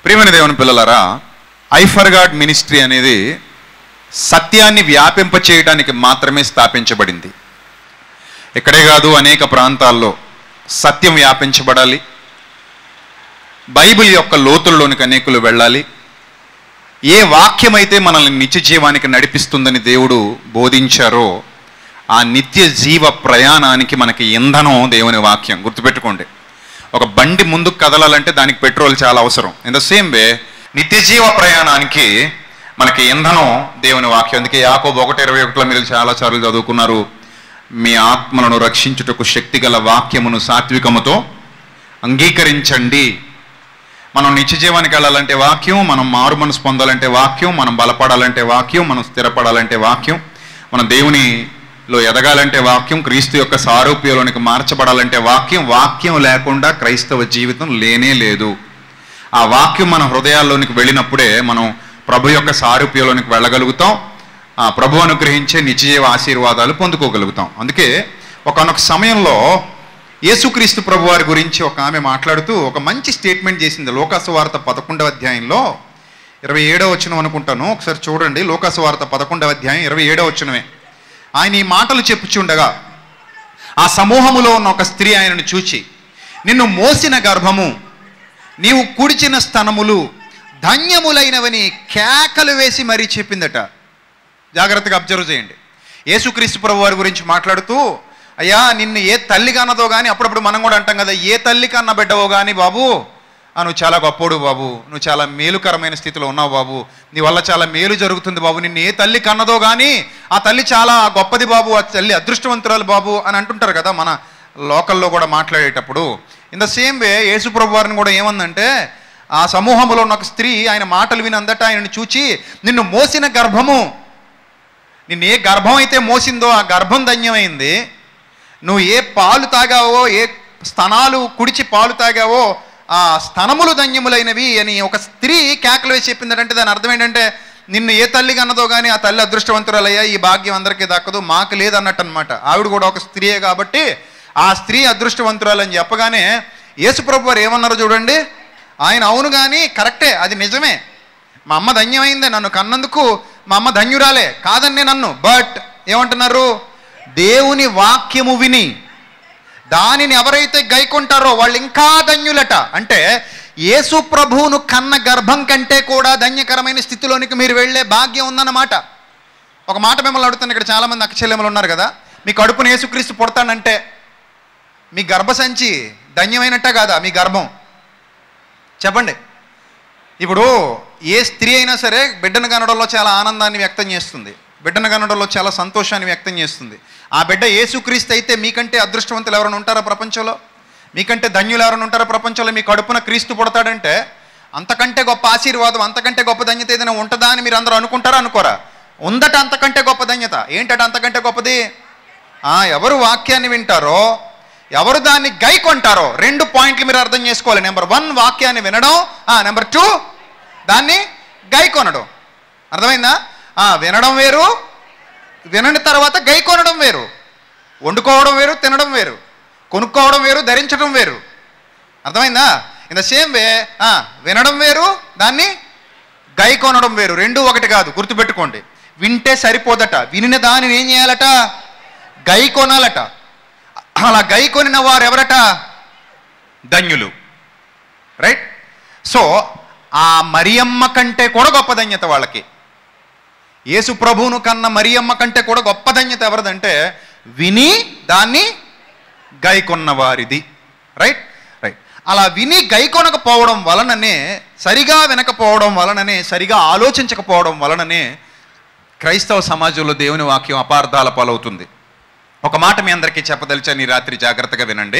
ప్రియమైన దేవుని పిల్లలారా ఐఫర్ గాడ్ మినిస్ట్రీ అనేది సత్యాన్ని వ్యాపింప చేయడానికి మాత్రమే స్థాపించబడింది ఇక్కడే కాదు అనేక ప్రాంతాల్లో సత్యం వ్యాపించబడాలి బైబిల్ యొక్క లోతుల్లోనికి అనేకులు వెళ్ళాలి ఏ వాక్యమైతే మనల్ని నిత్య జీవానికి నడిపిస్తుందని దేవుడు బోధించారో ఆ నిత్య జీవ ప్రయాణానికి మనకి ఇంధనం దేవుని వాక్యం గుర్తుపెట్టుకోండి ఒక బండి ముందుకు కదలాలంటే దానికి పెట్రోల్ చాలా అవసరం ఇన్ ద సేమ్ వే నిత్య జీవ ప్రయాణానికి మనకి ఇంధనం దేవుని వాక్యం అందుకే యాకోబు ఒకటి ఇరవై ఒకటిలో మీరు చాలా సార్లు చదువుకున్నారు మీ ఆత్మలను రక్షించుటకు శక్తిగల వాక్యమును సాత్వికముతో అంగీకరించండి మనం నిత్య జీవానికి వెళ్ళాలంటే వాక్యం మనం మారు మనసు పొందాలంటే వాక్యం మనం బలపడాలంటే వాక్యం మనం స్థిరపడాలంటే వాక్యం మనం దేవునిలో ఎదగాలంటే వాక్యం క్రీస్తు యొక్క సారూప్యంలోనికి మార్చబడాలంటే వాక్యం వాక్యం లేకుండా క్రైస్తవ జీవితం లేనే లేదు ఆ వాక్యం మన హృదయాల్లోనికి వెళ్ళినప్పుడే మనం ప్రభు యొక్క సారూప్యంలోనికి వెళ్ళగలుగుతాం ఆ ప్రభు అనుగ్రహించే నిత్యజీవ ఆశీర్వాదాలు పొందుకోగలుగుతాం అందుకే ఒకనొక సమయంలో యేసుక్రీస్తు ప్రభు వారి గురించి ఒక ఆమె మాట్లాడుతూ ఒక మంచి స్టేట్మెంట్ చేసింది లోకాసు వార్త పదకొండవ అధ్యాయంలో ఇరవై ఏడవ వచనం అనుకుంటాను ఒకసారి చూడండి లోకాసు వార్త పదకొండవ అధ్యాయం ఇరవై ఏడవ వచనమే ఆయన ఈ మాటలు చెప్పుచుండగా ఆ సమూహములో ఉన్న ఒక స్త్రీ ఆయనను చూచి నిన్ను మోసిన గర్భము నీవు కుడిచిన స్తనములు ధన్యములైనవని కేకలు వేసి మరీ చెప్పిందట జాగ్రత్తగా అబ్జర్వ్ చేయండి యేసుక్రీస్తు ప్రభు వారి గురించి మాట్లాడుతూ అయ్యా నిన్ను ఏ తల్లి కన్నదో కానీ అప్పుడప్పుడు మనం కూడా అంటాం కదా ఏ తల్లి కన్న బిడ్డవో కానీ బాబు ఆ, నువ్వు చాలా గొప్పోడు బాబు నువ్వు చాలా మేలుకరమైన స్థితిలో ఉన్నావు బాబు నీ వల్ల చాలా మేలు జరుగుతుంది బాబు నిన్ను ఏ తల్లి కన్నదో కానీ ఆ తల్లి చాలా గొప్పది బాబు ఆ తల్లి అదృష్టవంతురాలు బాబు అని అంటుంటారు కదా మన లోకల్లో కూడా మాట్లాడేటప్పుడు in the same way Yesu ప్రభు వారిని కూడా ఏమందంటే ఆ సమూహంలో ఉన్న ఒక స్త్రీ ఆయన మాటలు వినందట ఆయనను చూచి నిన్ను మోసిన గర్భము నిన్ను ఏ గర్భం అయితే మోసిందో ఆ గర్భం ధన్యమైంది నువ్వు ఏ పాలు తాగావో ఏ స్తనాలు కుడిచి పాలు తాగావో ఆ స్తనములు ధన్యములైనవి అని ఒక స్త్రీ కేకలు వేసి చెప్పిందంటే దాని అర్థం ఏంటంటే నిన్ను ఏ తల్లి కన్నదో కానీ ఆ తల్లి అదృష్టవంతురాలయ్యా ఈ భాగ్యం అందరికీ దక్కదు మాకు లేదన్నట్టు అనమాట ఆవిడ కూడా ఒక స్త్రీయే కాబట్టి ఆ స్త్రీ అదృష్టవంతురాలని చెప్పగానే యేసుప్రభు వారు ఏమన్నారో చూడండి ఆయన అవును కానీ కరెక్టే అది నిజమే మా అమ్మ ధన్యమైందే నన్ను కన్నందుకు మా అమ్మ ధన్యురాలే కాదన్నే నన్ను బట్ ఏమంటున్నారు దేవుని వాక్యము విని దానిని ఎవరైతే గైకొంటారో వాళ్ళు ఇంకా ధన్యులట అంటే యేసు ప్రభువును కన్న గర్భం కంటే కూడా ధన్యకరమైన స్థితిలోనికి మీరు వెళ్ళే భాగ్యం ఉందన్నమాట ఒక మాట మిమ్మల్ని అడుగుతాను ఇక్కడ చాలామంది అక్కచెల్లెములు ఉన్నారు కదా మీ కడుపును యేసుక్రీస్తు పుడతానంటే మీ గర్భసంచి ధన్యమైనట్టే కాదా మీ గర్భం చెప్పండి ఇప్పుడు ఏ స్త్రీ అయినా సరే బిడ్డను కనడంలో చాలా ఆనందాన్ని వ్యక్తం చేస్తుంది బిడ్డను కనడంలో చాలా సంతోషాన్ని వ్యక్తం చేస్తుంది ఆ బిడ్డ యేసుక్రీస్తు అయితే మీకంటే అదృష్టవంతులు ఎవరైనా ఉంటారా ప్రపంచంలో మీకంటే ధన్యులు ఎవరైనా ఉంటారా ప్రపంచంలో మీ కడుపున క్రీస్తు పుడతాడంటే అంతకంటే గొప్ప ఆశీర్వాదం అంతకంటే గొప్ప ధన్యత ఏదైనా ఉంటుందా అని మీరు అందరూ అనుకుంటారా అనుకోరా ఉందట అంతకంటే గొప్ప ధన్యత ఏంటట అంతకంటే గొప్పది ఆ, ఎవరు వాక్యాన్ని వింటారో ఎవరు దాన్ని గైకొంటారో రెండు పాయింట్లు మీరు అర్థం చేసుకోవాలి నెంబర్ వన్ వాక్యాన్ని వినడం నెంబర్ టూ దాన్ని గైకొనడం అర్థమైందా ఆ, వినడం వేరు వినని తర్వాత గైకొనడం వేరు వండుకోవడం వేరు తినడం వేరు కొనుక్కోవడం వేరు ధరించడం వేరు అర్థమైందా ఇన్ ద సేమ్ వే వినడం వేరు దాన్ని గై కొనడం వేరు రెండు ఒకటి కాదు గుర్తుపెట్టుకోండి వింటే సరిపోదట వినిన దానిని ఏం చేయాలట గై కొనాలట అలా గై కొనిన వారు ఎవరట ధన్యులు రైట్ సో ఆ మరియమ్మ కంటే కూడా గొప్ప ధన్యత వాళ్ళకి యేసు ప్రభువును కన్న మరియమ్మ కంటే కూడా గొప్ప ధన్యత ఎవరిదంటే విని దాన్ని గైకొన్న వారిది రైట్ రైట్ అలా విని గైకొనకపోవడం వలననే సరిగా వినకపోవడం వలననే సరిగా ఆలోచించకపోవడం వలననే క్రైస్తవ సమాజంలో దేవుని వాక్యం అపార్థాల పాలవుతుంది ఒక మాట మీ అందరికీ చెప్పదలిచాను ఈ రాత్రి జాగ్రత్తగా వినండి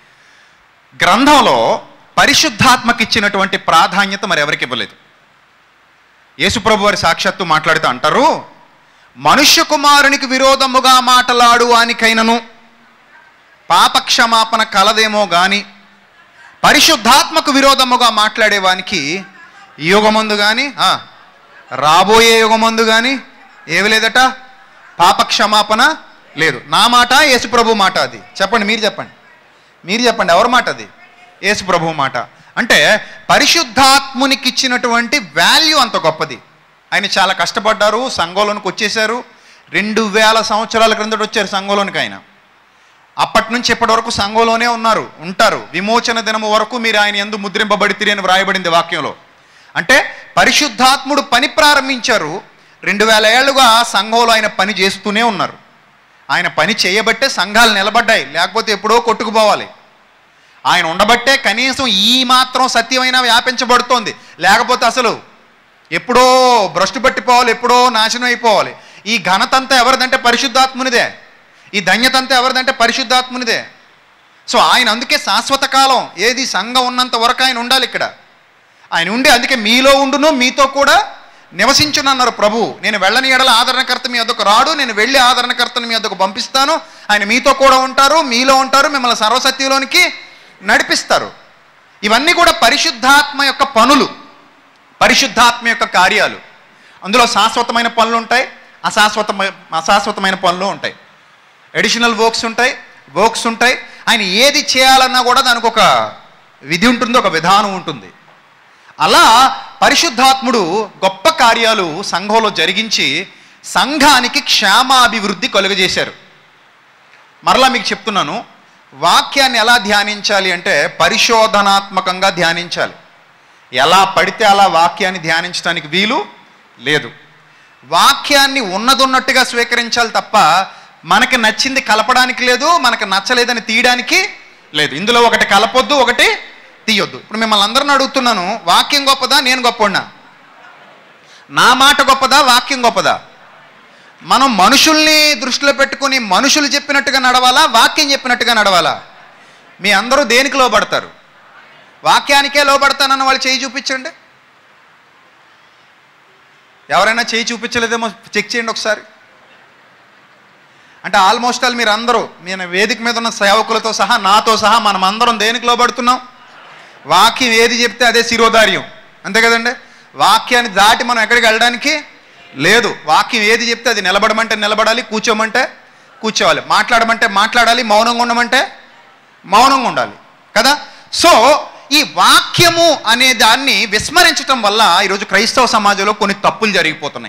గ్రంథంలో పరిశుద్ధాత్మకి ఇచ్చినటువంటి ప్రాధాన్యత మరి ఎవరికి ఇవ్వలేదు యేసుప్రభు వారి సాక్షాత్తు మాట్లాడుతూ అంటారు మనుష్య కుమారునికి విరోధముగా మాటలాడు వానికైనను పాపక్షమాపణ కలదేమో గాని పరిశుద్ధాత్మకు విరోధముగా మాట్లాడేవానికి ఈ యుగమందు కానీ రాబోయే యుగమందు కానీ ఏమి లేదట పాపక్షమాపణ లేదు నా మాట యేసుప్రభు మాట అది చెప్పండి మీరు చెప్పండి మీరు చెప్పండి ఎవరి మాట అది యేసు ప్రభు మాట అంటే పరిశుద్ధాత్మునికి ఇచ్చినటువంటి వాల్యూ అంత గొప్పది ఆయన చాలా కష్టపడ్డారు సంఘంలోనికి వచ్చేసారు రెండు వేల సంవత్సరాల క్రిందట వచ్చారు సంఘంలోనికి ఆయన అప్పటి నుంచి ఇప్పటి వరకు సంఘంలోనే ఉన్నారు ఉంటారు విమోచన దినము వరకు మీరు ఆయన ఎందు ముద్రింపబడితిరి అని వ్రాయబడింది వాక్యంలో అంటే పరిశుద్ధాత్ముడు పని ప్రారంభించారు రెండు వేల ఏళ్ళుగా సంఘంలో ఆయన పని చేస్తూనే ఉన్నారు ఆయన పని చేయబట్టే సంఘాలు నిలబడ్డాయి లేకపోతే ఎప్పుడో కొట్టుకుపోవాలి ఆయన ఉండబట్టే కనీసం ఈ మాత్రం సత్యమైనా వ్యాపించబడుతోంది లేకపోతే అసలు ఎప్పుడో భ్రష్టు పట్టిపోవాలి ఎప్పుడో నాశనం అయిపోవాలి ఈ ఘనతంతా ఎవరిదంటే పరిశుద్ధాత్మునిదే ఈ ధన్యతంతా ఎవరిదంటే పరిశుద్ధాత్మునిదే సో ఆయన అందుకే శాశ్వత కాలం ఏది సంఘం ఉన్నంత వరకు ఆయన ఉండాలి ఇక్కడ ఆయన ఉండి అందుకే మీలో ఉండును మీతో కూడా నివసించునన్నారు ప్రభు నేను వెళ్ళని ఎడల ఆదరణకర్త మీ వద్దకు రాడు నేను వెళ్ళి ఆదరణకర్తను మీ వద్దకు పంపిస్తాను ఆయన మీతో కూడా ఉంటారు మీలో ఉంటారు మిమ్మల్ని సర్వసత్యంలోనికి నడిపిస్తారు ఇవన్నీ కూడా పరిశుద్ధాత్మ యొక్క పనులు పరిశుద్ధాత్మ యొక్క కార్యాలు అందులో శాశ్వతమైన పనులు ఉంటాయి అశాశ్వతమైన అశాశ్వతమైన పనులు ఉంటాయి అడిషనల్ వర్క్స్ ఉంటాయి వర్క్స్ ఉంటాయి ఆయన ఏది చేయాలన్నా కూడా దానికి ఒక విధి ఉంటుంది ఒక విధానం ఉంటుంది అలా పరిశుద్ధాత్ముడు గొప్ప కార్యాలు సంఘంలో జరిగించి సంఘానికి క్షేమాభివృద్ధి కలుగజేశారు మరలా మీకు చెప్తున్నాను వాక్యాన్ని ఎలా ధ్యానించాలి అంటే పరిశోధనాత్మకంగా ధ్యానించాలి ఎలా పడితే అలా వాక్యాన్ని ధ్యానించడానికి వీలు లేదు వాక్యాన్ని ఉన్నదున్నట్టుగా స్వీకరించాలి తప్ప మనకి నచ్చింది కలపడానికి లేదు మనకు నచ్చలేదని తీయడానికి లేదు ఇందులో ఒకటి కలపొద్దు ఒకటి తీయొద్దు ఇప్పుడు మిమ్మల్ని అందరిని అడుగుతున్నాను వాక్యం గొప్పదా నేను గొప్పనా నా మాట గొప్పదా వాక్యం గొప్పదా మనం మనుషుల్ని దృష్టిలో పెట్టుకుని మనుషులు చెప్పినట్టుగా నడవాలా వాక్యం చెప్పినట్టుగా నడవాలా మీ అందరూ దేనికి లోబడతారు వాక్యానికే లోబడతానన్న వాళ్ళు చేయి చూపించండి ఎవరైనా చేయి చూపించలేదేమో చెక్ చేయండి ఒకసారి అంటే ఆల్మోస్ట్ ఆల్ మీరు అందరూ నేను వేదిక మీద ఉన్న సేవకులతో సహా నాతో సహా మనం అందరం దేనికి లోబడుతున్నాం వాక్యం ఏది చెప్తే అదే శిరోధార్యం అంతే కదండి వాక్యాన్ని దాటి మనం ఎక్కడికి వెళ్ళడానికి లేదు వాక్యం ఏది చెప్తే అది నిలబడమంటే నిలబడాలి కూర్చోమంటే కూర్చోవాలి మాట్లాడమంటే మాట్లాడాలి మౌనంగా ఉండమంటే మౌనంగా ఉండాలి కదా సో ఈ వాక్యము అనే దాన్ని విస్మరించటం వల్ల ఈరోజు క్రైస్తవ సమాజంలో కొన్ని తప్పులు జరిగిపోతున్నాయి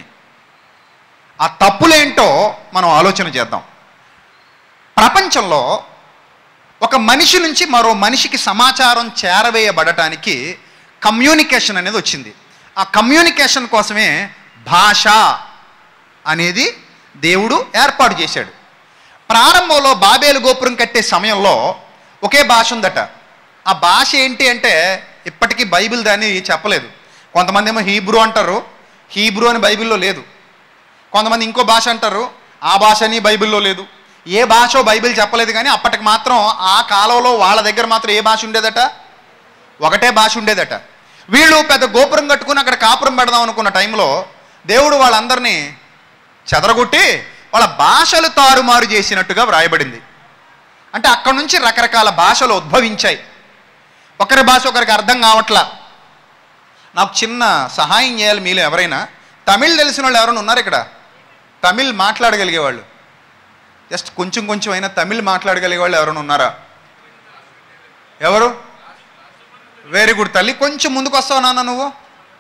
ఆ తప్పులేంటో మనం ఆలోచన చేద్దాం ప్రపంచంలో ఒక మనిషి నుంచి మరో మనిషికి సమాచారం చేరవేయబడటానికి కమ్యూనికేషన్ అనేది వచ్చింది ఆ కమ్యూనికేషన్ కోసమే భాష అనేది దేవుడు ఏర్పాటు చేశాడు ప్రారంభంలో బాబేలు గోపురం కట్టే సమయంలో ఒకే భాష ఉందట ఆ భాష ఏంటి అంటే ఇప్పటికీ బైబిల్ దాన్ని చెప్పలేదు కొంతమంది ఏమో హీబ్రూ అంటారు హీబ్రూ అని బైబిల్లో లేదు కొంతమంది ఇంకో భాష అంటారు ఆ భాష అని బైబిల్లో లేదు ఏ భాషో బైబిల్ చెప్పలేదు కానీ అప్పటికి మాత్రం ఆ కాలంలో వాళ్ళ దగ్గర మాత్రం ఏ భాష ఉండేదట ఒకటే భాష ఉండేదట వీళ్ళు పెద్ద గోపురం కట్టుకుని అక్కడ కాపురం పెడదాం అనుకున్న టైంలో దేవుడు వాళ్ళందరినీ చెదరగొట్టి వాళ్ళ భాషలు తారుమారు చేసినట్టుగా వ్రాయబడింది అంటే అక్కడ నుంచి రకరకాల భాషలు ఉద్భవించాయి ఒకరి భాష ఒకరికి అర్థం కావట్లా నాకు చిన్న సహాయం చేయాలి మీలో ఎవరైనా తమిళ్ తెలిసిన వాళ్ళు ఎవరైనా ఉన్నారు ఇక్కడ తమిళ్ మాట్లాడగలిగే వాళ్ళు జస్ట్ కొంచెం కొంచెం అయినా తమిళ్ మాట్లాడగలిగే వాళ్ళు ఎవరైనా ఉన్నారా ఎవరు వెరీ గుడ్ తల్లి కొంచెం ముందుకు వస్తావు నాన్న నువ్వు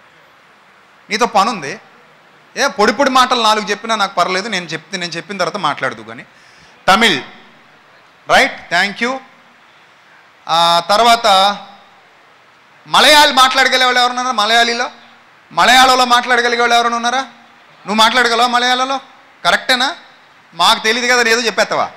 నీతో పని ఉంది ఏ పొడి పొడి మాటలు నాలుగు చెప్పినా నాకు పర్లేదు నేను చెప్తే నేను చెప్పిన తర్వాత మాట్లాడదు కానీ తమిళ్ రైట్ థ్యాంక్ యూ తర్వాత మలయాళీ మాట్లాడగలిగే వాళ్ళు ఎవరున్నారా మలయాళీలో మలయాళంలో మాట్లాడగలిగే వాళ్ళు ఎవరైనా ఉన్నారా నువ్వు మాట్లాడగలవా మలయాళంలో కరెక్టేనా మాకు తెలియదు కదా ఏదో చెప్పేస్తావా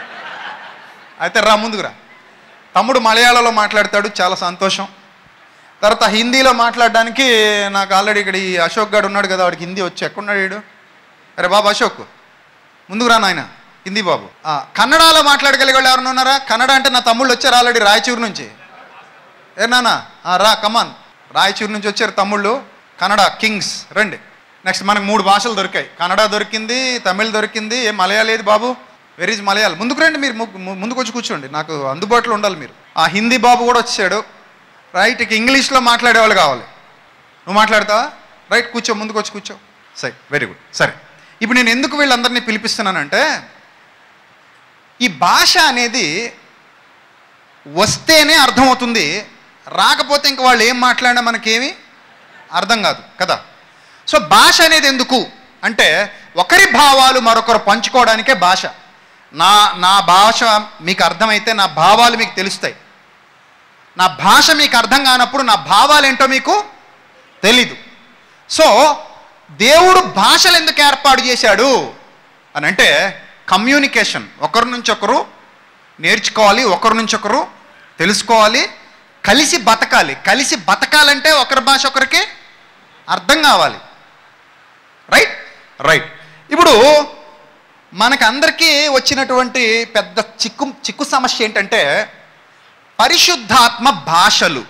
అయితే రా ముందుకు రా తమ్ముడు మలయాళంలో మాట్లాడతాడు చాలా సంతోషం తర్వాత హిందీలో మాట్లాడడానికి నాకు ఆల్రెడీ ఇక్కడ ఈ అశోక్ గారు ఉన్నాడు కదా వాడికి హిందీ వచ్చి ఎక్కడున్నాడు వీడు అరే బాబు అశోక్ ముందుకు రా నాయన హిందీ బాబు ఆ, కన్నడలో మాట్లాడగలిగే వాళ్ళు ఎవరైనా ఉన్నారా కన్నడ అంటే నా తమ్ముళ్ళు వచ్చారు ఆల్రెడీ రాయచూరు నుంచి ఏ నాన్న ఆ, రా కమాన్ రాయచూరు నుంచి వచ్చారు తమ్ముళ్ళు కన్నడ కింగ్స్ రండి నెక్స్ట్ మనకు మూడు భాషలు దొరికాయి కన్నడ దొరికింది తమిళ్ దొరికింది ఏ మలయాళీ ఏది బాబు వెరీ ఇస్ మలయాళం ముందుకు రండి మీరు ము- ము- ముందుకు వచ్చి కూర్చోండి నాకు అందుబాటులో ఉండాలి మీరు ఆ హిందీ బాబు కూడా వచ్చాడు రైట్ ఇక ఇంగ్లీష్లో మాట్లాడేవాళ్ళు కావాలి నువ్వు మాట్లాడతావా రైట్ కూర్చో ముందుకు వచ్చి కూర్చో సరే వెరీ గుడ్ సరే ఇప్పుడు నేను ఎందుకు వీళ్ళందరినీ పిలిపిస్తున్నానంటే ఈ భాష అనేది వస్తేనే అర్థమవుతుంది రాకపోతే ఇంక వాళ్ళు ఏం మాట్లాడినా మనకేమి అర్థం కాదు కదా సో భాష అనేది ఎందుకు అంటే ఒకరి భావాలు మరొకరు పంచుకోవడానికే భాష నా నా భాష మీకు అర్థమైతే నా భావాలు మీకు తెలుస్తాయి నా భాష మీకు అర్థం కానప్పుడు నా భావాలు ఏంటో మీకు తెలీదు సో దేవుడు భాషలు ఎందుకు ఏర్పాటు చేశాడు అని అంటే కమ్యూనికేషన్ ఒకరి నుంచి ఒకరు నేర్చుకోవాలి ఒకరి నుంచి ఒకరు తెలుసుకోవాలి కలిసి బతకాలి కలిసి బతకాలంటే ఒకరి భాష ఒకరికి అర్థం కావాలి రైట్ రైట్ ఇప్పుడు మనకందరికీ వచ్చినటువంటి పెద్ద చిక్కు చిక్కు సమస్య ఏంటంటే పరిశుద్ధాత్మ భాషలు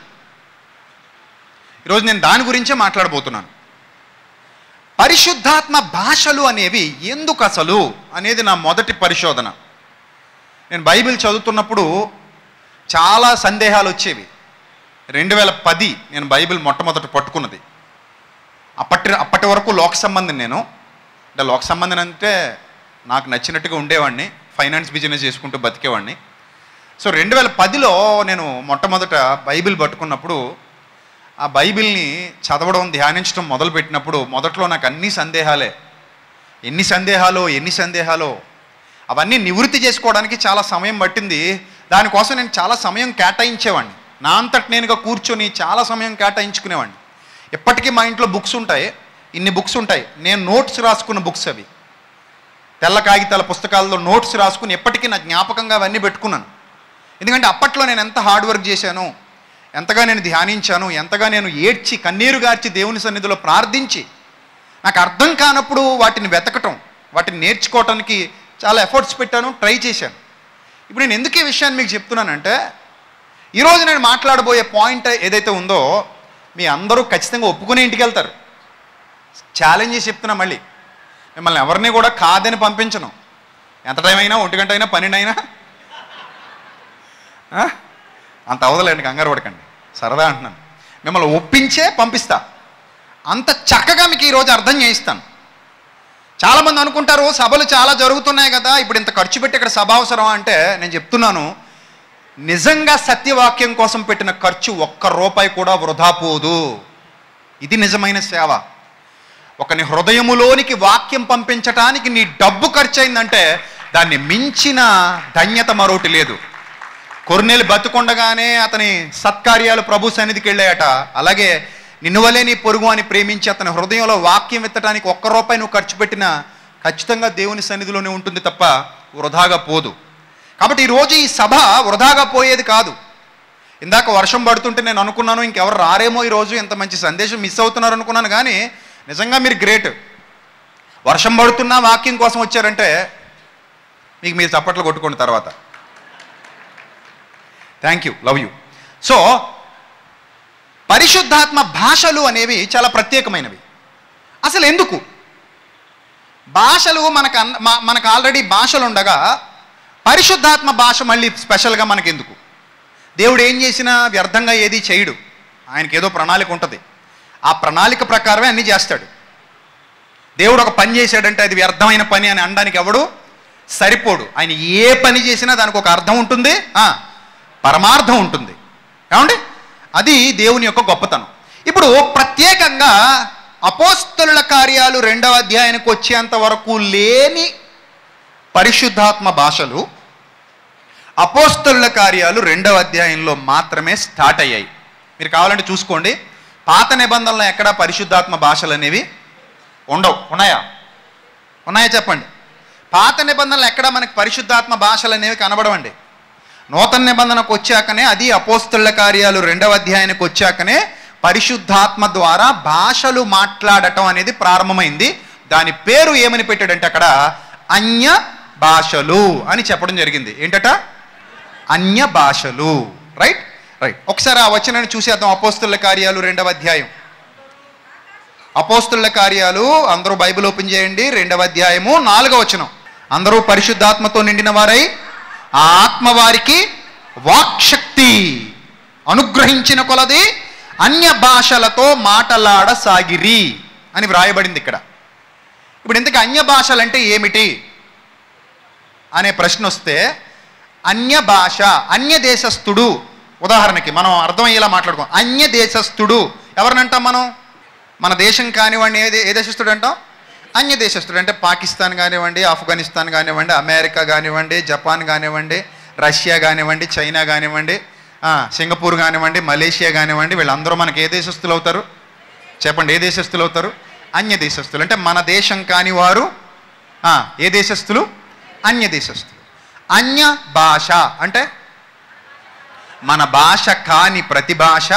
ఈరోజు నేను దాని గురించే మాట్లాడబోతున్నాను పరిశుద్ధాత్మ భాషలు అనేవి ఎందుకు అసలు అనేది నా మొదటి పరిశోధన నేను బైబిల్ చదువుతున్నప్పుడు చాలా సందేహాలు వచ్చేవి రెండు వేల పది నేను బైబిల్ మొట్టమొదట పట్టుకున్నది అప్పటి అప్పటి వరకు లోక సంబంధం నేను అంటే లోక సంబంధం అంటే నాకు నచ్చినట్టుగా ఉండేవాడిని ఫైనాన్స్ బిజినెస్ చేసుకుంటూ బతికేవాడిని సో రెండు వేల పదిలో నేను మొట్టమొదట బైబిల్ పట్టుకున్నప్పుడు ఆ బైబిల్ని చదవడం ధ్యానించడం మొదలుపెట్టినప్పుడు మొదట్లో నాకు అన్ని సందేహాలే ఎన్ని సందేహాలు ఎన్ని సందేహాలు అవన్నీ నివృత్తి చేసుకోవడానికి చాలా సమయం పట్టింది దానికోసం నేను చాలా సమయం కేటాయించేవాడిని నా అంతటి నేనుగా కూర్చొని చాలా సమయం కేటాయించుకునేవాడిని ఎప్పటికీ మా ఇంట్లో బుక్స్ ఉంటాయి ఇన్ని బుక్స్ ఉంటాయి నేను నోట్స్ రాసుకున్న బుక్స్ అవి తెల్ల కాగితాల పుస్తకాల్లో నోట్స్ రాసుకుని ఎప్పటికీ నా జ్ఞాపకంగా అవన్నీ పెట్టుకున్నాను ఎందుకంటే అప్పట్లో నేను ఎంత హార్డ్ వర్క్ చేశాను ఎంతగా నేను ధ్యానించాను ఎంతగా నేను ఏడ్చి కన్నీరు గార్చి దేవుని సన్నిధిలో ప్రార్థించి నాకు అర్థం కానప్పుడు వాటిని వెతకటం వాటిని నేర్చుకోవటానికి చాలా ఎఫర్ట్స్ పెట్టాను ట్రై చేశాను ఇప్పుడు నేను ఎందుకు ఈ విషయాన్ని మీకు చెప్తున్నానంటే ఈరోజు నేను మాట్లాడబోయే పాయింట్ ఏదైతే ఉందో మీ అందరూ ఖచ్చితంగా ఒప్పుకునే ఇంటికి వెళ్తారు ఛాలెంజ్ చేసి చెప్తున్నా మళ్ళీ మిమ్మల్ని ఎవరిని కూడా కాదని పంపించను ఎంత టైం అయినా ఒంటి గంట అయినా పన్నెండు అయినా ఆ? అంత అవదలేండి కంగారు పడకండి సరదా అంటున్నాను మిమ్మల్ని ఒప్పించే పంపిస్తా అంత చక్కగా మీకు ఈరోజు అర్థం చేయిస్తాను చాలామంది అనుకుంటారు సభలు చాలా జరుగుతున్నాయి కదా ఇప్పుడు ఇంత ఖర్చు పెట్టి ఇక్కడ సభ అవసరమా అంటే నేను చెప్తున్నాను నిజంగా సత్యవాక్యం కోసం పెట్టిన ఖర్చు ఒక్క రూపాయి కూడా వృధా పోదు ఇది నిజమైన సేవ ఒకని హృదయములోనికి వాక్యం పంపించటానికి నీ డబ్బు ఖర్చు అయిందంటే దాన్ని మించిన ధన్యత మరొకటి లేదు కొర్నేలు బతుకుండగానే అతని సత్కార్యాలు ప్రభు సన్నిధికి వెళ్ళాయట అలాగే నిన్ను వలే నీ పొరుగు అని ప్రేమించి అతని హృదయంలో వాక్యం ఎత్తడానికి ఒక్క రూపాయి నువ్వు ఖర్చు పెట్టినా ఖచ్చితంగా దేవుని సన్నిధిలోనే ఉంటుంది తప్ప వృధాగా పోదు కాబట్టి ఈరోజు ఈ సభ వృధాగా పోయేది కాదు ఇందాక వర్షం పడుతుంటే నేను అనుకున్నాను ఇంకెవరు రారేమో ఈరోజు ఇంత మంచి సందేశం మిస్ అవుతున్నారు అనుకున్నాను కానీ నిజంగా మీరు గ్రేట్ వర్షం పడుతున్నా వాక్యం కోసం వచ్చారంటే మీకు మీరు చప్పట్లు కొట్టుకోండి తర్వాత thank you love you so పరిశుద్ధాత్మ భాషలు అనేవి చాలా ప్రత్యేకమైనవి అసలు ఎందుకు భాషలు మనకు అన్- మ- మనకు ఆల్రెడీ భాషలు ఉండగా పరిశుద్ధాత్మ భాష మళ్ళీ స్పెషల్గా మనకి ఎందుకు దేవుడు ఏం చేసినా వ్యర్థంగా ఏది చేయడు ఆయనకి ఏదో ప్రణాళిక ఉంటుంది ఆ ప్రణాళిక ప్రకారమే అన్నీ చేస్తాడు దేవుడు ఒక పని చేశాడంటే అది వ్యర్థమైన పని అని అనడానికి ఎవడు సరిపోడు ఆయన ఏ పని చేసినా దానికి ఒక అర్థం ఉంటుంది ఆ, పరమార్థం ఉంటుంది ఏమండి అది దేవుని యొక్క గొప్పతనం ఇప్పుడు ప్రత్యేకంగా అపోస్తలుల కార్యాలు రెండవ అధ్యాయానికి వచ్చేంత వరకు లేని పరిశుద్ధాత్మ భాషలు అపోస్తలుల కార్యాలు రెండవ అధ్యాయంలో మాత్రమే స్టార్ట్ అయ్యాయి మీరు కావాలంటే చూసుకోండి పాత నిబంధనలు ఎక్కడా పరిశుద్ధాత్మ భాషలు అనేవి ఉండవు ఉన్నాయా ఉన్నాయా చెప్పండి పాత నిబంధనలు ఎక్కడ మనకి పరిశుద్ధాత్మ భాషలు అనేవి కనబడవండి నూతన నిబంధనకు వచ్చాకనే అది అపోస్తుల కార్యాలు రెండవ అధ్యాయానికి వచ్చాకనే పరిశుద్ధాత్మ ద్వారా భాషలు మాట్లాడటం అనేది ప్రారంభమైంది దాని పేరు ఏమని పెట్టాడంటే అక్కడ అన్య భాషలు అని చెప్పడం జరిగింది ఏంటట అన్య భాషలు రైట్ రైట్ ఒకసారి ఆ వచనాన్ని చూసేద్దాం అపోస్తుల కార్యాలు రెండవ అధ్యాయం అపోస్తుల కార్యాలు అందరూ బైబిల్ ఓపెన్ చేయండి రెండవ అధ్యాయము నాలుగవ వచనం అందరూ పరిశుద్ధాత్మతో నిండిన వారై ఆ ఆత్మ వారికి వాక్శక్తి అనుగ్రహించిన కొలది అన్య భాషలతో మాటలాడసాగిరి అని వ్రాయబడింది ఇక్కడ ఇప్పుడు ఇంతకు అన్య భాషలంటే ఏమిటి అనే ప్రశ్న వస్తే అన్య భాష అన్య దేశస్థుడు ఉదాహరణకి మనం అర్థమయ్యేలా మాట్లాడుకో అన్య దేశస్థుడు ఎవరినంటాం మనం మన దేశం కానివ్వండి ఏ దే- ఏ దేశస్థుడు అంటాం అన్య దేశస్థుడు అంటే పాకిస్తాన్ కానివ్వండి ఆఫ్ఘనిస్తాన్ కానివ్వండి అమెరికా కానివ్వండి జపాన్ కానివ్వండి రష్యా కానివ్వండి చైనా కానివ్వండి ఆ, సింగపూర్ కానివ్వండి మలేషియా కానివ్వండి వీళ్ళందరూ మనకి ఏ దేశస్థులు అవుతారు చెప్పండి ఏ దేశస్థులు అవుతారు అన్య దేశస్థులు అంటే మన దేశం కాని వారు ఆ, ఏ దేశస్థులు అన్య దేశస్థులు అన్య భాష అంటే మన భాష కాని ప్రతి భాష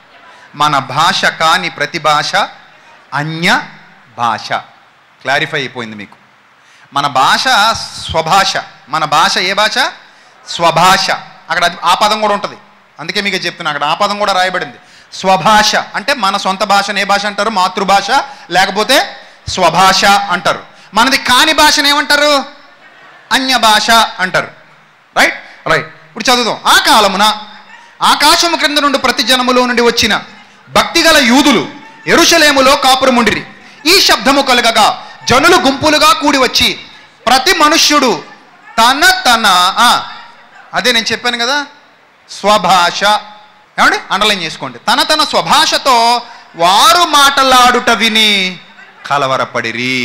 మన భాష కాని ప్రతి భాష అన్య భాష క్లారిఫై అయిపోయింది మీకు మన భాష స్వభాష మన భాష ఏ భాష స్వభాష అక్కడ అది- ఆ పదం కూడా ఉంటుంది అందుకే మీకు చెప్తున్నా అక్కడ ఆ పదం కూడా రాయబడింది స్వభాష అంటే మన సొంత భాషను ఏ భాష అంటారు మాతృభాష లేకపోతే స్వభాష అంటారు మనది కాని భాషను ఏమంటారు అన్య భాష అంటారు రైట్ రైట్ ఇప్పుడు చదువుదాం ఆ కాలమున ఆకాశము క్రింద నుండి ప్రతి జనములో నుండి వచ్చిన భక్తిగల యూదులు ఎరుషలేములో కాపురముండిరి ఈ శబ్దము కలగగా జనులు గుంపులుగా కూడి వచ్చి ప్రతి మనుష్యుడు తన తన ఆ, అదే నేను చెప్పాను కదా స్వభాష ఏమండి అండర్లైన్ చేసుకోండి తన తన స్వభాషతో వారు మాటలాడుట విని కలవరపడిరి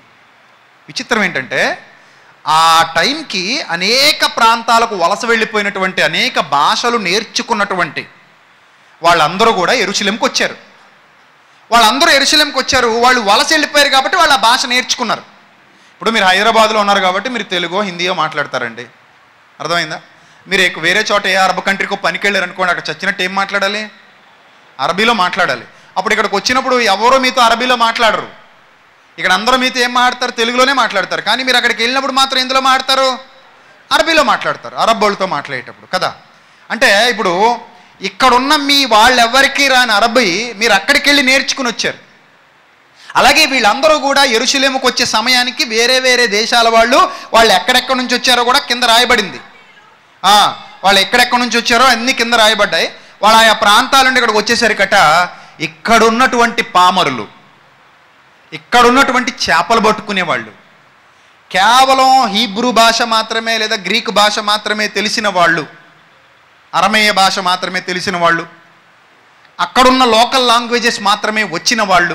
విచిత్రం ఏంటంటే ఆ టైంకి అనేక ప్రాంతాలకు వలస వెళ్ళిపోయినటువంటి అనేక భాషలు నేర్చుకున్నటువంటి వాళ్ళందరూ కూడా ఎరుశలేంకి వచ్చారు వాళ్ళందరూ ఎరుశలేంకి వచ్చారు వాళ్ళు వలస వెళ్ళిపోయారు కాబట్టి వాళ్ళు ఆ భాష నేర్చుకున్నారు ఇప్పుడు మీరు హైదరాబాద్లో ఉన్నారు కాబట్టి మీరు తెలుగో హిందీయో మాట్లాడతారండి అర్థమైందా మీరు ఎక్- వేరే చోట ఏ అరబ్ కంట్రీకో పనికి వెళ్ళారు అనుకోండి అక్కడ చచ్చినట్టు ఏం మాట్లాడాలి అరబీలో మాట్లాడాలి అప్పుడు ఇక్కడికి వచ్చినప్పుడు ఎవరో మీతో అరబీలో మాట్లాడరు ఇక్కడ అందరూ మీతో ఏం మాట్లాడతారు తెలుగులోనే మాట్లాడతారు కానీ మీరు అక్కడికి వెళ్ళినప్పుడు మాత్రం ఎందులో మాట్లాడతారు అరబీలో మాట్లాడతారు అరబ్ వాళ్ళతో మాట్లాడేటప్పుడు కదా అంటే ఇప్పుడు ఇక్కడున్న మీ వాళ్ళెవ్వరికీ రాని అరబీ మీరు అక్కడికి వెళ్ళి నేర్చుకుని వచ్చారు అలాగే వీళ్ళందరూ కూడా ఎరుశలేముకు వచ్చే సమయానికి వేరే వేరే దేశాల వాళ్ళు వాళ్ళు ఎక్కడెక్కడి నుంచి వచ్చారో కూడా కింద రాయబడింది ఆ, వాళ్ళు ఎక్కడెక్కడి నుంచి వచ్చారో అన్ని కింద రాయబడ్డాయి వాళ్ళు ఆయా ప్రాంతాల నుండి ఇక్కడికి వచ్చేసరికట ఇక్కడున్నటువంటి పామరులు ఇక్కడున్నటువంటి చేపలు పట్టుకునే వాళ్ళు కేవలం హీబ్రూ భాష మాత్రమే లేదా గ్రీక్ భాష మాత్రమే తెలిసిన వాళ్ళు అరమేయ భాష మాత్రమే తెలిసిన వాళ్ళు అక్కడున్న లోకల్ లాంగ్వేజెస్ మాత్రమే వచ్చిన వాళ్ళు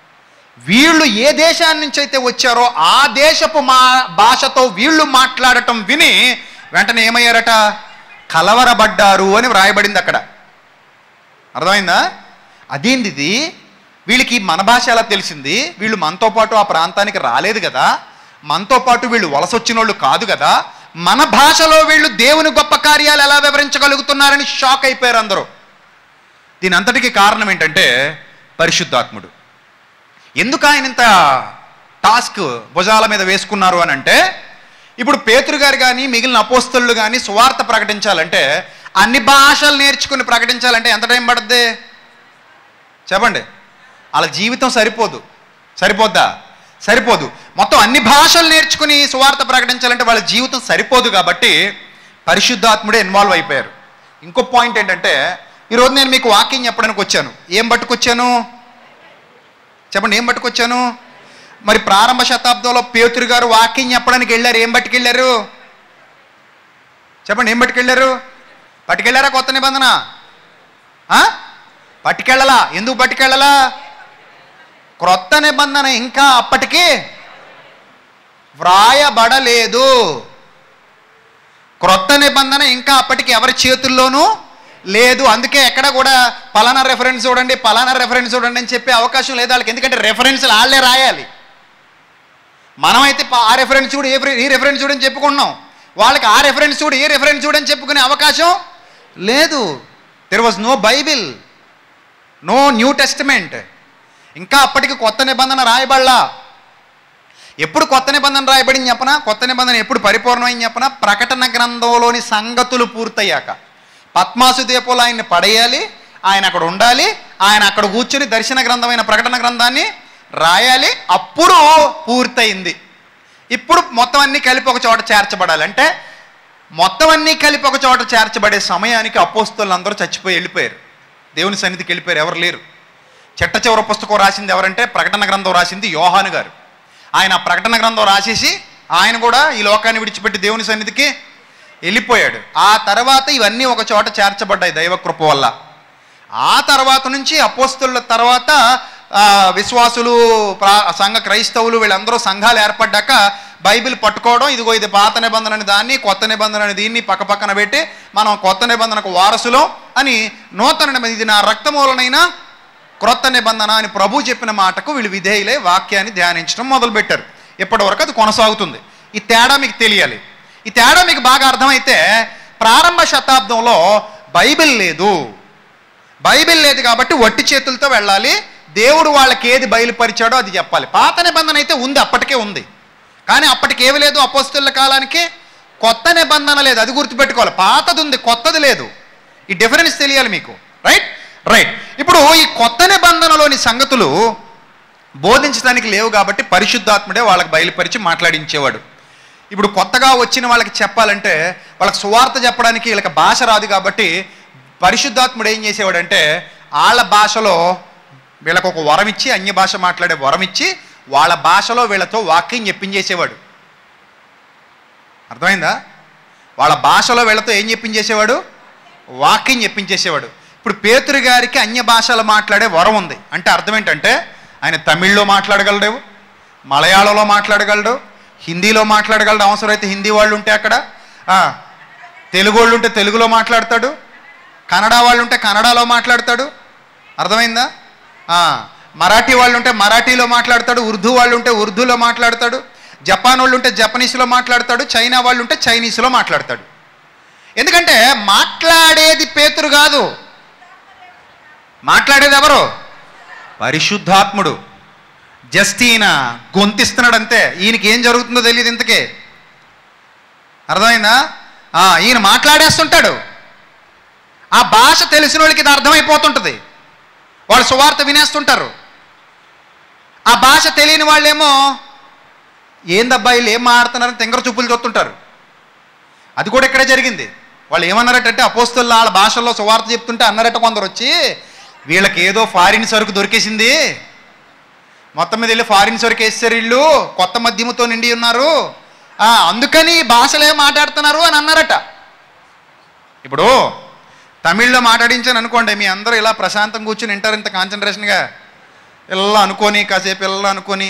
వీళ్ళు ఏ దేశాన్ని నుంచి అయితే వచ్చారో ఆ దేశపు మా భాషతో వీళ్ళు మాట్లాడటం విని వెంటనే ఏమయ్యారట కలవరబడ్డారు అని వ్రాయబడింది అక్కడ అర్థమైందా అదేంది ఇది వీళ్ళకి మన భాష ఎలా తెలిసింది వీళ్ళు మనతో పాటు ఆ ప్రాంతానికి రాలేదు కదా మనతో పాటు వీళ్ళు వలస వచ్చిన వాళ్ళు కాదు కదా మన భాషలో వీళ్ళు దేవుని గొప్ప కార్యాలు ఎలా వివరించగలుగుతున్నారని షాక్ అయిపోయారు అందరూ దీని అంతటికి కారణం ఏంటంటే పరిశుద్ధాత్ముడు ఎందుకు ఆయన ఇంత టాస్క్ భుజాల మీద వేసుకున్నారు అని అంటే ఇప్పుడు పేతురు గారు కానీ మిగిలిన అపోస్తలు కానీ సువార్త ప్రకటించాలంటే అన్ని భాషలు నేర్చుకుని ప్రకటించాలంటే ఎంత టైం పడుద్ది చెప్పండి వాళ్ళ జీవితం సరిపోదు సరిపోద్దా సరిపోదు మొత్తం అన్ని భాషలు నేర్చుకుని సువార్త ప్రకటించాలంటే వాళ్ళ జీవితం సరిపోదు కాబట్టి పరిశుద్ధాత్ముడే ఇన్వాల్వ్ అయిపోయారు ఇంకో పాయింట్ ఏంటంటే ఈరోజు నేను మీకు వాక్యం చెప్పడానికి వచ్చాను ఏం పట్టుకొచ్చాను చెప్పండి ఏం పట్టుకొచ్చాను మరి ప్రారంభ శతాబ్దంలో పేతురు గారు వాక్యం చెప్పడానికి వెళ్ళారు ఏం పట్టుకెళ్ళారు చెప్పండి ఏం పట్టుకెళ్ళారు పట్టుకెళ్ళారా కొత్త నిబంధన ఆ? పట్టుకెళ్ళలా ఎందుకు పట్టుకెళ్ళలా క్రొత్త నిబంధన ఇంకా అప్పటికి వ్రాయబడలేదు క్రొత్త నిబంధన ఇంకా అప్పటికి ఎవరి చేతుల్లోనూ లేదు అందుకే ఎక్కడ కూడా పలానా రెఫరెన్స్ చూడండి పలానా రెఫరెన్స్ చూడండి అని చెప్పే అవకాశం లేదు వాళ్ళకి ఎందుకంటే రెఫరెన్స్ వాళ్ళే రాయాలి మనమైతే ప- ఆ రెఫరెన్స్ చూడు ఏ ఫ్రె- ఈ రెఫరెన్స్ చూడని చెప్పుకున్నాం వాళ్ళకి ఆ రెఫరెన్స్ చూడు ఏ రెఫరెన్స్ చూడని చెప్పుకునే అవకాశం లేదు there was no Bible no New Testament ఇంకా అప్పటికి కొత్త నిబంధన రాయబడలా ఎప్పుడు కొత్త నిబంధన రాయబడింది చెప్పనా కొత్త నిబంధన ఎప్పుడు పరిపూర్ణమైంది చెప్పనా ప్రకటన గ్రంథంలోని సంగతులు పూర్తయ్యాక పద్మాసు దీపంలో ఆయన్ని పడేయాలి ఆయన అక్కడ ఉండాలి ఆయన అక్కడ కూర్చుని దర్శన గ్రంథమైన ప్రకటన గ్రంథాన్ని రాయాలి అప్పుడు పూర్తయింది ఇప్పుడు మొత్తం అన్నీ కలిపి ఒక చోట చేర్చబడాలి అంటే మొత్తం అన్నీ కలిపి ఒక చోట చేర్చబడే సమయానికి అపోస్తులు అందరూ చచ్చిపోయి వెళ్ళిపోయారు దేవుని సన్నిధికి వెళ్ళిపోయారు ఎవరు లేరు చెట్ట చివర పుస్తకం రాసింది ఎవరంటే ప్రకటన గ్రంథం రాసింది యోహాను గారు ఆయన ఆ ప్రకటన గ్రంథం రాసేసి ఆయన కూడా ఈ లోకాన్ని విడిచిపెట్టి దేవుని సన్నిధికి వెళ్ళిపోయాడు ఆ తర్వాత ఇవన్నీ ఒక చోట చేర్చబడ్డాయి దైవకృప వల్ల ఆ తర్వాత నుంచి అపోస్తుల తర్వాత ఆ, విశ్వాసులు ప్రా- సంఘ క్రైస్తవులు వీళ్ళందరూ సంఘాలు ఏర్పడ్డాక బైబిల్ పట్టుకోవడం ఇదిగో ఇది పాత నిబంధన అని దాన్ని కొత్త నిబంధన అని దీన్ని పక్క పక్కన పెట్టి మనం కొత్త నిబంధనకు వారసులో అని నూతన నిబంధన ఇది నా రక్తమూలనైనా క్రొత్త నిబంధన అని ప్రభు చెప్పిన మాటకు వీళ్ళు విధేయులే వాక్యాన్ని ధ్యానించడం మొదలుపెట్టారు ఇప్పటి వరకు అది కొనసాగుతుంది ఈ తేడా మీకు తెలియాలి ఈ తేడా మీకు బాగా అర్థమైతే ప్రారంభ శతాబ్దంలో బైబిల్ లేదు బైబిల్ లేదు కాబట్టి వట్టి చేతులతో వెళ్ళాలి దేవుడు వాళ్ళకి ఏది బయలుపరిచాడో అది చెప్పాలి పాత నిబంధన అయితే ఉంది అప్పటికే ఉంది కానీ అప్పటికి ఏమి లేదు అపోస్తుల కాలానికి కొత్త నిబంధన లేదు అది గుర్తుపెట్టుకోవాలి పాతది ఉంది కొత్తది లేదు ఈ డిఫరెన్స్ తెలియాలి మీకు రైట్ రైట్ ఇప్పుడు ఈ కొత్త నిబంధనలోని సంగతులు బోధించడానికి లేవు కాబట్టి పరిశుద్ధాత్ముడే వాళ్ళకి బయలుపరిచి మాట్లాడించేవాడు ఇప్పుడు కొత్తగా వచ్చిన వాళ్ళకి చెప్పాలంటే వాళ్ళకి సువార్త చెప్పడానికి వీళ్ళకి భాష రాదు కాబట్టి పరిశుద్ధాత్ముడు ఏం చేసేవాడంటే వాళ్ళ భాషలో వీళ్ళకు ఒక వరం ఇచ్చి అన్య భాష మాట్లాడే వరం ఇచ్చి వాళ్ళ భాషలో వీళ్ళతో వాక్యం చెప్పించేసేవాడు అర్థమైందా వాళ్ళ భాషలో వీళ్ళతో ఏం చెప్పించేసేవాడు వాక్యం చెప్పించేసేవాడు ఇప్పుడు పేతురు గారికి అన్య భాషలు మాట్లాడే వరం ఉంది అంటే అర్థం ఏంటంటే ఆయన తమిళ్లో మాట్లాడగలడు మలయాళంలో మాట్లాడగలడు హిందీలో మాట్లాడగలడు అవసరమైతే హిందీ వాళ్ళు ఉంటే అక్కడ ఆ, తెలుగు వాళ్ళు ఉంటే తెలుగులో మాట్లాడతాడు కన్నడ వాళ్ళు ఉంటే కన్నడలో మాట్లాడతాడు అర్థమైందా ఆ, మరాఠీ వాళ్ళు ఉంటే మరాఠీలో మాట్లాడతాడు ఉర్దూ వాళ్ళు ఉంటే ఉర్దూలో మాట్లాడతాడు జపాన్ వాళ్ళు ఉంటే జపనీస్లో మాట్లాడతాడు చైనా వాళ్ళు ఉంటే చైనీస్లో మాట్లాడతాడు ఎందుకంటే మాట్లాడేది పేతురు కాదు మాట్లాడేది ఎవరు పరిశుద్ధాత్ముడు జస్ట్ ఈయన గొంతిస్తున్నాడు అంతే ఈయనకి ఏం జరుగుతుందో తెలియదు ఇంతకే అర్థమైందా ఆ, ఈయన మాట్లాడేస్తుంటాడు ఆ భాష తెలిసిన వాళ్ళకి ఇది అర్థమైపోతుంటుంది వాళ్ళు సువార్త వినేస్తుంటారు ఆ భాష తెలియని వాళ్ళేమో ఏందబ్బా వీళ్ళు ఏం మాడుతున్నారని తెంగర చూపులు చూస్తుంటారు అది కూడా ఇక్కడే జరిగింది వాళ్ళు ఏమన్నారటంటే అపోస్తుల వాళ్ళ భాషల్లో సువార్త చెప్తుంటే అన్నారట కొందరు వచ్చి వీళ్ళకి ఏదో ఫారిన్ సరుకు దొరికేసింది మొత్తం మీద వెళ్ళి ఫారిన్ సరుకు వేస్తారు వీళ్ళు కొత్త మద్యముతో నిండి ఉన్నారు ఆ, అందుకని ఈ భాషలే మాట్లాడుతున్నారు అని అన్నారట ఇప్పుడు తమిళ్లో మాట్లాడించాను అనుకోండి మీ అందరూ ఇలా ప్రశాంతం కూర్చుని వింటారు ఇంత కాన్సన్ట్రేషన్గా ఇలా అనుకొని కాసేపు ఇలా అనుకొని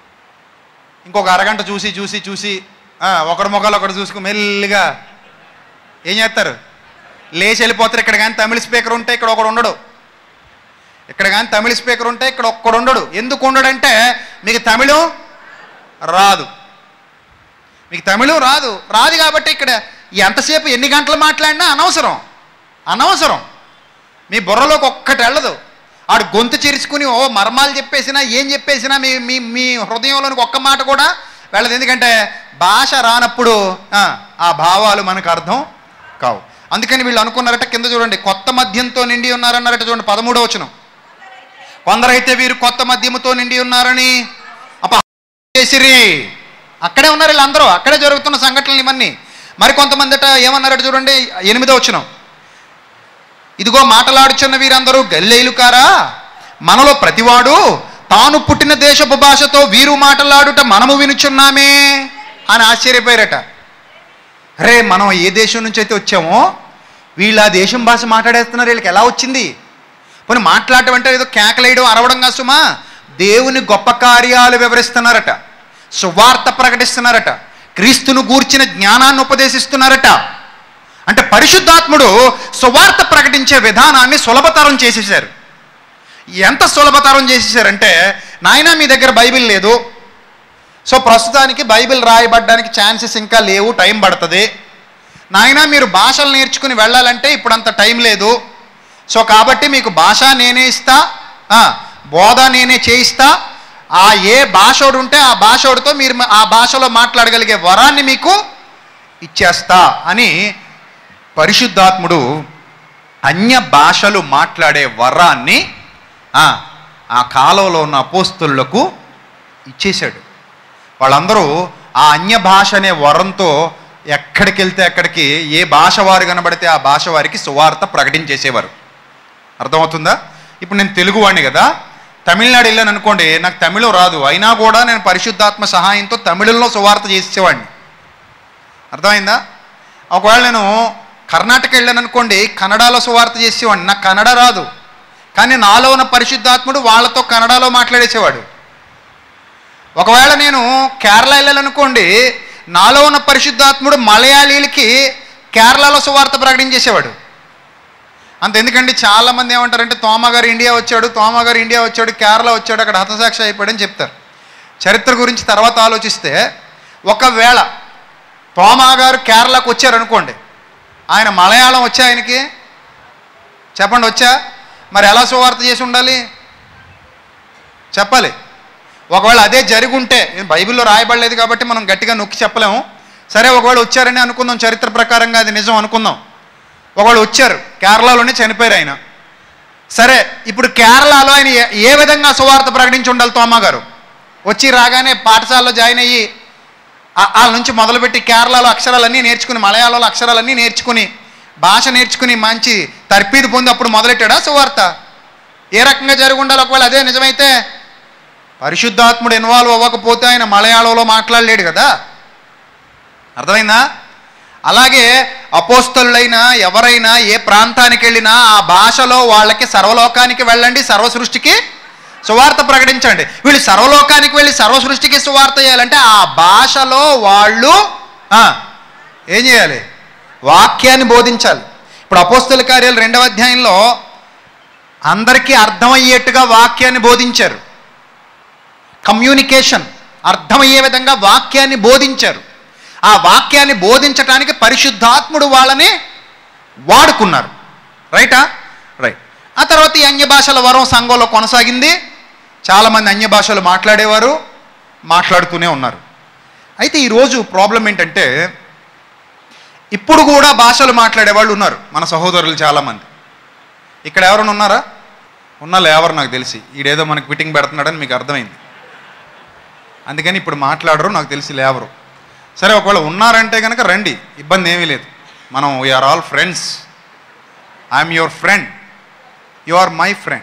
ఇంకొక అరగంట చూసి చూసి చూసి ఆ, ఒకడు మొక్కలు ఒకడు చూసుకుని మెల్లిగా ఏం చేస్తారు లేచి వెళ్ళిపోతారు ఇక్కడ కానీ తమిళ స్పీకర్ ఉంటే ఇక్కడ ఒకడు ఉండడు ఇక్కడ కానీ తమిళ స్పీకర్ ఉంటే ఇక్కడ ఒక్కడు ఉండడు ఎందుకు ఉండడంటే మీకు తమిళం రాదు మీకు తమిళం రాదు రాదు కాబట్టి ఇక్కడ ఎంతసేపు ఎన్ని గంటలు మాట్లాడినా అనవసరం అనవసరం మీ బుర్రలోకి ఒక్కటి వెళ్ళదు ఆడు గొంతు చిరుచుకుని ఓ మర్మాలు చెప్పేసినా ఏం చెప్పేసినా మీ మీ మీ హృదయంలోనికి ఒక్క మాట కూడా వెళ్ళదు ఎందుకంటే భాష రానప్పుడు ఆ, ఆ భావాలు మనకు అర్థం కావు అందుకని వీళ్ళు అనుకున్నారట కింద చూడండి కొత్త మద్యంతో నిండి ఉన్నారన్నారట చూడండి పదమూడో వచనం కొందరైతే వీరు కొత్త మద్యముతో నిండి ఉన్నారని అప్ప చేసిరి అక్కడే ఉన్నారు వీళ్ళందరూ అక్కడే జరుగుతున్న సంఘటనలు ఇవన్నీ మరి కొంతమందిట ఏమన్నారట చూడండి ఎనిమిదో వచనం ఇదిగో మాటలాడుచున్న వీరందరూ గల్లేలు కారా మనలో ప్రతివాడు తాను పుట్టిన దేశపు భాషతో వీరు మాటలాడుట మనము వినుచున్నామే అని ఆశ్చర్యపోయారట అరే మనం ఏ దేశం నుంచి అయితే వచ్చామో వీళ్ళు ఆ దేశం భాష మాట్లాడేస్తున్నారు వీళ్ళకి ఎలా వచ్చింది పోనీ మాట్లాడటం అంటే ఏదో కేకలేయడం అరవడం కాదు సుమా దేవుని గొప్ప కార్యాలు వివరిస్తున్నారట సువార్త ప్రకటిస్తున్నారట క్రీస్తును గూర్చిన జ్ఞానాన్ని ఉపదేశిస్తున్నారట అంటే పరిశుద్ధాత్ముడు సువార్త ప్రకటించే విధానాన్ని సులభతరం చేసేసారు ఎంత సులభతరం చేసేసారంటే నాయన మీ దగ్గర బైబిల్ లేదు సో ప్రస్తుతానికి బైబిల్ రాయబడ్డానికి ఛాన్సెస్ ఇంకా లేవు టైం పడుతుంది నాయన మీరు భాషలు నేర్చుకుని వెళ్ళాలంటే ఇప్పుడు అంత టైం లేదు సో కాబట్టి మీకు భాష నేనే ఇస్తా ఆ, బోధ నేనే చేయిస్తా ఆ ఏ భాషోడు ఉంటే ఆ భాషోడితో మీరు ఆ భాషలో మాట్లాడగలిగే వరాన్ని మీకు ఇచ్చేస్తా అని పరిశుద్ధాత్ముడు అన్య భాషలు మాట్లాడే వరాన్ని ఆ, ఆ కాలంలో ఉన్న అపోస్తులకు ఇచ్చేశాడు వాళ్ళందరూ ఆ అన్య భాష అనే వరంతో ఎక్కడికి వెళ్తే అక్కడికి ఏ భాష వారు కనబడితే ఆ భాష వారికి సువార్త ప్రకటించేసేవారు అర్థమవుతుందా ఇప్పుడు నేను తెలుగు వాడిని కదా తమిళనాడు వెళ్ళాను అనుకోండి నాకు తమిళం రాదు అయినా కూడా నేను పరిశుద్ధాత్మ సహాయంతో తమిళంలో సువార్త చేసేవాడిని అర్థమైందా ఒకవేళ నేను కర్ణాటక వెళ్ళాను అనుకోండి కన్నడలో సువార్త చేసేవాడిని నాకు కన్నడ రాదు కానీ నాలో ఉన్న పరిశుద్ధాత్ముడు వాళ్ళతో కన్నడలో మాట్లాడేసేవాడు ఒకవేళ నేను కేరళ వెళ్ళాలనుకోండి నాలో ఉన్న పరిశుద్ధాత్ముడు మలయాళీలకి కేరళలో సువార్త ప్రకటించేసేవాడు అంత ఎందుకంటే చాలామంది ఏమంటారంటే తోమ గారు ఇండియా వచ్చాడు తోమ గారు ఇండియా వచ్చాడు కేరళ వచ్చాడు అక్కడ హతసాక్షి అయిపోయాడని చెప్తారు చరిత్ర గురించి తర్వాత ఆలోచిస్తే ఒకవేళ తోమా గారు కేరళకు వచ్చారనుకోండి ఆయన మలయాళం వచ్చా ఆయనకి చెప్పండి వచ్చా మరి ఎలా సువార్త చేసి ఉండాలి చెప్పాలి ఒకవేళ అదే జరిగి ఉంటే ఇది బైబిల్లో రాయబడలేదు కాబట్టి మనం గట్టిగా నొక్కి చెప్పలేము సరే ఒకవేళ వచ్చారని అనుకుందాం చరిత్ర ప్రకారంగా అది నిజం అనుకుందాం ఒకవేళ వచ్చారు కేరళలోనే చనిపోయారు ఆయన సరే ఇప్పుడు కేరళలో ఆయన ఏ- ఏ విధంగా సువార్త ప్రకటించి ఉండాలి తోమా గారు వచ్చి రాగానే పాఠశాలలో జాయిన్ అయ్యి ఆ- వాళ్ళ నుంచి మొదలుపెట్టి కేరళలో అక్షరాలన్నీ నేర్చుకుని మలయాళంలో అక్షరాలన్నీ నేర్చుకుని భాష నేర్చుకుని మంచి తర్పీదు పొంది అప్పుడు మొదలెట్టాడా సువార్త ఏ రకంగా జరిగి ఉండాలి ఒకవేళ అదే నిజమైతే పరిశుద్ధాత్ముడు ఇన్వాల్వ్ అవ్వకపోతే ఆయన మలయాళంలో మాట్లాడలేడు కదా అర్థమైందా అలాగే అపోస్తలుడైనా ఎవరైనా ఏ ప్రాంతానికి వెళ్ళినా ఆ భాషలో వాళ్ళకి సర్వలోకానికి వెళ్ళండి సర్వ సృష్టికి సువార్త ప్రకటించండి వీళ్ళు సర్వలోకానికి వెళ్ళి సర్వ సృష్టికి సువార్త చేయాలంటే ఆ భాషలో వాళ్ళు ఆ, ఏం చేయాలి వాక్యాన్ని బోధించాలి ఇప్పుడు అపోస్తల కార్యాలు రెండవ అధ్యాయంలో అందరికీ అర్థమయ్యేట్టుగా వాక్యాన్ని బోధించారు కమ్యూనికేషన్ అర్థమయ్యే విధంగా వాక్యాన్ని బోధించారు ఆ వాక్యాన్ని బోధించటానికి పరిశుద్ధాత్ముడు వాళ్ళని వాడుకున్నారు రైటా రైట్ ఆ తర్వాత ఈ అన్య భాషల వరం సంఘంలో కొనసాగింది చాలామంది అన్య భాషలు మాట్లాడేవారు మాట్లాడుతూనే ఉన్నారు అయితే ఈరోజు ప్రాబ్లం ఏంటంటే ఇప్పుడు కూడా భాషలు మాట్లాడే వాళ్ళు ఉన్నారు మన సహోదరులు చాలామంది ఇక్కడ ఎవరైనా ఉన్నారా ఉన్నా లేవరు నాకు తెలిసి ఈడేదో మనకి ఫిట్టింగ్ పెడుతున్నాడని మీకు అర్థమైంది అందుకని ఇప్పుడు మాట్లాడరు నాకు తెలిసి లేవరు సరే ఒకవేళ ఉన్నారంటే కనుక రండి ఇబ్బంది ఏమీ లేదు మనం we are all friends I am your friend you are my friend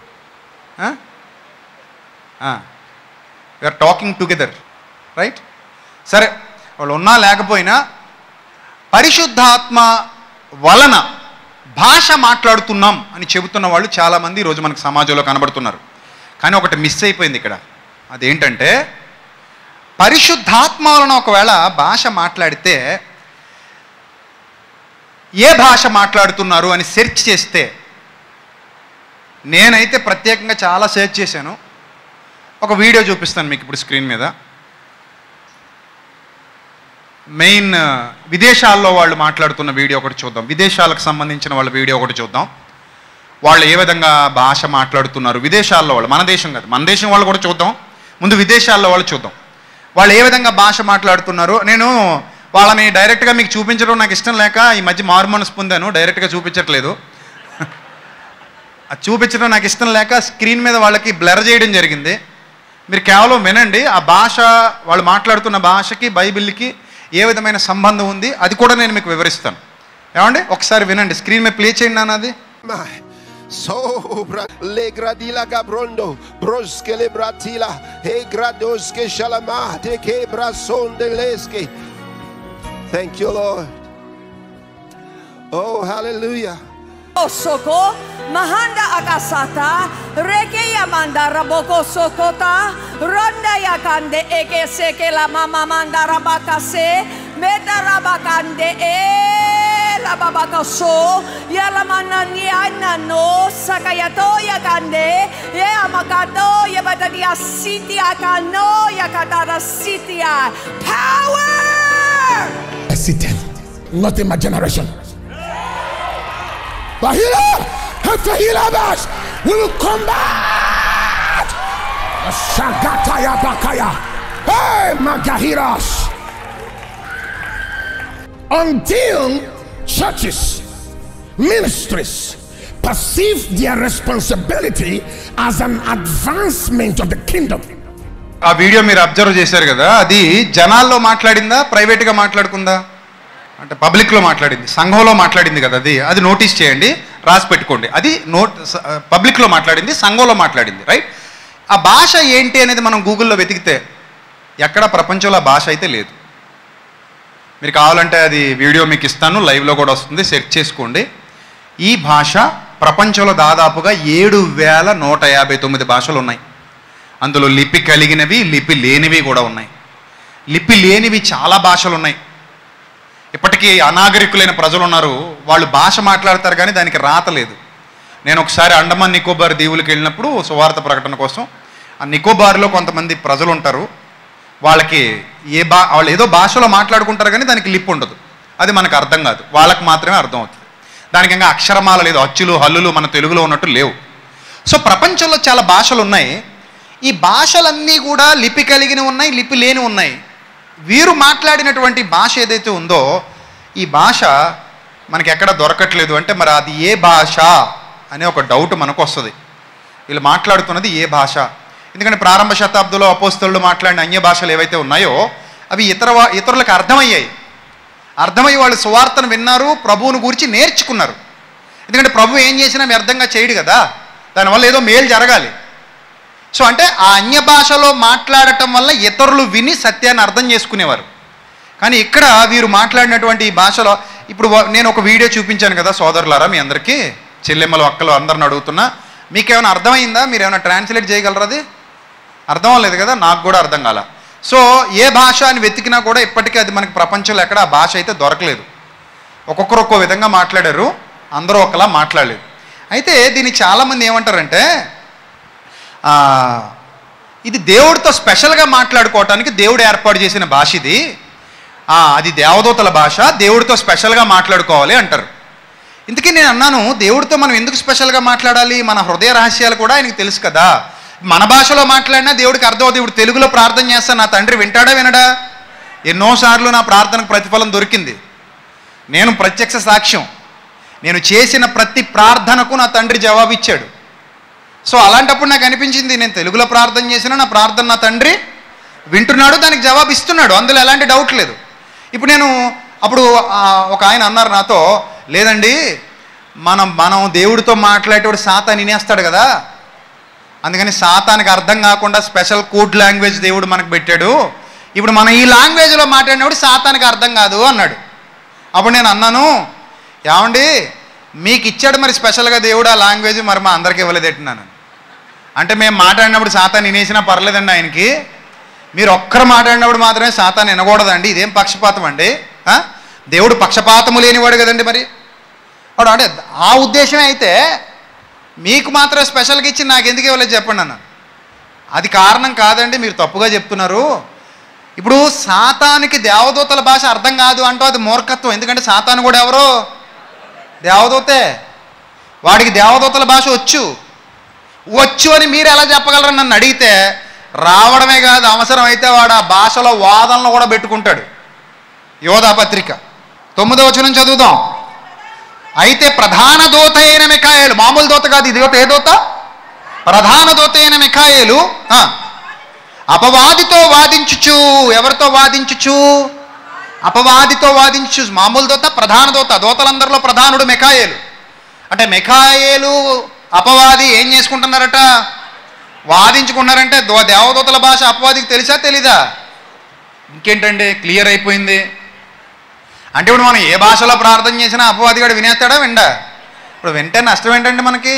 we are talking together right సరే వాళ్ళు ఉన్నా లేకపోయినా పరిశుద్ధాత్మ వలన భాష మాట్లాడుతున్నాం అని చెబుతున్న వాళ్ళు చాలామంది ఈరోజు మనకు సమాజంలో కనబడుతున్నారు కానీ ఒకటి మిస్ అయిపోయింది ఇక్కడ అదేంటంటే పరిశుద్ధాత్మ వలన ఒకవేళ భాష మాట్లాడితే ఏ భాష మాట్లాడుతున్నారు అని సెర్చ్ చేస్తే నేనైతే ప్రత్యేకంగా చాలా సెర్చ్ చేశాను ఒక వీడియో చూపిస్తాను మీకు ఇప్పుడు స్క్రీన్ మీద మెయిన్ ఆ, విదేశాల్లో వాళ్ళు మాట్లాడుతున్న వీడియో ఒకటి చూద్దాం విదేశాలకు సంబంధించిన వాళ్ళ వీడియో ఒకటి చూద్దాం వాళ్ళు ఏ విధంగా భాష మాట్లాడుతున్నారు విదేశాల్లో వాళ్ళు మన దేశం కాదు మన దేశం వాళ్ళు కూడా చూద్దాం ముందు విదేశాల్లో వాళ్ళు చూద్దాం వాళ్ళు ఏ విధంగా భాష మాట్లాడుతున్నారు నేను వాళ్ళని డైరెక్ట్గా మీకు చూపించడం నాకు ఇష్టం లేక ఈ మధ్య మారుమనసు పొందాను డైరెక్ట్గా చూపించట్లేదు అది చూపించడం నాకు ఇష్టం లేక స్క్రీన్ మీద వాళ్ళకి బ్లర్ చేయడం జరిగింది మీరు కేవలం వినండి ఆ భాష వాళ్ళు మాట్లాడుతున్న భాషకి బైబిల్కి ఏ విధమైన సంబంధం ఉంది అది కూడా నేను మీకు వివరిస్తాను ఏమండి ఒకసారి వినండి స్క్రీన్ మీద ప్లే చేయండి నాన్న అది Mai. Sobra le gradila gabrondo broske le bratila he gradoske shalama de ke brason de leske. Thank you, Lord. Oh, hallelujah. Soko, Mahanda Akasata, Reke Yamanda Raboko Sokota, Ronda Yakande Eke Seke la Mama Manda Rabakase, Meta Rabakande E la Babakaso, Yalamana Niana no, Sakayato Yakande, Yamakato Yabatadia City Akano Yakatara City. Power! seated, not in my generation. Bahila, Hefahila Bash, we will come back. Shagataya Bakaya, hey Magahiras. Until churches, ministries perceive their responsibility as an advancement of the kingdom. ఆ video మీరు observe చేశారు కదా అది జనాల్లో మాట్లాడిందా ప్రైవేట్గా మాట్లాడుకుందా అంటే పబ్లిక్లో మాట్లాడింది సంఘంలో మాట్లాడింది కదా అది అది నోటీస్ చేయండి రాసి పెట్టుకోండి అది నోట్ పబ్లిక్లో మాట్లాడింది సంఘంలో మాట్లాడింది రైట్ ఆ భాష ఏంటి అనేది మనం గూగుల్లో వెతికితే ఎక్కడ ప్రపంచంలో ఆ భాష అయితే లేదు మీరు కావాలంటే అది వీడియో మీకు ఇస్తాను లైవ్లో కూడా వస్తుంది సెర్చ్ చేసుకోండి ఈ భాష ప్రపంచంలో దాదాపుగా ఏడు వేల నూట యాభై తొమ్మిది భాషలు ఉన్నాయి అందులో లిపి కలిగినవి లిపి లేనివి కూడా ఉన్నాయి లిపి లేనివి చాలా భాషలు ఉన్నాయి ఇప్పటికీ అనాగరికులైన ప్రజలు ఉన్నారు వాళ్ళు భాష మాట్లాడతారు కానీ దానికి రాత లేదు నేను ఒకసారి అండమాన్ నికోబార్ దీవులకు వెళ్ళినప్పుడు సువార్త ప్రకటన కోసం ఆ నికోబార్లో కొంతమంది ప్రజలు ఉంటారు వాళ్ళకి ఏ బా వాళ్ళు ఏదో భాషలో మాట్లాడుకుంటారు కానీ దానికి లిప్ ఉండదు అది మనకు అర్థం కాదు వాళ్ళకి మాత్రమే అర్థం అవుతుంది దానికి ఇంకా అక్షరమాల లేదు అచ్చులు హల్లులు మన తెలుగులో ఉన్నట్టు లేవు సో ప్రపంచంలో చాలా భాషలు ఉన్నాయి ఈ భాషలన్నీ కూడా లిపి కలిగిన ఉన్నాయి లిపి లేని ఉన్నాయి వీరు మాట్లాడినటువంటి భాష ఏదైతే ఉందో ఈ భాష మనకి ఎక్కడ దొరకట్లేదు అంటే మరి అది ఏ భాష అనే ఒక డౌట్ మనకు వస్తుంది వీళ్ళు మాట్లాడుతున్నది ఏ భాష ఎందుకంటే ప్రారంభ శతాబ్దంలో అపోస్తలు మాట్లాడిన అన్య భాషలు ఏవైతే ఉన్నాయో అవి ఇతర వా- ఇతరులకు అర్థమయ్యాయి అర్థమయ్యి వాళ్ళు సువార్తను విన్నారు ప్రభువును గురించి నేర్చుకున్నారు ఎందుకంటే ప్రభు ఏం చేసినా వ్యర్థంగా చేయడు కదా దానివల్ల ఏదో మేలు జరగాలి సో అంటే ఆ అన్య భాషలో మాట్లాడటం వల్ల ఇతరులు విని సత్యాన్ని అర్థం చేసుకునేవారు కానీ ఇక్కడ వీరు మాట్లాడినటువంటి ఈ భాషలో ఇప్పుడు వా- నేను ఒక వీడియో చూపించాను కదా సోదరులారా మీ అందరికీ చెల్లెమ్మలు అక్కలు అందరిని అడుగుతున్నా మీకేమైనా అర్థమైందా మీరు ఏమైనా ట్రాన్స్లేట్ చేయగలరా అది అర్థం అవ్వలేదు కదా నాకు కూడా అర్థం కాల సో ఏ భాష అని వెతికినా కూడా ఇప్పటికీ అది మనకి ప్రపంచంలో ఎక్కడ ఆ భాష అయితే దొరకలేదు ఒక్కొక్కరు ఒక్కో విధంగా మాట్లాడారు అందరూ ఒకలా మాట్లాడలేదు అయితే దీన్ని చాలామంది ఏమంటారంటే ఆ, ఇది దేవుడితో స్పెషల్గా మాట్లాడుకోవటానికి దేవుడు ఏర్పాటు చేసిన భాష ఇది ఆ, అది దేవదూతల భాష దేవుడితో స్పెషల్గా మాట్లాడుకోవాలి అంటారు ఇందుకే నేను అన్నాను దేవుడితో మనం ఎందుకు స్పెషల్గా మాట్లాడాలి మన హృదయ రహస్యాలు కూడా ఆయనకు తెలుసు కదా మన భాషలో మాట్లాడినా దేవుడికి అర్థం అవుతుంది ఇప్పుడు తెలుగులో ప్రార్థన చేస్తాను నా తండ్రి వింటాడా వినడా ఎన్నోసార్లు నా ప్రార్థనకు ప్రతిఫలం దొరికింది నేను ప్రత్యక్ష సాక్ష్యం నేను చేసిన ప్రతి ప్రార్థనకు నా తండ్రి జవాబిచ్చాడు సో అలాంటప్పుడు నాకు అనిపించింది నేను తెలుగులో ప్రార్థన చేసినా నా ప్రార్థన నా తండ్రి వింటున్నాడు దానికి జవాబు ఇస్తున్నాడు అందులో ఎలాంటి డౌట్ లేదు ఇప్పుడు నేను అప్పుడు ఆ, ఒక ఆయన అన్నారు నాతో లేదండి మనం మనం దేవుడితో మాట్లాడేటప్పుడు సాతాన్ వినేస్తాడు కదా అందుకని సాతానికి అర్థం కాకుండా స్పెషల్ కోడ్ లాంగ్వేజ్ దేవుడు మనకు పెట్టాడు ఇప్పుడు మనం ఈ లాంగ్వేజ్లో మాట్లాడినప్పుడు సాతానికి అర్థం కాదు అన్నాడు అప్పుడు నేను అన్నాను ఏమండి మీకు ఇచ్చాడు మరి స్పెషల్గా దేవుడు ఆ లాంగ్వేజ్ మరి మా అందరికి ఇవ్వలేదు ఎట్టున్నాను అంటే మేము మాట్లాడినప్పుడు సాతాన్ వినేసినా పర్లేదండి ఆయనకి మీరు ఒక్కరు మాట్లాడినప్పుడు మాత్రమే సాతాన్ వినకూడదండి ఇదేం పక్షపాతం అండి ఆ? దేవుడు పక్షపాతము లేనివాడు కదండి మరి వాడు అంటే ఆ ఉద్దేశమే అయితే మీకు మాత్రం స్పెషల్గా ఇచ్చి నాకు ఎందుకు ఇవ్వలేదు చెప్పండి అన్న అది కారణం కాదండి మీరు తప్పుగా చెప్తున్నారు ఇప్పుడు సాతానికి దేవదూతల భాష అర్థం కాదు అంటూ అది మూర్ఖత్వం ఎందుకంటే సాతాను కూడా ఎవరో దేవదూతే వాడికి దేవదూతల భాష వచ్చు వచ్చు అని మీరు ఎలా చెప్పగలరని నన్ను అడిగితే రావడమే కాదు అవసరం అయితే వాడు ఆ భాషలో వాదనలు కూడా పెట్టుకుంటాడు యోధా పత్రిక తొమ్మిదో వచనం చదువుదాం అయితే ప్రధాన దూత అయిన మిఖాయేలు మామూలు దూత కాదు ఇది దూత ఏ దూత ప్రధాన దూత అయిన మిఖాయేలు ఆ, అపవాదితో వాదించుచు ఎవరితో వాదించుచు అపవాదితో వాదించు మామూలు దూత ప్రధాన దూత దూతలందరిలో ప్రధానుడు మెకాయేలు అంటే మెకాయేలు అపవాది ఏం చేసుకుంటున్నారట వాదించుకున్నారంటే దో- దేవదూతల భాష అపవాదికి తెలుసా తెలీదా ఇంకేంటండి క్లియర్ అయిపోయింది అంటే ఇప్పుడు మనం ఏ భాషలో ప్రార్థన చేసినా అపవాదిగాడు వినేస్తాడా విండా ఇప్పుడు వింటే నష్టం ఏంటండి మనకి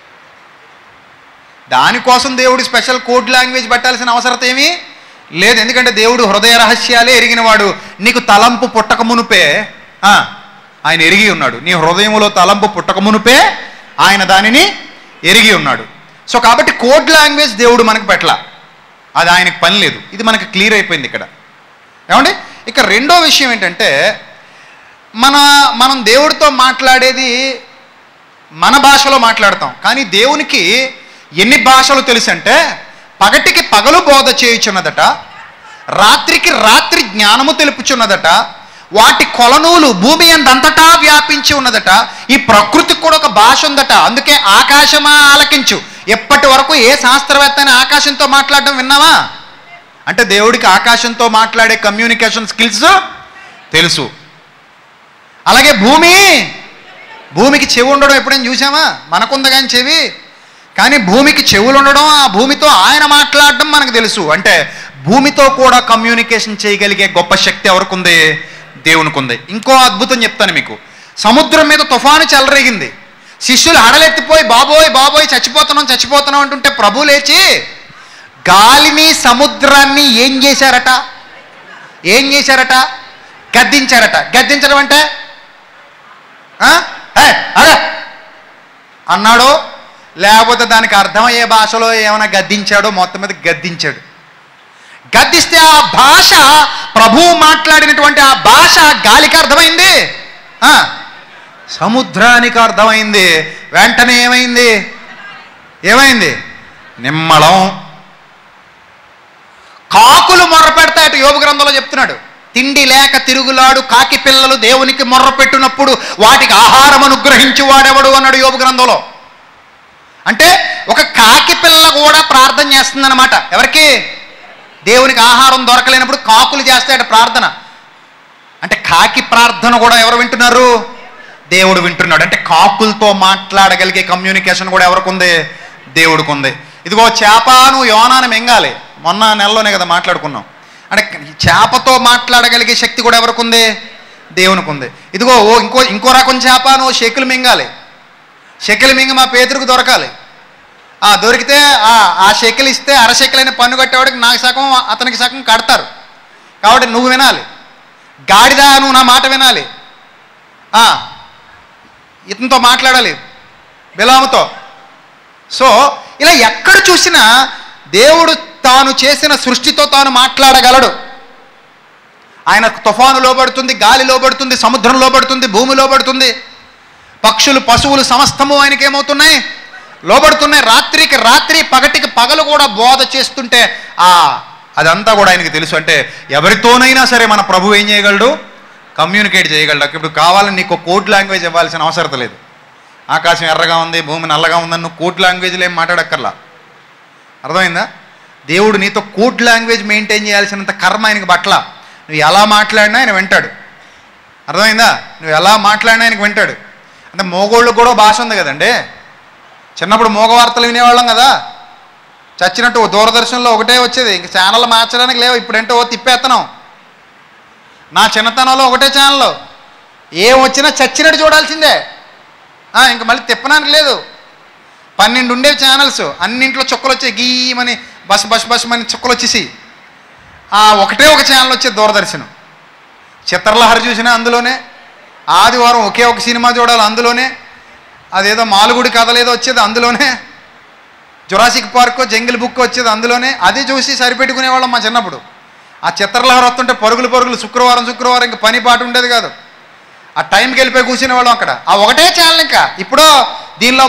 దానికోసం దేవుడు స్పెషల్ కోడ్ లాంగ్వేజ్ పెట్టాల్సిన అవసరం ఏమీ లేదు ఎందుకంటే దేవుడు హృదయ రహస్యాలే ఎరిగినవాడు నీకు తలంపు పుట్టక మునుపే ఆ, ఆయన ఎరిగి ఉన్నాడు నీ హృదయంలో తలంపు పుట్టక మునుపే ఆయన దానిని ఎరిగి ఉన్నాడు సో కాబట్టి కోడ్ లాంగ్వేజ్ దేవుడు మనకు పెట్టల అది ఆయనకు పని లేదు ఇది మనకు క్లియర్ అయిపోయింది ఇక్కడ ఏమండి ఇక రెండో విషయం ఏంటంటే మన మనం దేవుడితో మాట్లాడేది మన భాషలో మాట్లాడతాం కానీ దేవునికి ఎన్ని భాషలు తెలుసు అంటే పగటికి పగలు బోధ చేయుచున్నదట రాత్రికి రాత్రి జ్ఞానము తెలుపుచున్నదట వాటి కొలనూలు భూమి అందంతటా వ్యాపించి ఉన్నదట ఈ ప్రకృతికి కూడా ఒక భాష ఉందట అందుకే ఆకాశమా ఆలకించు ఎప్పటి వరకు ఏ శాస్త్రవేత్త అయినా ఆకాశంతో మాట్లాడడం విన్నావా అంటే దేవుడికి ఆకాశంతో మాట్లాడే కమ్యూనికేషన్ స్కిల్స్ తెలుసు అలాగే భూమి భూమికి చెవి ఉండడం ఎప్పుడైనా చూసామా మనకుంది కానీ చెవి కానీ భూమికి చెవులు ఉండడం ఆ భూమితో ఆయన మాట్లాడడం మనకు తెలుసు అంటే భూమితో కూడా కమ్యూనికేషన్ చేయగలిగే గొప్ప శక్తి ఎవరికి ఉంది దేవునికి ఉంది ఇంకో అద్భుతం చెప్తాను మీకు సముద్రం మీద తుఫాను చెలరేగింది శిష్యులు హడలెత్తిపోయి బాబోయ్ బాబోయ్ చచ్చిపోతున్నాం చచ్చిపోతున్నాం అంటుంటే ప్రభు లేచి గాలిని సముద్రాన్ని ఏం చేశారట ఏం చేశారట గద్దించారట గద్దించడం అంటే ఆ? ఏ, అరే అన్నాడో లేకపోతే దానికి అర్థమయ్యే భాషలో ఏమైనా గద్దించాడో మొత్తం మీద గద్దించాడు గద్దిస్తే ఆ భాష ప్రభువు మాట్లాడినటువంటి ఆ భాష గాలికి అర్థమైంది ఆ, సముద్రానికి అర్థమైంది వెంటనే ఏమైంది ఏమైంది నిమ్మళం కాకులు మొర్ర పెడతాయట యోగ గ్రంథంలో చెప్తున్నాడు తిండి లేక తిరుగులాడు కాకి పిల్లలు దేవునికి మొర్ర పెట్టినప్పుడు వాటికి ఆహారం అనుగ్రహించి వాడెవడు అన్నాడు యోగ గ్రంథంలో అంటే ఒక కాకి పిల్ల కూడా ప్రార్థన చేస్తుందన్నమాట ఎవరికి దేవునికి ఆహారం దొరకలేనప్పుడు కాకులు చేస్తాయట ప్రార్థన అంటే కాకి ప్రార్థన కూడా ఎవరు వింటున్నారు దేవుడు వింటున్నాడు అంటే కాకులతో మాట్లాడగలిగే కమ్యూనికేషన్ కూడా ఎవరికి ఉంది దేవుడికి ఉంది ఇదిగో చేపను యోనాను మింగాలి మొన్న నెలలోనే కదా మాట్లాడుకున్నాం అంటే ఈ చేపతో మాట్లాడగలిగే శక్తి కూడా ఎవరికి ఉంది దేవునికి ఉంది ఇదిగో ఓ ఇంకో ఇంకో రకం చేప నువ్వు షెకులు మింగాలి షెకిల్ మింగి మా పేదరికి దొరకాలి ఆ దొరికితే ఆ ఆ షెకిల్ ఇస్తే అర షెకిల్ అయిన పన్ను కట్టేవాడికి నాకు సగం అతనికి సగం కడతారు కాబట్టి నువ్వు వినాలి గాడిద నువ్వు నా మాట వినాలి ఆ, ఇతనితో మాట్లాడాలి బిలాముతో సో ఇలా ఎక్కడ చూసినా దేవుడు తాను చేసిన సృష్టితో తాను మాట్లాడగలడు ఆయన తుఫాను లోబడుతుంది గాలి లోబడుతుంది సముద్రం లోబడుతుంది భూమి లోబడుతుంది పక్షులు పశువులు సమస్తము ఆయనకి ఏమవుతున్నాయి లోబడుతున్నాయి రాత్రికి రాత్రి పగటికి పగలు కూడా బోధ చేస్తుంటే ఆ అదంతా కూడా ఆయనకి తెలుసు అంటే ఎవరితోనైనా సరే మన ప్రభు ఏం చేయగలడు కమ్యూనికేట్ చేయగలడు ఇప్పుడు కావాలని నీకు కోడ్ లాంగ్వేజ్ ఇవ్వాల్సిన అవసరం లేదు ఆకాశం ఎర్రగా ఉంది భూమి నల్లగా ఉందని నువ్వు కోడ్ లాంగ్వేజ్లో ఏం మాట్లాడక్కర్లా అర్థమైందా దేవుడు నీతో కోడ్ లాంగ్వేజ్ మెయింటైన్ చేయాల్సినంత కర్మ ఆయనకి పట్ల నువ్వు ఎలా మాట్లాడినా ఆయన వింటాడు అర్థమైందా నువ్వు ఎలా మాట్లాడినా ఆయనకి వింటాడు అంటే మోగోళ్ళకు కూడా భాష ఉంది కదండి చిన్నప్పుడు మోగ వార్తలు వినేవాళ్ళం కదా చచ్చినట్టు ఓ దూరదర్శన్లో ఒకటే వచ్చేది ఇంక ఛానల్ మార్చడానికి లేవు ఇప్పుడంటే ఓ తిప్పేస్తున్నాం నా చిన్నతనంలో ఒకటే ఛానల్ ఏం వచ్చినా చచ్చినట్టు చూడాల్సిందే ఆ, ఇంక మళ్ళీ తిప్పడానికి లేదు పన్నెండు ఉండేవి ఛానల్స్ అన్నింట్లో చుక్కలు వచ్చాయి గీమని బస్ బస్ బస్ అని చుక్కలు వచ్చేసి ఆ ఒకటే ఒక ఛానల్ వచ్చేది దూరదర్శనం చిత్రలహరి చూసినా అందులోనే ఆదివారం ఒకే ఒక సినిమా చూడాలి అందులోనే అదేదో మాలుగుడి కథలేదో వచ్చేది అందులోనే జురాసిక్ పార్క్ జంగిల్ బుక్ వచ్చేది అందులోనే అది చూసి సరిపెట్టుకునేవాళ్ళం మా చిన్నప్పుడు ఆ చిత్రలహరి వస్తుంటే పరుగులు పరుగులు శుక్రవారం శుక్రవారం ఇంకా పని పాటు ఉండేది కాదు ఆ టైంకి వెళ్ళిపోయి కూర్చునేవాళ్ళం అక్కడ ఆ ఒకటే ఛానల్ ఇంకా ఇప్పుడు దీనిలో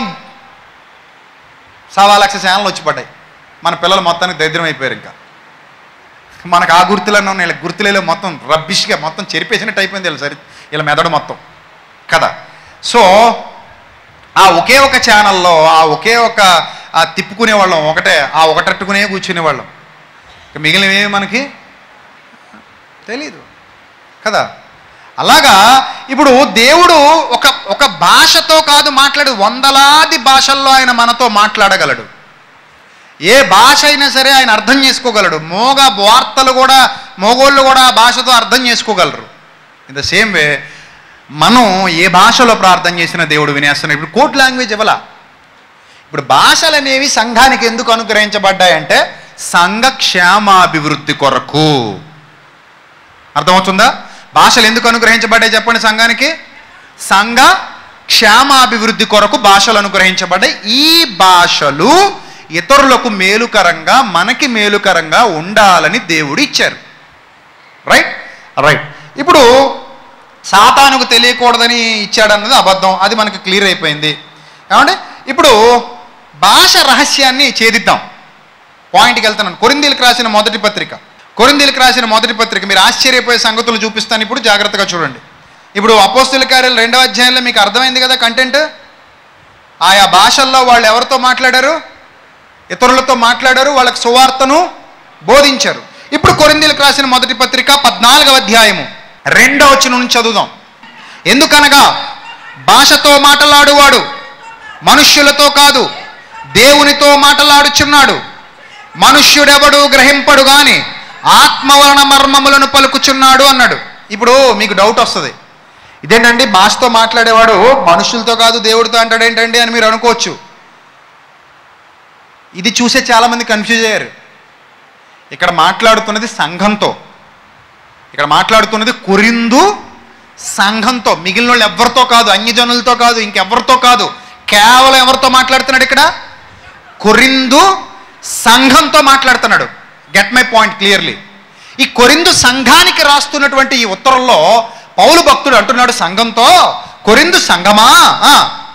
సవా లక్ష ఛానల్ వచ్చి పడ్డాయి మన పిల్లలు మొత్తానికి దరిద్రం అయిపోయారు ఇంకా మనకు ఆ గుర్తులన్నా ఉన్నాయి వీళ్ళకి గుర్తులేలో మొత్తం రబ్బిష్గా మొత్తం చెరిపేసినట్టు అయిపోయింది వీళ్ళ సరి వీళ్ళ మెదడు మొత్తం కదా సో ఆ ఒకే ఒక ఛానల్లో ఆ ఒకే ఒక ఆ తిప్పుకునే వాళ్ళం ఒకటే ఆ ఒకటట్టుకునే కూర్చునే వాళ్ళం ఇక మిగిలినవి మనకి తెలీదు కదా అలాగా ఇప్పుడు దేవుడు ఒక ఒక భాషతో కాదు మాట్లాడు వందలాది భాషల్లో ఆయన మనతో మాట్లాడగలడు ఏ భాష అయినా సరే ఆయన అర్థం చేసుకోగలడు మోగ వార్తలు కూడా మోగోళ్ళు కూడా ఆ భాషతో అర్థం చేసుకోగలరు ఇన్ ద సేమ్ వే మనం ఏ భాషలో ప్రార్థన చేసిన దేవుడు వినేస్తున్నాడు ఇప్పుడు కోడ్ లాంగ్వేజ్ ఇవ్వాల ఇప్పుడు భాషలు అనేవి సంఘానికి ఎందుకు అనుగ్రహించబడ్డాయంటే సంఘ క్షేమాభివృద్ధి కొరకు అర్థమవుతుందా భాషలు ఎందుకు అనుగ్రహించబడ్డాయి చెప్పండి సంఘానికి సంఘ క్షేమాభివృద్ధి కొరకు భాషలు అనుగ్రహించబడ్డాయి ఈ భాషలు ఇతరులకు మేలుకరంగా మనకి మేలుకరంగా ఉండాలని దేవుడు ఇచ్చారు రైట్ రైట్ ఇప్పుడు సాతానుకు తెలియకూడదని ఇచ్చాడన్నది అబద్ధం అది మనకి క్లియర్ అయిపోయింది ఏమంటే ఇప్పుడు భాష రహస్యాన్ని ఛేదిద్దాం పాయింట్కి వెళ్తున్నాను కొరిందీలకు రాసిన మొదటి పత్రిక కొరిందీలకు రాసిన మొదటి పత్రిక మీరు ఆశ్చర్యపోయే సంగతులు చూపిస్తాను ఇప్పుడు జాగ్రత్తగా చూడండి ఇప్పుడు అపోస్తుల కార్యాలు రెండవ అధ్యాయంలో మీకు అర్థమైంది కదా కంటెంట్ ఆయా భాషల్లో వాళ్ళు ఎవరితో మాట్లాడారు ఇతరులతో మాట్లాడారు వాళ్ళకి సువార్తను బోధించారు ఇప్పుడు కొరిందీలకు రాసిన మొదటి పత్రిక పద్నాలుగవ అధ్యాయము రెండవ వచనం నుంచి చదువుదాం ఎందుకనగా భాషతో మాట్లాడువాడు మనుష్యులతో కాదు దేవునితో మాట్లాడుచున్నాడు మనుష్యుడెవడు గ్రహింపడు గాని ఆత్మ వలన మర్మములను పలుకుచున్నాడు అన్నాడు ఇప్పుడు మీకు డౌట్ వస్తుంది ఇదేంటండి భాషతో మాట్లాడేవాడు మనుషులతో కాదు దేవుడితో అంటాడు ఏంటండి అని మీరు అనుకోవచ్చు ఇది చూసే చాలామంది కన్ఫ్యూజ్ అయ్యారు ఇక్కడ మాట్లాడుతున్నది సంఘంతో ఇక్కడ మాట్లాడుతున్నది కొరిందు సంఘంతో మిగిలిన వాళ్ళు ఎవరితో కాదు అన్యజనులతో కాదు ఇంకెవరితో కాదు కేవలం ఎవరితో మాట్లాడుతున్నాడు ఇక్కడ కొరిందు సంఘంతో మాట్లాడుతున్నాడు గెట్ మై పాయింట్ క్లియర్లీ ఈ కొరిందు సంఘానికి రాస్తున్నటువంటి ఈ ఉత్తరంలో పౌలు భక్తుడు అంటున్నాడు సంఘంతో కొరిందు సంఘమా ఆ,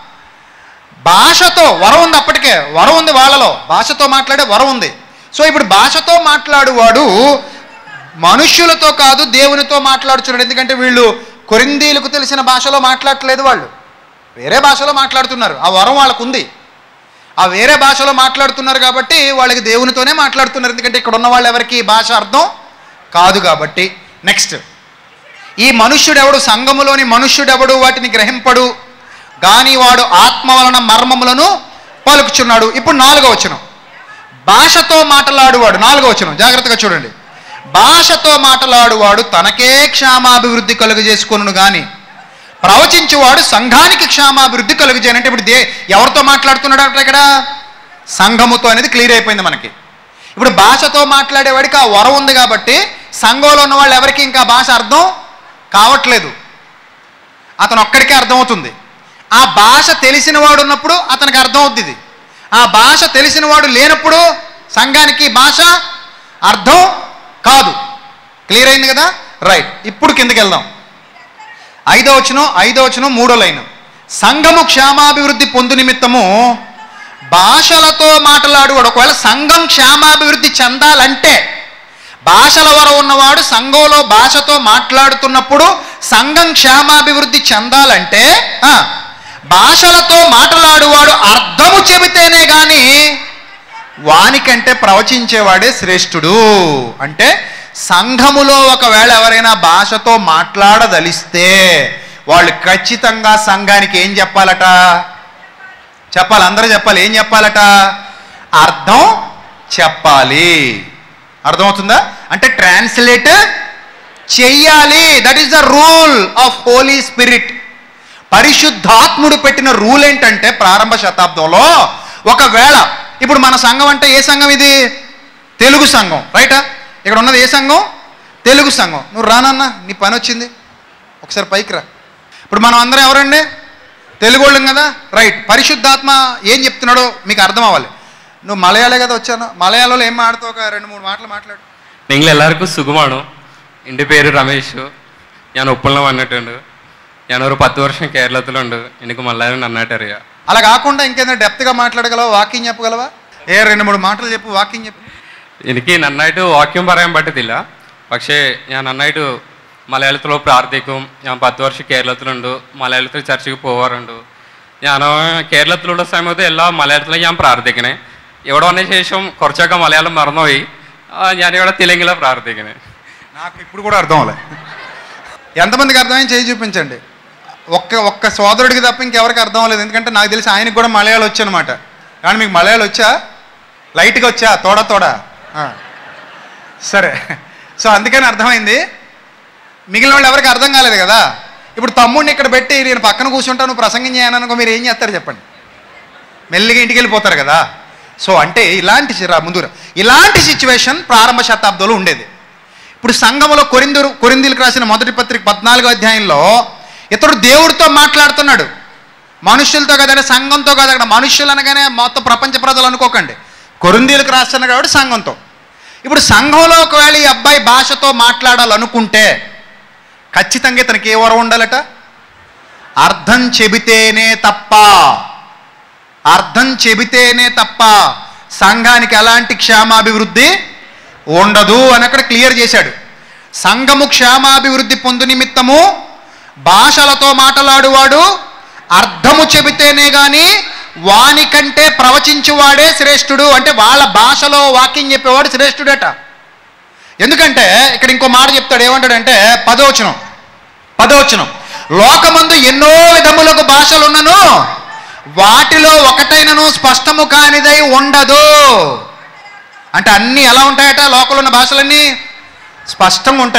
భాషతో వరం ఉంది అప్పటికే వరం ఉంది వాళ్ళలో భాషతో మాట్లాడే వరం ఉంది సో ఇప్పుడు భాషతో మాట్లాడువాడు మనుష్యులతో కాదు దేవునితో మాట్లాడుచున్నాడు ఎందుకంటే వీళ్ళు కొరిందీలకు తెలిసిన భాషలో మాట్లాడట్లేదు వాళ్ళు వేరే భాషలో మాట్లాడుతున్నారు ఆ వరం వాళ్ళకు ఉంది ఆ వేరే భాషలో మాట్లాడుతున్నారు కాబట్టి వాళ్ళకి దేవునితోనే మాట్లాడుతున్నారు ఎందుకంటే ఇక్కడ ఉన్న వాళ్ళు ఎవరికి ఈ భాష అర్థం కాదు కాబట్టి నెక్స్ట్ ఈ మనుష్యుడెవడు సంఘములోని మనుష్యుడెవడు వాటిని గ్రహింపడు గాని వాడు ఆత్మ వలన మర్మములను పలుకుచున్నాడు ఇప్పుడు నాలుగో వచనం భాషతో మాట్లాడువాడు నాలుగో వచనం జాగ్రత్తగా చూడండి భాషతో మాట్లాడువాడు తనకే క్షామాభివృద్ధి కలుగజేసుకొను గాని ప్రవచించువాడు సంఘానికి క్షామాభివృద్ధి కలుగజేయనంటే ఇప్పుడు దే ఎవరితో మాట్లాడుతున్నాడు అంటే ఇక్కడ సంఘముతో అనేది క్లియర్ అయిపోయింది మనకి ఇప్పుడు భాషతో మాట్లాడేవాడికి ఆ వరం ఉంది కాబట్టి సంఘంలో ఉన్న వాళ్ళు ఎవరికి ఇంకా భాష అర్థం కావట్లేదు అతను ఒక్కడికే అర్థమవుతుంది ఆ భాష తెలిసిన వాడు ఉన్నప్పుడు అతనికి అర్థం అవుతుంది ఆ భాష తెలిసిన వాడు లేనప్పుడు సంఘానికి భాష అర్థం కాదు క్లియర్ అయింది కదా రైట్ ఇప్పుడు కిందకి వెళ్దాం ఐదో వచనం ఐదో వచనం మూడో లైన్ సంఘము క్షేమాభివృద్ధి పొందు నిమిత్తము భాషలతో మాట్లాడువాడు ఒకవేళ సంఘం క్షేమాభివృద్ధి చెందాలంటే భాషల వరం ఉన్నవాడు సంఘంలో భాషతో మాట్లాడుతున్నప్పుడు సంఘం క్షేమాభివృద్ధి చెందాలంటే ఆ, భాషలతో మాట్లాడువాడు అర్థము చెబితేనే కానీ వానికంటే ప్రవచించేవాడే శ్రేష్ఠుడు అంటే సంఘములో ఒకవేళ ఎవరైనా భాషతో మాట్లాడదలిస్తే వాళ్ళు ఖచ్చితంగా సంఘానికి ఏం చెప్పాలట చెప్పాలి అందరూ చెప్పాలి ఏం చెప్పాలట అర్థం చెప్పాలి అర్థమవుతుందా అంటే ట్రాన్స్లేట్ చెయ్యాలి that is the rule of Holy Spirit పరిశుద్ధాత్ముడు పెట్టిన రూల్ ఏంటంటే ప్రారంభ శతాబ్దంలో ఒకవేళ ఇప్పుడు మన సంఘం అంటే ఏ సంఘం ఇది తెలుగు సంఘం రైటా ఇక్కడ ఉన్నది ఏ సంఘం తెలుగు సంఘం నువ్వు రానన్నా నీ పని వచ్చింది ఒకసారి పైకి రా ఇప్పుడు మనం అందరం ఎవరండి తెలుగు వాళ్ళం కదా రైట్ పరిశుద్ధాత్మ ఏం చెప్తున్నాడో మీకు అర్థం అవ్వాలి నువ్వు మలయాళే కదా వచ్చాను మలయాళంలో ఏం మాడుతావు ఒక రెండు మూడు మాటలు మాట్లాడు നിങ്ങൾ എല്ലാവർക്കും സുഖമാണോ എൻ്റെ പേര് രമേശ് ഞാൻ ഉപ്പള്ളം വന്നിട്ടുണ്ട് ഞാനൊരു പത്ത് വർഷം കേരളത്തിലുണ്ട് എനിക്ക് മലയാളം നന്നായിട്ട് അറിയാം అలా కాకుండా ఇంకేదైనా డెప్త్గా మాట్లాడగలవా వాకింగ్ చెప్పగలవా ఏ రెండు మూడు మాటలు చెప్పు వాకింగ్ చెప్పు എനിക്ക് നന്നായിട്ട് വാക്യം പറയാൻ പറ്റത്തില്ല പക്ഷേ ഞാൻ നന്നായിട്ട് മലയാളത്തിൽ പ്രാർത്ഥിക്കും ഞാൻ പത്ത് വർഷം കേരളത്തിലുണ്ട് മലയാളത്തിൽ ചർച്ചയ്ക്ക് പോകാറുണ്ട് ഞാൻ കേരളത്തിലുള്ള സമയത്ത് എല്ലാ മലയാളത്തിലും ഞാൻ പ്രാർത്ഥിക്കണേ ഇവിടെ വന്ന ശേഷം കുറച്ചൊക്കെ മലയാളം മറന്നുപോയി ആ, ഞാനിവിടെ തെലുങ്കിലാണ് പ്രാർത്ഥിക്കണേ నాకు ఇప్పుడు కూడా అర్థం అవ్వలే ఎంతమందికి అర్థమైంది చేయి చూపించండి ఒక్క ఒక్క సోదరుడికి తప్ప ఇంకెవరికి అర్థం అవ్వలేదు ఎందుకంటే నాకు తెలిసి ఆయనకి కూడా మలయాళం వచ్చి అనమాట కానీ మీకు మలయాళం వచ్చా లైట్గా వచ్చా తోడ తోడ ఆ. సరే సో అందుకని అర్థమైంది మిగిలిన వాళ్ళు ఎవరికి అర్థం కాలేదు కదా ఇప్పుడు తమ్ముడిని ఇక్కడ పెట్టి నేను పక్కన కూర్చుంటా నువ్వు ప్రసంగం చేయననుకో మీరు ఏం చేస్తారు చెప్పండి మెల్లిగా ఇంటికి వెళ్ళిపోతారు కదా సో అంటే ఇలాంటి సి- రా ముందు రా. ఇలాంటి సిచ్యువేషన్ ప్రారంభ శతాబ్దంలో ఉండేది ఇప్పుడు సంఘములో కొరిందరు కొరిందీలకు రాసిన మొదటి పత్రిక పద్నాలుగో అధ్యాయంలో ఇతడు దేవుడితో మాట్లాడుతున్నాడు మనుషులతో కదంటే సంఘంతో కాదు అక్కడ మనుషులు అనగానే మొత్తం ప్రపంచ ప్రజలు అనుకోకండి కొరిందీలకు రాస్తున్న కాబట్టి సంఘంతో ఇప్పుడు సంఘంలో ఒకవేళ ఈ అబ్బాయి భాషతో మాట్లాడాలనుకుంటే ఖచ్చితంగా ఇతనికి ఏ వరం ఉండాలట అర్థం చెబితేనే తప్ప అర్థం చెబితేనే తప్ప సంఘానికి ఎలాంటి క్షేమాభివృద్ధి ఉండదు అని అక్కడ క్లియర్ చేశాడు సంఘము క్షేమాభివృద్ధి పొందు నిమిత్తము భాషలతో మాట్లాడువాడు అర్థము చెబితేనే గాని వానికంటే ప్రవచించువాడే శ్రేష్ఠుడు అంటే వాళ్ళ భాషలో వాక్యం చెప్పేవాడు శ్రేష్ఠుడట ఎందుకంటే ఇక్కడ ఇంకో మాట చెప్తాడు ఏమంటాడంటే పదోచనం పదోచనం లోకమందు ఎన్నో విధములకు భాషలున్నను వాటిలో ఒకటైనను స్పష్టము కానిదై ఉండదు అంటే అన్నీ ఎలా ఉంటాయట లోకంలో ఉన్న భాషలన్నీ స్పష్టంగా ఉంటాయి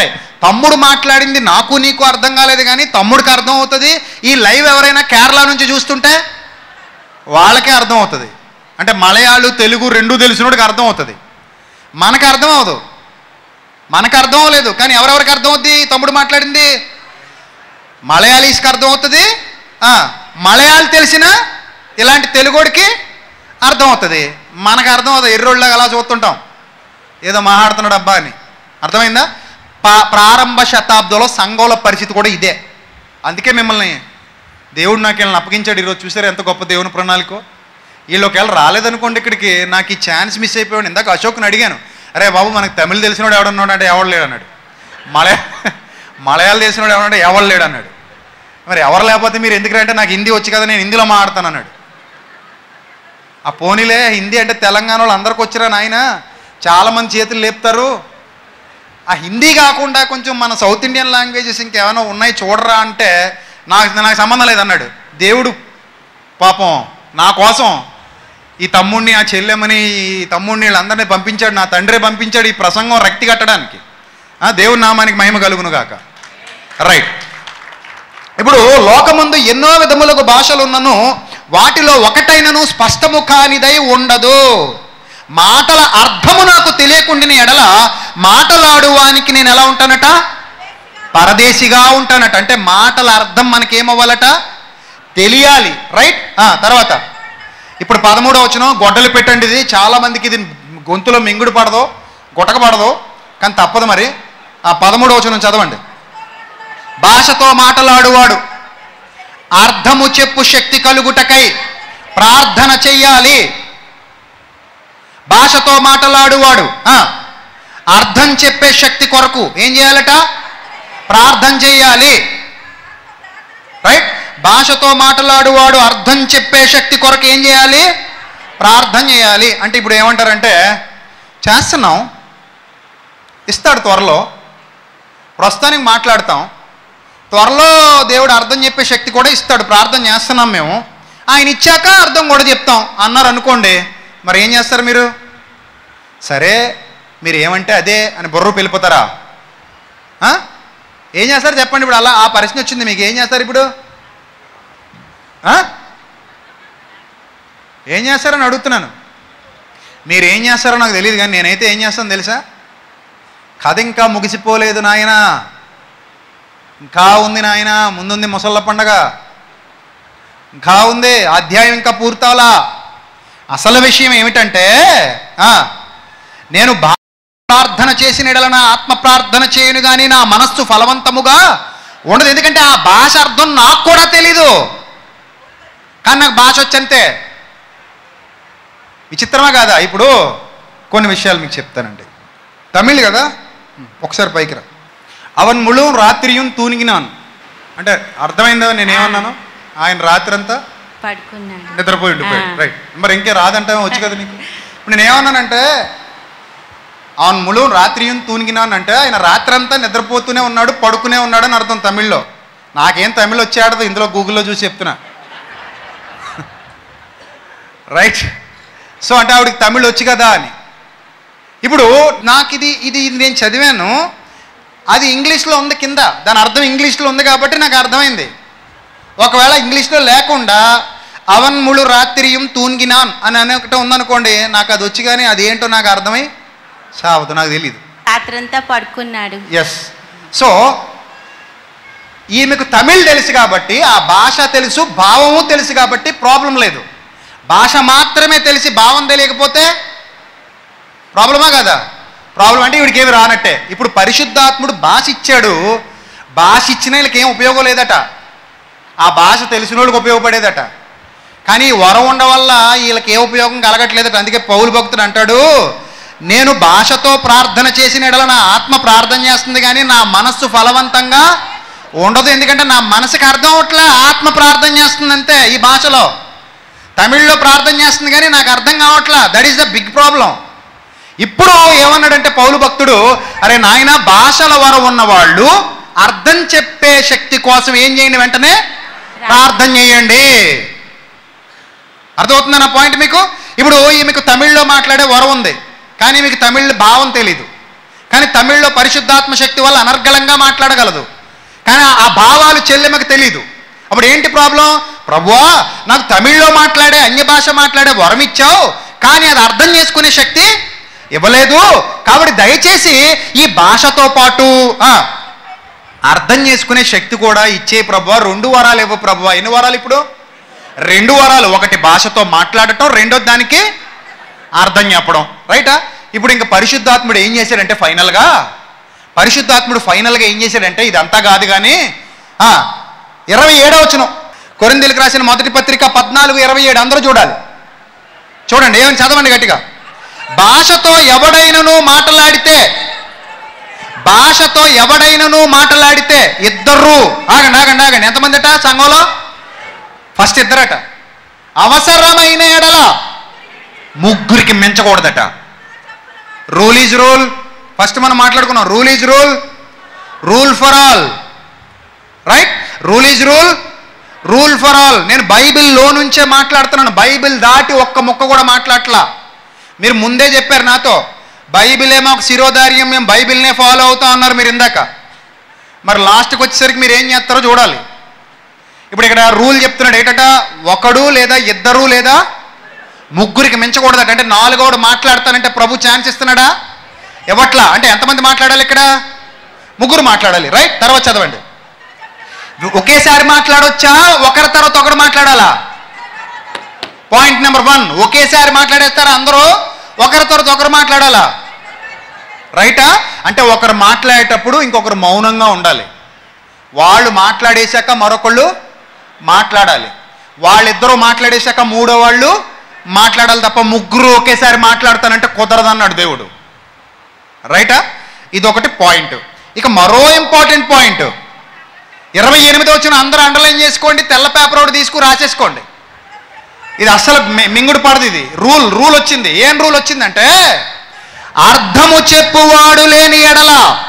తమ్ముడు మాట్లాడింది నాకు నీకు అర్థం కాలేదు కానీ తమ్ముడికి అర్థం అవుతుంది ఈ లైవ్ ఎవరైనా కేరళ నుంచి చూస్తుంటే వాళ్ళకే అర్థం అవుతుంది అంటే మలయాళు తెలుగు రెండు తెలిసినోడికి అర్థం అవుతుంది మనకు అర్థం అవదు మనకు అర్థం అవ్వలేదు కానీ ఎవరెవరికి అర్థం అవుద్ది తమ్ముడు మాట్లాడింది మలయాళీస్కి అర్థం అవుతుంది ఆ, మలయాళీ తెలిసిన ఇలాంటి తెలుగోడికి అర్థం అవుతుంది మనకు అర్థం అవుతుంది ఎర్రోళ్ళగా అలా చూస్తుంటాం ఏదో మాట్లాడుతున్నాడు అబ్బా అని అర్థమైందా పా ప్రారంభ శతాబ్దంలో సంఘంలో పరిస్థితి కూడా ఇదే అందుకే మిమ్మల్ని దేవుడు నాకు వీళ్ళని అప్పగించాడు ఈరోజు చూసారు ఎంత గొప్ప దేవుని ప్రణాళికో వీళ్ళు ఒకవేళ రాలేదనుకోండి ఇక్కడికి నాకు ఈ ఛాన్స్ మిస్ అయిపోయాడు ఇందాక అశోక్ని అడిగాను అరే బాబు మనకు తమిళ తెలిసినోడు ఎవడన్నాడు అంటే ఎవడు లేడు అన్నాడు మలయా మలయాళ తెలిసినోడు ఎవడంటే ఎవడు లేడు అన్నాడు మరి ఎవరు లేకపోతే మీరు ఎందుకు అంటే నాకు హిందీ వచ్చి కదా నేను హిందీలో మాట్లాడతాను అన్నాడు ఆ పోనీలే హిందీ అంటే తెలంగాణ వాళ్ళు అందరికి వచ్చిరా నాయన చాలామంది చేతులు లేపుతారు ఆ హిందీ కాకుండా కొంచెం మన సౌత్ ఇండియన్ లాంగ్వేజెస్ ఇంకేమైనా ఉన్నాయి చూడరా అంటే నాకు నాకు సంబంధం లేదన్నాడు దేవుడు పాపం నా కోసం ఈ తమ్ముడిని ఆ చెల్లెమ్మని ఈ తమ్ముడిని వీళ్ళందరినీ పంపించాడు నా తండ్రే పంపించాడు ఈ ప్రసంగం రక్తి కట్టడానికి ఆ, దేవుని నామానికి మహిమ కలుగును గాక రైట్ ఇప్పుడు లోకమందు ఎన్నో విధములకు భాషలు ఉన్నను వాటిలో ఒకటైనను స్పష్టము కానిదై ఉండదు మాటల అర్థము నాకు తెలియకుండిన ఎడల మాటలాడువానికి నేను ఎలా ఉంటానట పరదేశిగా ఉంటానట అంటే మాటల అర్థం మనకేమవ్వాలట తెలియాలి రైట్ ఆ, తర్వాత ఇప్పుడు పదమూడవ వచ్చిన గొడ్డలు పెట్టండి ఇది చాలా మందికి ఇది గొంతులో మింగుడు పడదు గుటక పడదు కానీ తప్పదు మరి ఆ పదమూడవ వచనం చదవండి భాషతో మాటలాడువాడు అర్థము చెప్పు శక్తి కలుగుటకై ప్రార్థన చెయ్యాలి భాషతో మాటలాడువాడు ఆ, అర్థం చెప్పే శక్తి కొరకు ఏం చేయాలట ప్రార్థన చెయ్యాలి రైట్ భాషతో మాట్లాడువాడు అర్థం చెప్పే శక్తి కొరకు ఏం చేయాలి ప్రార్థన చేయాలి అంటే ఇప్పుడు ఏమంటారంటే చేస్తున్నాం ఇస్తాడు త్వరలో ప్రస్తుతానికి మాట్లాడతాం త్వరలో దేవుడు అర్థం చెప్పే శక్తి కూడా ఇస్తాడు ప్రార్థన చేస్తున్నాం మేము ఆయన ఇచ్చాక అర్థం కూడా చెప్తాం అన్నారు అనుకోండి మరి ఏం చేస్తారు మీరు సరే మీరు ఏమంటే అదే అని బుర్రకు వెళ్ళిపోతారా ఆ? ఏం చేస్తారు చెప్పండి ఇప్పుడు అలా ఆ పరిస్థితి వచ్చింది మీకు ఏం చేస్తారు ఇప్పుడు ఆ? ఏం చేస్తారని అడుగుతున్నాను మీరు ఏం చేస్తారో నాకు తెలియదు కానీ నేనైతే ఏం చేస్తాను తెలుసా కథ ఇంకా ముగిసిపోలేదు నాయనా ఇంకా ఉంది నాయన ముందుంది ముసళ్ళ పండగ ఇంకా ఉంది అధ్యాయం ఇంకా పూర్తవలా అసలు విషయం ఏమిటంటే ఆ, నేను భా- ప్రార్థన చేసిన ఎడల నా ఆత్మ ప్రార్థన చేయను కానీ నా మనస్సు ఫలవంతముగా ఉండదు ఎందుకంటే ఆ భాష అర్థం నాకు కూడా తెలీదు కానీ నాకు భాష వచ్చంతే విచిత్రమా కాదా ఇప్పుడు కొన్ని విషయాలు మీకు చెప్తానండి తమిళ్ కదా ఒకసారి పైకి రా అవన్ ముళ్ళు రాత్రియుం తూనిగినాను అంటే అర్థమైందా నేనేమన్నాను ఆయన రాత్రి అంతా పడుకున్నాడు నిద్రపోయి ఉండిపోయాడు ఆ. రైట్ మరి ఇంకే రాదంటే వచ్చు కదా నీకు ఇప్పుడు నేను ఏమన్నానంటే అవును ముళ్ళు రాత్రియుం తూనిగినాను అంటే ఆయన రాత్రి అంతా నిద్రపోతూనే ఉన్నాడు పడుకునే ఉన్నాడు అని అర్థం తమిళ్లో నాకేం తమిళ్ వచ్చేడదు ఇందులో గూగుల్లో చూసి చెప్తున్నా రైట్ సో అంటే ఆవిడకి తమిళ్ వచ్చి కదా అని ఇప్పుడు నాకు ఇది ఇది నేను చదివాను అది ఇంగ్లీష్లో ఉంది కింద దాని అర్థం ఇంగ్లీష్లో ఉంది కాబట్టి నాకు అర్థమైంది ఒకవేళ ఇంగ్లీష్లో లేకుండా అవన్ ముళ్ళు రాత్రియం తూన్గినాన్ అని అనే ఒకటి ఉందనుకోండి నాకు అది వచ్చి కానీ అది ఏంటో నాకు అర్థమై సావదు నాకు తెలియదు రాత్రంతా పడుకున్నాడు ఎస్ సో ఈమెకు తమిళ్ తెలుసు కాబట్టి ఆ భాష తెలుసు భావము తెలుసు కాబట్టి ప్రాబ్లం లేదు భాష మాత్రమే తెలిసి భావం తెలియకపోతే ప్రాబ్లమా కదా ప్రాబ్లం అంటే వీడికి ఏమి రానట్టే ఇప్పుడు పరిశుద్ధాత్ముడు భాష ఇచ్చాడు భాష ఇచ్చిన వీళ్ళకి ఏం ఉపయోగం లేదట ఆ భాష తెలిసిన వాళ్ళకి ఉపయోగపడేదట కానీ ఈ వరం ఉండ వల్ల వీళ్ళకి ఏ ఉపయోగం కలగట్లేదట అందుకే పౌలు భక్తుడు అంటాడు నేను భాషతో ప్రార్థన చేసిన ఎడల నా ఆత్మ ప్రార్థన చేస్తుంది కానీ నా మనస్సు ఫలవంతంగా ఉండదు ఎందుకంటే నా మనసుకి అర్థం అవట్లే ఆత్మ ప్రార్థన చేస్తుంది అంతే ఈ భాషలో తమిళ్లో ప్రార్థన చేస్తుంది కానీ నాకు అర్థం కావట్లా that is the big problem ఇప్పుడు ఏమన్నాడంటే పౌలు భక్తుడు అరే నాయన భాషల వరం ఉన్న వాళ్ళు అర్థం చెప్పే శక్తి కోసం ఏం చేయండి వెంటనే ప్రార్థన చేయండి అర్థమవుతుందా నా పాయింట్ మీకు ఇప్పుడు ఈమెకు తమిళ్లో మాట్లాడే వరం ఉంది కానీ మీకు తమిళ్ భావం తెలీదు కానీ తమిళ్లో పరిశుద్ధాత్మ శక్తి వల్ల అనర్గళంగా మాట్లాడగలదు కానీ ఆ భావాలు చెల్లెమ్మకి తెలియదు అప్పుడు ఏంటి ప్రాబ్లం ప్రభువా నాకు తమిళ్లో మాట్లాడే అన్య భాష మాట్లాడే వరం ఇచ్చావు కానీ అది అర్థం చేసుకునే శక్తి ఇవ్వలేదు కాబట్టి దయచేసి ఈ భాషతో పాటు ఆ, అర్థం చేసుకునే శక్తి కూడా ఇచ్చే ప్రభువా రెండు వరాలు ఇవ్వ ప్రభువా ఎన్ని వరాలు ఇప్పుడు రెండు వరాలు ఒకటి భాషతో మాట్లాడటం రెండో దానికి అర్థం చెప్పడం రైటా ఇప్పుడు ఇంకా పరిశుద్ధాత్ముడు ఏం చేశాడంటే ఫైనల్గా పరిశుద్ధాత్ముడు ఫైనల్గా ఏం చేశాడంటే ఇదంతా కాదు కానీ ఆ, ఇరవై ఏడో వచ్చిన కొరిందీలకు రాసిన మొదటి పత్రిక పద్నాలుగు ఇరవై ఏడు అందరూ చూడాలి చూడండి ఏమని చదవండి గట్టిగా భాషతో ఎవడైనను మాట్లాడితే భాషతో ఎవడైనను మాట్లాడితే ఇద్దరు ఆగండి ఆగండి ఆగండి ఎంతమంది అట సంఘంలో ఫస్ట్ ఇద్దరట అవసరమైన ఎడల ముగ్గురికి మించకూడదట రూల్ ఈజ్ రూల్ ఫస్ట్ మనం మాట్లాడుకున్నాం rule is rule rule for all right rule is rule rule for all నేను బైబిల్లో నుంచే మాట్లాడుతున్నాను బైబిల్ దాటి ఒక్క ముక్క కూడా మాట్లాడట్లా మీరు ముందే చెప్పారు నాతో బైబిల్ ఏమో ఒక శిరోధార్యం మేము బైబిల్నే ఫాలో అవుతా ఉన్నారు మీరు ఇందాక మరి లాస్ట్కి వచ్చేసరికి మీరు ఏం చేస్తారో చూడాలి ఇప్పుడు ఇక్కడ రూల్ చెప్తున్నాడు ఏంటట ఒకడు లేదా ఇద్దరు లేదా ముగ్గురికి మించకూడదట అంటే నాలుగోడు మాట్లాడతానంటే ప్రభు ఛాన్స్ ఇస్తున్నాడా ఇవ్వట్లా అంటే ఎంతమంది మాట్లాడాలి ఇక్కడ ముగ్గురు మాట్లాడాలి రైట్ తర్వాత చదవండి ఒకేసారి మాట్లాడొచ్చా ఒకరి తర్వాత ఒకరు మాట్లాడాలా పాయింట్ నెంబర్ వన్ ఒకేసారి మాట్లాడేస్తారా అందరూ ఒకరి తర్వాత ఒకరు మాట్లాడాలా రైటా అంటే ఒకరు మాట్లాడేటప్పుడు ఇంకొకరు మౌనంగా ఉండాలి వాళ్ళు మాట్లాడేశాక మరొకళ్ళు మాట్లాడాలి వాళ్ళిద్దరూ మాట్లాడేశాక మూడో వాళ్ళు మాట్లాడాలి తప్ప ముగ్గురు ఒకేసారి మాట్లాడతానంటే కుదరదన్నాడు దేవుడు రైటా ఇది ఒకటి పాయింట్ ఇక మరో ఇంపార్టెంట్ పాయింట్ ఇరవై ఎనిమిది వచ్చిన అందరూ అండర్లైన్ చేసుకోండి తెల్ల పేపర్ ఒకటి తీసుకుని రాసేసుకోండి ఇది అస్సలు మి- మింగుడు పడదు ఇది రూల్ రూల్ వచ్చింది ఏం రూల్ వచ్చిందంటే అర్థము చెప్పువాడు లేని ఎడల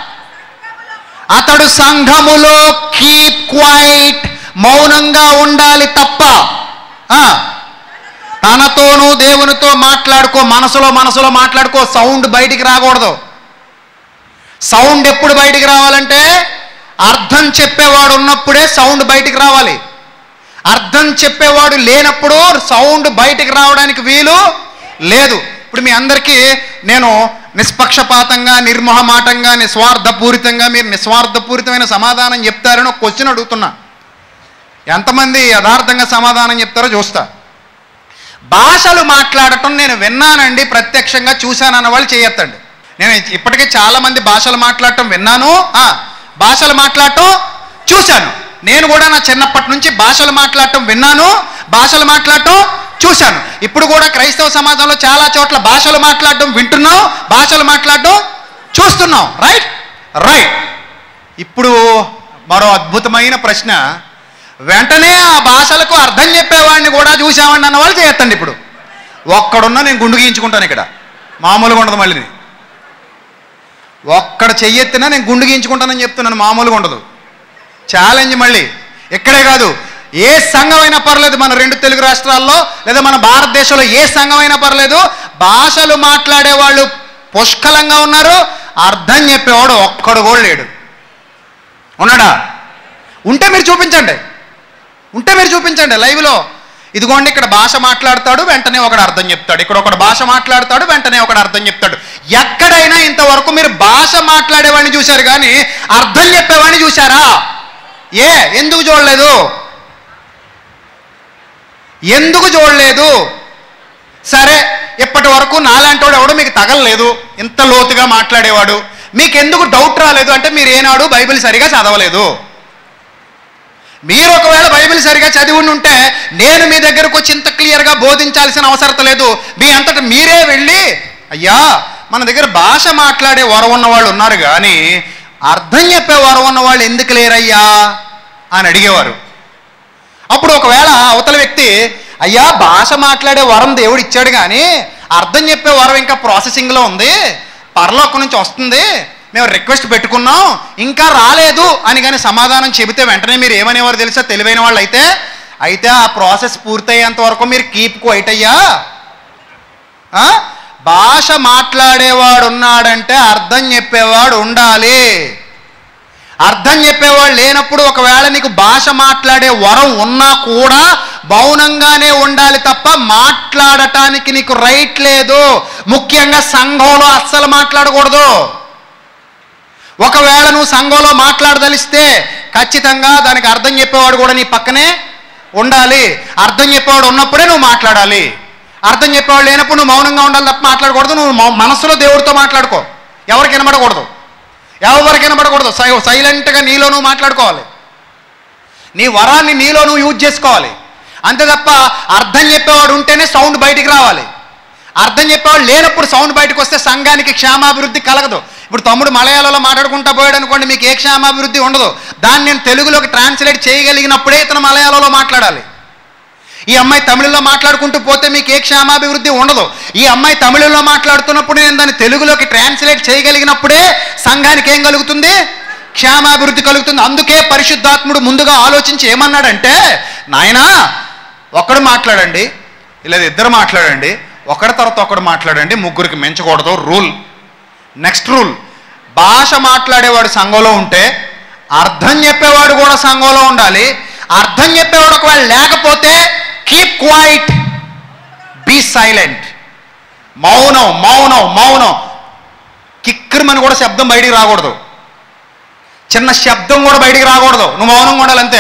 అతడు సంఘములో కీప్ క్వైట్ మౌనంగా ఉండాలి తప్ప ఆ, తనతోనూ దేవునితో మాట్లాడుకో మనసులో మనసులో మాట్లాడుకో సౌండ్ బయటికి రాకూడదు సౌండ్ ఎప్పుడు బయటికి రావాలంటే అర్థం చెప్పేవాడు ఉన్నప్పుడే సౌండ్ బయటికి రావాలి అర్థం చెప్పేవాడు లేనప్పుడు సౌండ్ బయటికి రావడానికి వీలు లేదు ఇప్పుడు మీ అందరికీ నేను నిష్పక్షపాతంగా నిర్మోహమాటంగా నిస్వార్థపూరితంగా మీరు నిస్వార్థపూరితమైన సమాధానం చెప్తారని ఒక క్వశ్చన్ అడుగుతున్నా ఎంతమంది యథార్థంగా సమాధానం చెప్తారో చూస్తా భాషలు మాట్లాడటం నేను విన్నానండి ప్రత్యక్షంగా చూశానన్న వాళ్ళు చేయొద్దండి నేను ఇప్పటికే చాలా మంది భాషలు మాట్లాడటం విన్నాను ఆ, భాషలు మాట్లాడటం చూశాను నేను కూడా నా చిన్నప్పటి నుంచి భాషలు మాట్లాడటం విన్నాను భాషలు మాట్లాడటం చూశాను ఇప్పుడు కూడా క్రైస్తవ సమాజంలో చాలా చోట్ల భాషలు మాట్లాడటం వింటున్నాం భాషలు మాట్లాడటం చూస్తున్నాం రైట్ రైట్ ఇప్పుడు మరో అద్భుతమైన ప్రశ్న వెంటనే ఆ భాషలకు అర్థం చెప్పేవాడిని కూడా చూసామండి అన్న వాళ్ళు చేయొద్దండి ఇప్పుడు ఒక్కడున్నా నేను గుండు గీయించుకుంటాను ఇక్కడ మామూలుగా ఉండదు మళ్ళీ ఒక్కడ చెయ్యెత్తినా నేను గుండు గీయించుకుంటానని చెప్తున్నాను మామూలుగా ఉండదు ఛాలెంజ్ మళ్ళీ ఇక్కడే కాదు ఏ సంఘం అయినా పర్లేదు మన రెండు తెలుగు రాష్ట్రాల్లో లేదా మన భారతదేశంలో ఏ సంఘం అయినా పర్లేదు భాషలు మాట్లాడే వాళ్ళు పుష్కలంగా ఉన్నారు అర్థం చెప్పేవాడు ఒక్కడు కూడా లేడు ఉన్నాడా ఉంటే మీరు చూపించండి ఉంటే మీరు చూపించండి లైవ్లో ఇదిగోండి ఇక్కడ భాష మాట్లాడతాడు వెంటనే ఒకడు అర్థం చెప్తాడు ఇక్కడ ఒకడు భాష మాట్లాడతాడు వెంటనే ఒకడు అర్థం చెప్తాడు ఎక్కడైనా ఇంతవరకు మీరు భాష మాట్లాడేవాడిని చూశారు కానీ అర్థం చెప్పేవాడిని చూశారా ఏ ఎందుకు చూడలేదు ఎందుకు చూడలేదు సరే ఇప్పటి వరకు నాలాంటోడు ఎవడు మీకు తగలలేదు ఇంత లోతుగా మాట్లాడేవాడు మీకు ఎందుకు డౌట్ రాలేదు అంటే మీరు ఏనాడు బైబిల్ సరిగా చదవలేదు మీరు ఒకవేళ బైబిల్ సరిగా చదివి ఉంటే నేను మీ దగ్గరకు వచ్చి ఇంత క్లియర్గా బోధించాల్సిన అవసరం లేదు మీ అంతట మీరే వెళ్ళి అయ్యా మన దగ్గర భాష మాట్లాడే వరం ఉన్న వాళ్ళు ఉన్నారు కానీ అర్థం చెప్పే వరం ఉన్న వాళ్ళు ఎందుకు లేరయ్యా అని అడిగేవారు అప్పుడు ఒకవేళ అవతల వ్యక్తి అయ్యా భాష మాట్లాడే వరం దేవుడు ఇచ్చాడు కానీ అర్థం చెప్పే వరం ఇంకా ప్రాసెసింగ్లో ఉంది పరలోకం నుంచి వస్తుంది మేము రిక్వెస్ట్ పెట్టుకున్నాం ఇంకా రాలేదు అని కానీ సమాధానం చెబితే వెంటనే మీరు ఏమనేవారు తెలుసా తెలివైన వాళ్ళు అయితే అయితే ఆ ప్రాసెస్ పూర్తయ్యేంత వరకు మీరు కీప్ క్వైట్ అయ్యా ఆ? భాష మాట్లాడేవాడు ఉన్నాడంటే అర్థం చెప్పేవాడు ఉండాలి అర్థం చెప్పేవాడు లేనప్పుడు ఒకవేళ నీకు భాష మాట్లాడే వరం ఉన్నా కూడా మౌనంగానే ఉండాలి తప్ప మాట్లాడటానికి నీకు రైట్ లేదు ముఖ్యంగా సంఘంలో అస్సలు మాట్లాడకూడదు ఒకవేళ నువ్వు సంఘంలో మాట్లాడదలిస్తే ఖచ్చితంగా దానికి అర్థం చెప్పేవాడు కూడా నీ పక్కనే ఉండాలి అర్థం చెప్పేవాడు ఉన్నప్పుడే నువ్వు మాట్లాడాలి అర్థం చెప్పేవాడు లేనప్పుడు నువ్వు మౌనంగా ఉండాలి తప్ప మాట్లాడకూడదు నువ్వు మౌ- మనసులో దేవుడితో మాట్లాడుకో ఎవరికి వినబడకూడదు ఎవరికి వినబడకూడదు సై సైలెంట్గా నీలో నువ్వు మాట్లాడుకోవాలి నీ వరాన్ని నీలో నువ్వు యూజ్ చేసుకోవాలి అంతే తప్ప అర్థం చెప్పేవాడు ఉంటేనే సౌండ్ బయటికి రావాలి అర్థం చెప్పేవాడు లేనప్పుడు సౌండ్ బయటకు వస్తే సంఘానికి క్షేమాభివృద్ధి కలగదు ఇప్పుడు తమ్ముడు మలయాళంలో మాట్లాడుకుంటా పోయాడు అనుకోండి మీకు ఏ క్షేమాభివృద్ధి ఉండదు దాన్ని నేను తెలుగులోకి ట్రాన్స్లేట్ చేయగలిగినప్పుడే ఇతను మలయాళంలో మాట్లాడాలి ఈ అమ్మాయి తమిళంలో మాట్లాడుకుంటూ పోతే మీకు ఏ క్షేమాభివృద్ధి ఉండదు ఈ అమ్మాయి తమిళంలో మాట్లాడుతున్నప్పుడు నేను దాన్ని తెలుగులోకి ట్రాన్స్లేట్ చేయగలిగినప్పుడే సంఘానికి ఏం కలుగుతుంది క్షేమాభివృద్ధి కలుగుతుంది అందుకే పరిశుద్ధాత్ముడు ముందుగా ఆలోచించి ఏమన్నాడంటే నాయనా ఒకడు మాట్లాడండి లేదా ఇద్దరు మాట్లాడండి ఒకరి తర్వాత ఒకడు మాట్లాడండి ముగ్గురికి మించకూడదు రూల్ నెక్స్ట్ రూల్ భాష మాట్లాడేవాడు సంఘంలో ఉంటే అర్థం చెప్పేవాడు కూడా సంఘంలో ఉండాలి అర్థం చెప్పేవాడు ఒకవేళ లేకపోతే కీప్ క్వైట్ బీ సైలెంట్ మౌనం మౌనం మౌనం కిక్కిరమని కూడా శబ్దం బయటికి రాకూడదు చిన్న శబ్దం కూడా బయటికి రాకూడదు నువ్వు మౌనంగా ఉండాలి అంతే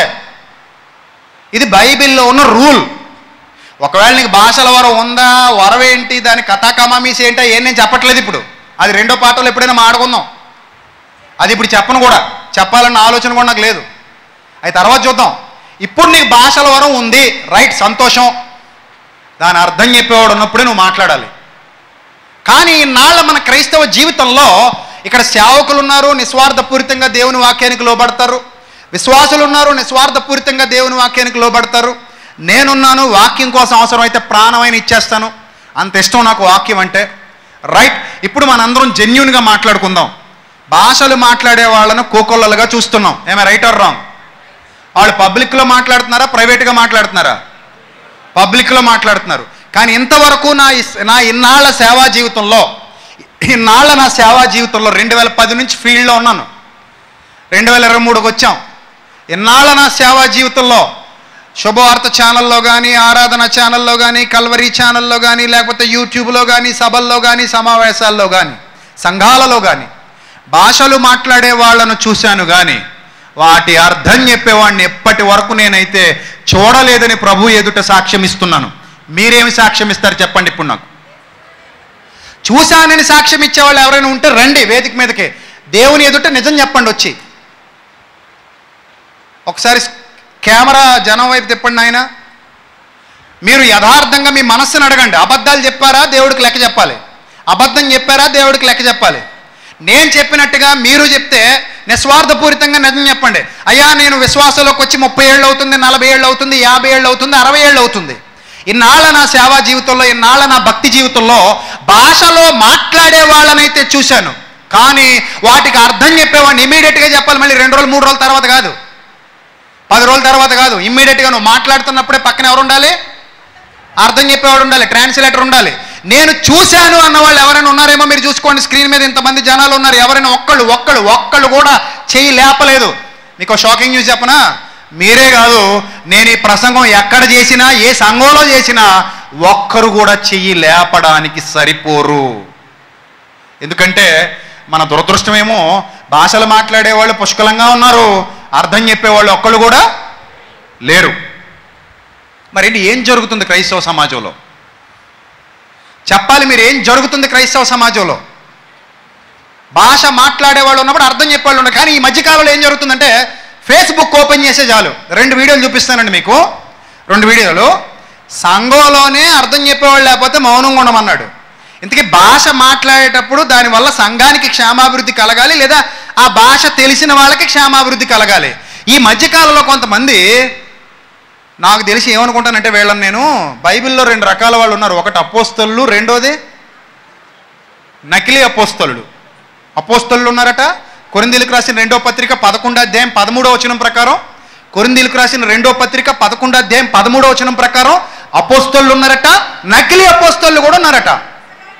ఇది బైబిల్లో ఉన్న రూల్ ఒకవేళ నీకు భాషల వరం ఉందా వరం ఏంటి దాని కథాకమామీస్ ఏంటో ఏం నేను చెప్పట్లేదు ఇప్పుడు అది రెండో పాటలు ఎప్పుడైనా మాడుకుందాం అది ఇప్పుడు చెప్పను కూడా చెప్పాలన్న ఆలోచన కూడా నాకు లేదు అది తర్వాత చూద్దాం ఇప్పుడు నీకు భాషల వరం ఉంది రైట్ సంతోషం దాని అర్థం చెప్పేవాడు ఉన్నప్పుడే నువ్వు మాట్లాడాలి కానీ ఇన్నాళ్ళ మన క్రైస్తవ జీవితంలో ఇక్కడ సేవకులు ఉన్నారు నిస్వార్థపూరితంగా దేవుని వాక్యానికి లోబడతారు విశ్వాసులు ఉన్నారు నిస్వార్థపూరితంగా దేవుని వాక్యానికి లోబడతారు నేనున్నాను వాక్యం కోసం అవసరం అయితే ప్రాణమైన ఇచ్చేస్తాను అంత ఇష్టం నాకు వాక్యం అంటే రైట్ ఇప్పుడు మనందరం జెన్యున్గా మాట్లాడుకుందాం భాషలు మాట్లాడే వాళ్ళను కోకొల్లలుగా చూస్తున్నాం ఏమే రైట్ ఆర్ రాంగ్ వాళ్ళు పబ్లిక్లో మాట్లాడుతున్నారా ప్రైవేట్గా మాట్లాడుతున్నారా పబ్లిక్లో మాట్లాడుతున్నారు కానీ ఇంతవరకు నా ఇస్- నా ఇన్నాళ్ళ సేవా జీవితంలో ఇన్నాళ్ళ నా సేవా జీవితంలో రెండు వేల పది నుంచి ఫీల్డ్లో ఉన్నాను రెండు వేల ఇరవై మూడుకి వచ్చాం ఇన్నాళ్ళ నా సేవా జీవితంలో శుభవార్త ఛానల్లో కానీ ఆరాధన ఛానల్లో కానీ కల్వరీ ఛానల్లో కానీ లేకపోతే యూట్యూబ్లో కానీ సభల్లో కానీ సమావేశాల్లో కానీ సంఘాలలో కానీ భాషలు మాట్లాడే వాళ్ళను చూశాను కానీ వాటి అర్థం చెప్పేవాడిని ఎప్పటి వరకు నేనైతే చూడలేదని ప్రభు ఎదుట సాక్ష్యం ఇస్తున్నాను మీరేమి సాక్ష్యం ఇస్తారు చెప్పండి ఇప్పుడు నాకు చూశానని సాక్ష్యం ఇచ్చేవాళ్ళు ఎవరైనా ఉంటే రండి వేదిక మీదకే దేవుని ఎదుట నిజం చెప్పండి వచ్చి ఒకసారి కెమెరా జనం వైపు తిప్పండి ఆయన మీరు యథార్థంగా మీ మనస్సును అడగండి అబద్ధాలు చెప్పారా దేవుడికి లెక్క చెప్పాలి అబద్ధం చెప్పారా దేవుడికి లెక్క చెప్పాలి నేను చెప్పినట్టుగా మీరు చెప్తే నిస్వార్థపూరితంగా నిజం చెప్పండి అయ్యా నేను విశ్వాసంలోకి వచ్చి ముప్పై ఏళ్ళు అవుతుంది నలభై ఏళ్ళు అవుతుంది యాభై ఏళ్ళు అవుతుంది అరవై ఏళ్ళు అవుతుంది ఇన్నాళ్ళ నా సేవా జీవితంలో ఇన్నాళ్ళ నా భక్తి జీవితంలో భాషలో మాట్లాడే వాళ్ళనైతే చూశాను కానీ వాటికి అర్థం చెప్పేవాడిని ఇమీడియట్గా చెప్పాలి మళ్ళీ రెండు రోజులు మూడు రోజుల తర్వాత కాదు పది రోజుల తర్వాత కాదు ఇమ్మీడియట్గా నువ్వు మాట్లాడుతున్నప్పుడే పక్కన ఎవరు ఉండాలి అర్థం చెప్పేవాడు ఉండాలి ట్రాన్స్లేటర్ ఉండాలి నేను చూశాను అన్న వాళ్ళు ఎవరైనా ఉన్నారేమో మీరు చూసుకోండి స్క్రీన్ మీద ఇంతమంది జనాలు ఉన్నారు ఎవరైనా ఒక్కళ్ళు ఒక్కళ్ళు ఒక్కళ్ళు కూడా చేయి లేపలేదు మీకు షాకింగ్ న్యూస్ చెప్పనా మీరే కాదు నేను ఈ ప్రసంగం ఎక్కడ చేసినా ఏ సంఘంలో చేసినా ఒక్కరు కూడా చెయ్యి లేపడానికి సరిపోరు ఎందుకంటే మన దురదృష్టమేమో భాషలు మాట్లాడేవాళ్ళు పుష్కలంగా ఉన్నారు అర్థం చెప్పేవాళ్ళు ఒక్కళ్ళు కూడా లేరు మరి ఏంటి ఏం జరుగుతుంది క్రైస్తవ సమాజంలో చెప్పాలి మీరు ఏం జరుగుతుంది క్రైస్తవ సమాజంలో భాష మాట్లాడేవాళ్ళు ఉన్నప్పుడు అర్థం చెప్పేవాళ్ళు ఉన్నారు కానీ ఈ మధ్యకాలంలో ఏం జరుగుతుందంటే ఫేస్బుక్ ఓపెన్ చేసే చాలు రెండు వీడియోలు చూపిస్తానండి మీకు రెండు వీడియోలు సంఘంలోనే అర్థం చెప్పేవాళ్ళు లేకపోతే మౌనంగా ఉండమన్నాడు ఇంతకీ భాష మాట్లాడేటప్పుడు దానివల్ల సంఘానికి క్షేమాభివృద్ధి కలగాలి లేదా ఆ భాష తెలిసిన వాళ్ళకి క్షేమాభివృద్ధి కలగాలి ఈ మధ్యకాలంలో కొంతమంది నాకు తెలిసి ఏమనుకుంటానంటే వీళ్ళని నేను బైబిల్లో రెండు రకాల వాళ్ళు ఉన్నారు ఒకటి అపోస్తలు రెండోది నకిలీ అపోస్తలుడు అపోస్తలు ఉన్నారట కొరిందీలకు రాసిన రెండో పత్రిక పదకొండో అధ్యాయం పదమూడో వచనం ప్రకారం కొరిందీలకు రాసిన రెండో పత్రిక పదకొండో అధ్యాయం పదమూడో వచనం ప్రకారం అపోస్తలు ఉన్నారట నకిలీ అపోస్తలు కూడా ఉన్నారట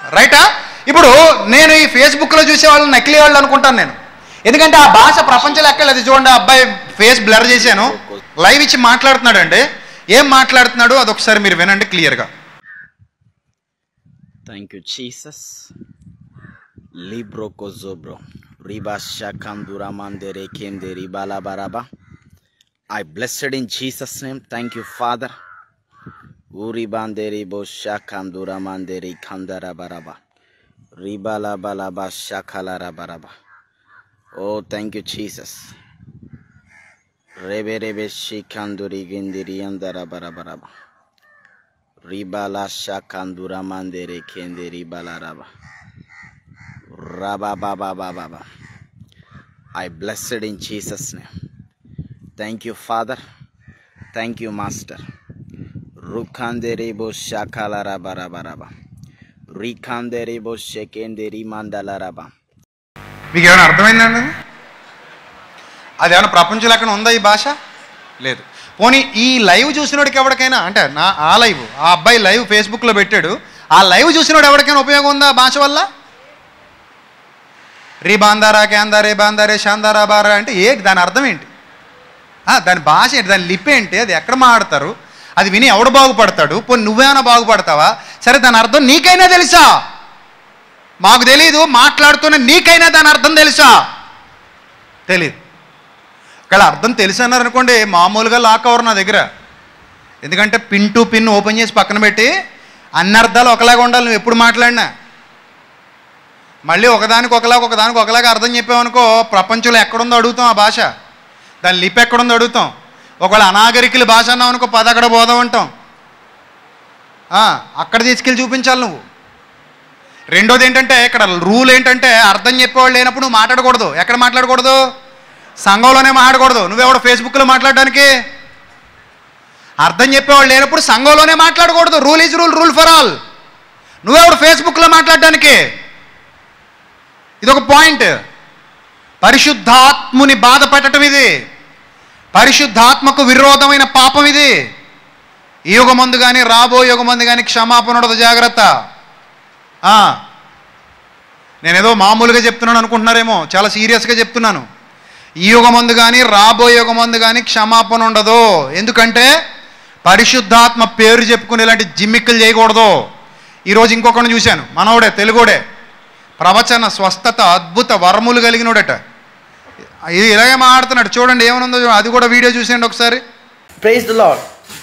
రైటా ఇప్పుడు నేను ఈ ఫేస్బుక్లో చూసే వాళ్ళని నకిలీ వాళ్ళు అనుకుంటాను నేను ఎందుకంటే ఆ భాష ప్రపంచంలో ఎక్కడ లేదు చూడండి ఆ అబ్బాయి ఫేస్ బ్లర్ చేశాను లైవ్ ఇచ్చి మాట్లాడుతున్నాడు అండి ఏం మాట్లాడుతున్నాడు అదొకసారి మీరు వినండి క్లియర్గా Thank you, Jesus. Libro kozobro. Riba shakandura mandere kende ribala baraba. I blessed in Jesus' name. Thank you, Father. Uri banderi bo shakandura manderi kandara baraba. Ribala balaba shakalara baraba. Oh, thank you, Jesus. Rebe rebe shikanduri gindiri andara barabaraba. Ribala shakandura mandere kende ribala raba. Raba baba baba baba. I blessed in Jesus' name. Thank you, Father. Thank you, Master. Rukande rebo shakala raba raba raba. Rikande rebo shekende rimandala raba. మీకు ఏమైనా అర్థమైందండి అది? అది ఏమైనా ప్రపంచంలో ఎక్కడ ఉందా ఈ భాష లేదు పోనీ ఈ లైవ్ చూసినోడికి ఎవరికైనా అంటే నా ఆ లైవ్ ఆ అబ్బాయి లైవ్ ఫేస్బుక్లో పెట్టాడు ఆ లైవ్ చూసినోడు ఎవరికైనా ఉపయోగం ఉందా ఆ భాష వల్ల రీ బాందారా క్యాందారే బాందారే శాందారా బారా అంటే ఏంటి దాని అర్థం ఏంటి ఆ, దాని భాష ఏంటి దాని లిప్ ఏంటి అది ఎక్కడ మాడతారు అది విని ఎవడు బాగుపడతాడు పోనీ నువ్వేమైనా బాగుపడతావా సరే దాని అర్థం నీకైనా తెలుసా మాకు తెలీదు మాట్లాడుతున్న నీకైనా దాని అర్థం తెలుసా తెలీదు ఒకవేళ అర్థం తెలుసు అన్నారు అనుకోండి మామూలుగా లాక్ అవరు నా దగ్గర ఎందుకంటే పిన్ టు పిన్ ఓపెన్ చేసి పక్కన పెట్టి అన్ని అర్థాలు ఒకలాగా ఉండాలి నువ్వు ఎప్పుడు మాట్లాడినా మళ్ళీ ఒకదానికి ఒకలాగా ఒకదానికి ఒకలాగా అర్థం చెప్పామనుకో ప్రపంచంలో ఎక్కడుందో అడుగుతాం ఆ భాష దాని లిప్ ఎక్కడుందో అడుగుతాం ఒకవేళ అనాగరికుల భాష అన్నావు అనుకో పద అక్కడ పోదాం అంటాం ఆ, అక్కడ తీసుకెళ్ళి చూపించాలి నువ్వు రెండోది ఏంటంటే ఇక్కడ రూల్ ఏంటంటే అర్థం చెప్పేవాళ్ళు లేనప్పుడు నువ్వు మాట్లాడకూడదు ఎక్కడ మాట్లాడకూడదు సంఘంలోనే మాట్లాడకూడదు నువ్వెవడు ఫేస్బుక్లో మాట్లాడడానికి అర్థం చెప్పేవాళ్ళు లేనప్పుడు సంఘంలోనే మాట్లాడకూడదు rule is rule rule for all నువ్వెవడు ఫేస్బుక్లో మాట్లాడడానికి ఇది ఒక పాయింట్ పరిశుద్ధాత్ముని బాధ పెట్టడం ఇది పరిశుద్ధాత్మకు విరోధమైన పాపం ఇది ఈ యుగమందు కానీ రాబో యుగమందు కానీ క్షమాపణ ఉండదు జాగ్రత్త ఆ, నేనేదో మామూలుగా చెప్తున్నాను అనుకుంటున్నారేమో చాలా సీరియస్గా చెప్తున్నాను ఈ యుగమందు కానీ రాబోయే యుగమందు కానీ క్షమాపణ ఉండదు ఎందుకంటే పరిశుద్ధాత్మ పేరు చెప్పుకుని ఇలాంటి జిమ్మిక్కులు చేయకూడదు ఈరోజు ఇంకొకరిని చూశాను మనోడే తెలుగుడే ప్రవచన స్వస్థత అద్భుత వరములు కలిగినోడట ఇది ఇలాగే మాట్లాడుతున్నాడు చూడండి ఏమనుందో చూడండి. అది కూడా వీడియో చూసేయండి ఒకసారి Praise the Lord.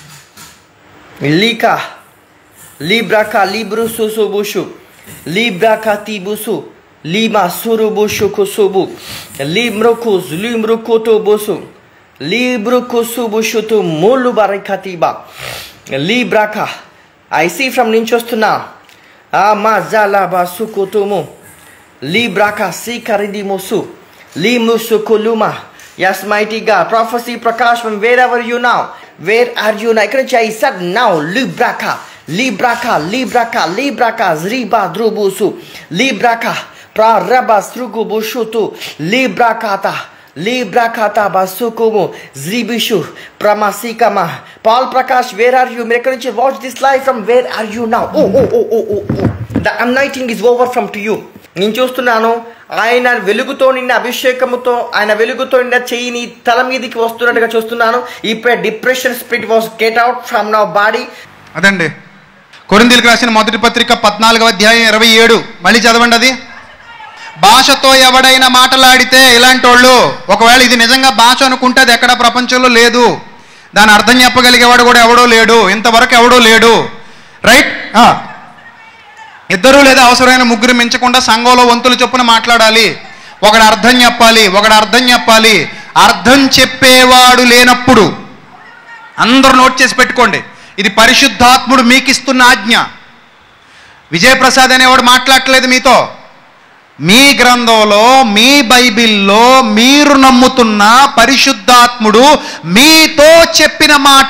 Lika. Libraka libru susubushu. Libraka tibusu. Lima surubushu kusubu. Limrukus limrukutu busu. Librukusubushutu mulu barakatiba. Libraka. I see from Ninchostuna. Amazala basukutumu. Libraka sikaridimusu. Limusukuluma. Yes, mighty God. Prophecy Prakash from wherever you now. Where are you now? ఇక్కడ నుంచి I said now. Libraka. Libraka. Libraka. Libraka. Zriba drubusu. Libraka. Praraba strugubushutu. Librakata. Librakata basukumu. Zribishu. Pramasikama. Paul Prakash, where are you? మీరు ఎక్కడి నుంచి watch this live from where are you now? Oh, oh, oh, oh, oh, oh. The anointing is over from to you. నేను చూస్తున్నాను ఆయన వెలుగుతో నిన్న అభిషేకముతో ఆయన వెలుగుతో నిన్న చెయ్యి నీ తల మీదకి వస్తున్నట్టుగా చూస్తున్నాను ఇప్పుడే depression spirit was get out from now body అదండి కొరిందీలకు రాసిన మొదటి పత్రిక పద్నాలుగవ అధ్యాయం ఇరవై ఏడు మళ్ళీ చదవండి అది భాషతో ఎవడైనా మాట్లాడితే ఇలాంటి వాళ్ళు ఒకవేళ ఇది నిజంగా భాష అనుకుంటే అది ఎక్కడ ప్రపంచంలో లేదు దాని అర్థం చెప్పగలిగేవాడు కూడా ఎవడో లేడు ఇంతవరకు ఎవడో లేడు రైట్ ఇద్దరు లేదా అవసరమైన ముగ్గురు మించకుండా సంఘంలో వంతులు చొప్పున మాట్లాడాలి ఒకడు అర్థం చెప్పాలి ఒకడు అర్థం చెప్పాలి అర్థం చెప్పేవాడు లేనప్పుడు అందరూ నోట్ చేసి పెట్టుకోండి ఇది పరిశుద్ధాత్ముడు మీకు ఇస్తున్న ఆజ్ఞ విజయప్రసాద్ అనేవాడు మాట్లాడట్లేదు మీతో మీ గ్రంథంలో మీ బైబిల్లో మీరు నమ్ముతున్న పరిశుద్ధాత్ముడు మీతో చెప్పిన మాట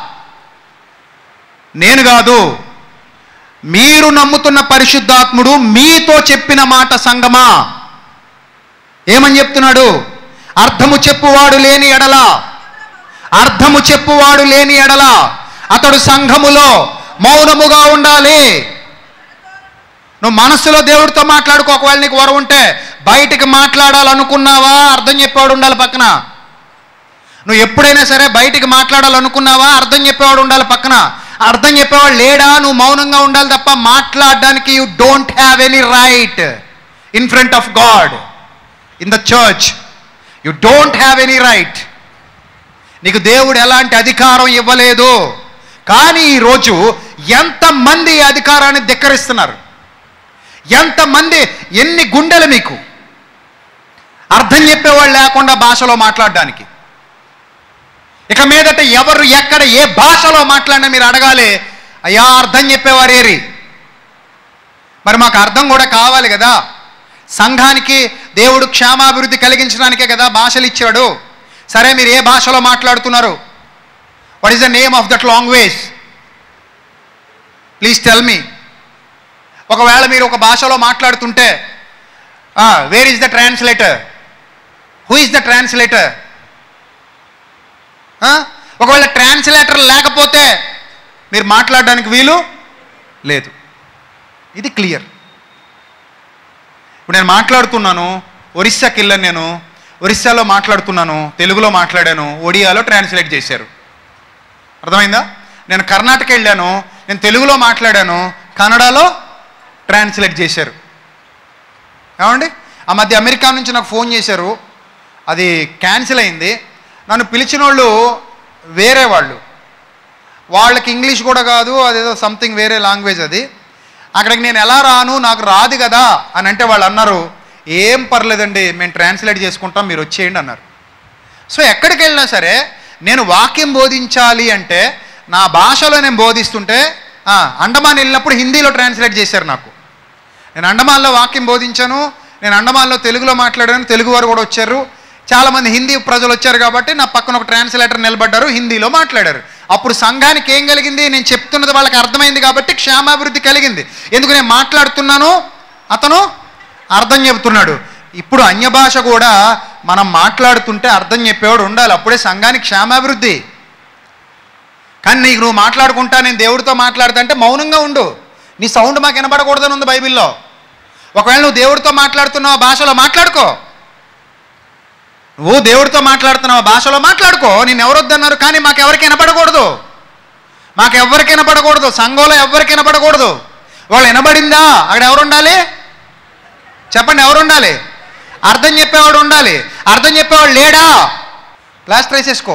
నేను కాదు మీరు నమ్ముతున్న పరిశుద్ధాత్ముడు మీతో చెప్పిన మాట సంగమా ఏమని చెప్తున్నాడు అర్థము చెప్పువాడు లేని ఎడల అర్థము చెప్పువాడు లేని ఎడల అతడు సంఘములో మౌనముగా ఉండాలి నువ్వు మనస్సులో దేవుడితో మాట్లాడుకో ఒకవేళ నీకు వరం ఉంటే బయటికి మాట్లాడాలనుకున్నావా అర్థం చెప్పేవాడు ఉండాలి పక్కన నువ్వు ఎప్పుడైనా సరే బయటికి మాట్లాడాలనుకున్నావా అర్థం చెప్పేవాడు ఉండాలి పక్కన అర్థం చెప్పేవాడు లేడా నువ్వు మౌనంగా ఉండాలి తప్ప మాట్లాడడానికి you don't have any right in front of God in the church you don't have any right నీకు దేవుడు ఎలాంటి అధికారం ఇవ్వలేదు కానీ ఈరోజు ఎంతమంది ఈ అధికారాన్ని ధిక్కరిస్తున్నారు ఎంతమంది ఎన్ని గుండెలు మీకు అర్థం చెప్పేవాళ్ళు లేకుండా భాషలో మాట్లాడడానికి ఇక మీదట ఎవరు ఎక్కడ ఏ భాషలో మాట్లాడినా మీరు అడగాలి అయ్యా అర్థం చెప్పేవారు ఏరి మరి మాకు అర్థం కూడా కావాలి కదా సంఘానికి దేవుడు క్షేమాభివృద్ధి కలిగించడానికే కదా భాషలు ఇచ్చాడు సరే మీరు ఏ భాషలో మాట్లాడుతున్నారు what is the name of that language please tell me ఒకవేళ మీరు ఒక భాషలో మాట్లాడుతుంటే where is the translator who is the translator ఒకవేళ ట్రాన్స్లేటర్ లేకపోతే మీరు మాట్లాడడానికి వీలు లేదు ఇది క్లియర్ ఇప్పుడు నేను మాట్లాడుతున్నాను ఒరిస్సాకి వెళ్ళాను నేను ఒరిస్సాలో మాట్లాడుతున్నాను తెలుగులో మాట్లాడాను ఒడియాలో ట్రాన్స్లేట్ చేశారు అర్థమైందా నేను కర్ణాటక వెళ్ళాను నేను తెలుగులో మాట్లాడాను కన్నడలో ట్రాన్స్లేట్ చేశారు ఏమండి ఆ మధ్య అమెరికా నుంచి నాకు ఫోన్ చేశారు అది క్యాన్సిల్ అయింది నన్ను పిలిచిన వాళ్ళు వేరే వాళ్ళు వాళ్ళకి ఇంగ్లీష్ కూడా కాదు అదేదో సంథింగ్ వేరే లాంగ్వేజ్ అది అక్కడికి నేను ఎలా రాను నాకు రాదు కదా అని అంటే వాళ్ళు అన్నారు ఏం పర్లేదండి మేము ట్రాన్స్లేట్ చేసుకుంటాం మీరు వచ్చేయండి అన్నారు సో ఎక్కడికి వెళ్ళినా సరే నేను వాక్యం బోధించాలి అంటే నా భాషలో నేను బోధిస్తుంటే ఆ, అండమాన్ వెళ్ళినప్పుడు హిందీలో ట్రాన్స్లేట్ చేశారు నాకు నేను అండమాన్లో వాక్యం బోధించాను నేను అండమాన్లో తెలుగులో మాట్లాడాను తెలుగు వారు కూడా వచ్చారు చాలామంది హిందీ ప్రజలు వచ్చారు కాబట్టి నా పక్కన ఒక ట్రాన్స్లేటర్ నిలబడ్డారు హిందీలో మాట్లాడారు అప్పుడు సంఘానికి ఏం కలిగింది నేను చెప్తున్నది వాళ్ళకి అర్థమైంది కాబట్టి క్షేమాభివృద్ధి కలిగింది ఎందుకు నేను మాట్లాడుతున్నాను అతను అర్థం చెబుతున్నాడు ఇప్పుడు అన్య భాష కూడా మనం మాట్లాడుతుంటే అర్థం చెప్పేవాడు ఉండాలి అప్పుడే సంఘానికి క్షేమాభివృద్ధి కానీ నీకు నువ్వు మాట్లాడుకుంటా నేను దేవుడితో మాట్లాడుతా అంటే మౌనంగా ఉండు నీ సౌండ్ మాకు వినపడకూడదని ఉంది బైబిల్లో ఒకవేళ నువ్వు దేవుడితో మాట్లాడుతున్నావు ఆ భాషలో మాట్లాడుకో నువ్వు దేవుడితో మాట్లాడుతున్నావు ఆ భాషలో మాట్లాడుకో నేను ఎవరొద్దన్నారు కానీ మాకు ఎవరికి వినపడకూడదు మాకు ఎవరికి వినపడకూడదు సంఘంలో ఎవరికి వినపడకూడదు వాళ్ళు వినబడిందా అక్కడ ఎవరు ఉండాలి చెప్పండి ఎవరు ఉండాలి అర్థం చెప్పేవాడు ఉండాలి అర్థం చెప్పేవాడు లేడా ప్లాస్టర్ వేసేసుకో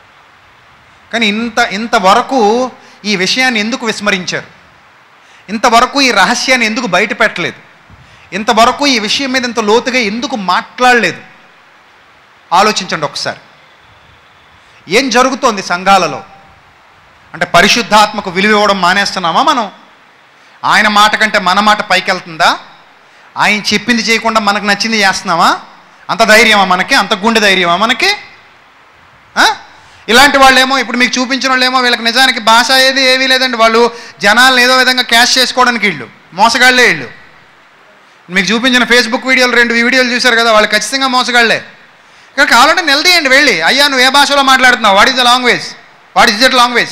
కానీ ఇంత ఇంతవరకు ఈ విషయాన్ని ఎందుకు విస్మరించారు ఇంతవరకు ఈ రహస్యాన్ని ఎందుకు బయట పెట్టలేదు ఇంతవరకు ఈ విషయం మీద ఇంత లోతుగా ఎందుకు మాట్లాడలేదు ఆలోచించండి ఒకసారి ఏం జరుగుతోంది సంఘాలలో అంటే పరిశుద్ధాత్మకు విలువ ఇవ్వడం మానేస్తున్నామా మనం ఆయన మాట కంటే మన మాట పైకి వెళ్తుందా ఆయన చెప్పింది చేయకుండా మనకు నచ్చింది చేస్తున్నామా అంత ధైర్యమా మనకి అంత గుండె ధైర్యమా మనకి ఆ? ఇలాంటి వాళ్ళేమో ఇప్పుడు మీకు చూపించిన వాళ్ళేమో వీళ్ళకి నిజానికి భాష ఏది ఏమీ లేదండి వాళ్ళు జనాలను ఏదో విధంగా క్యాష్ చేసుకోవడానికి వీళ్ళు మోసగాళ్ళే వీళ్ళు మీకు చూపించిన ఫేస్బుక్ వీడియోలు రెండు వీడియోలు చూశారు కదా వాళ్ళు ఖచ్చితంగా మోసగాళ్ళే ఇక్కడ కావాలంటే నిలదీయండి వెళ్ళి అయ్యా నువ్వు ఏ భాషలో మాట్లాడుతున్నావు what is the language what is that language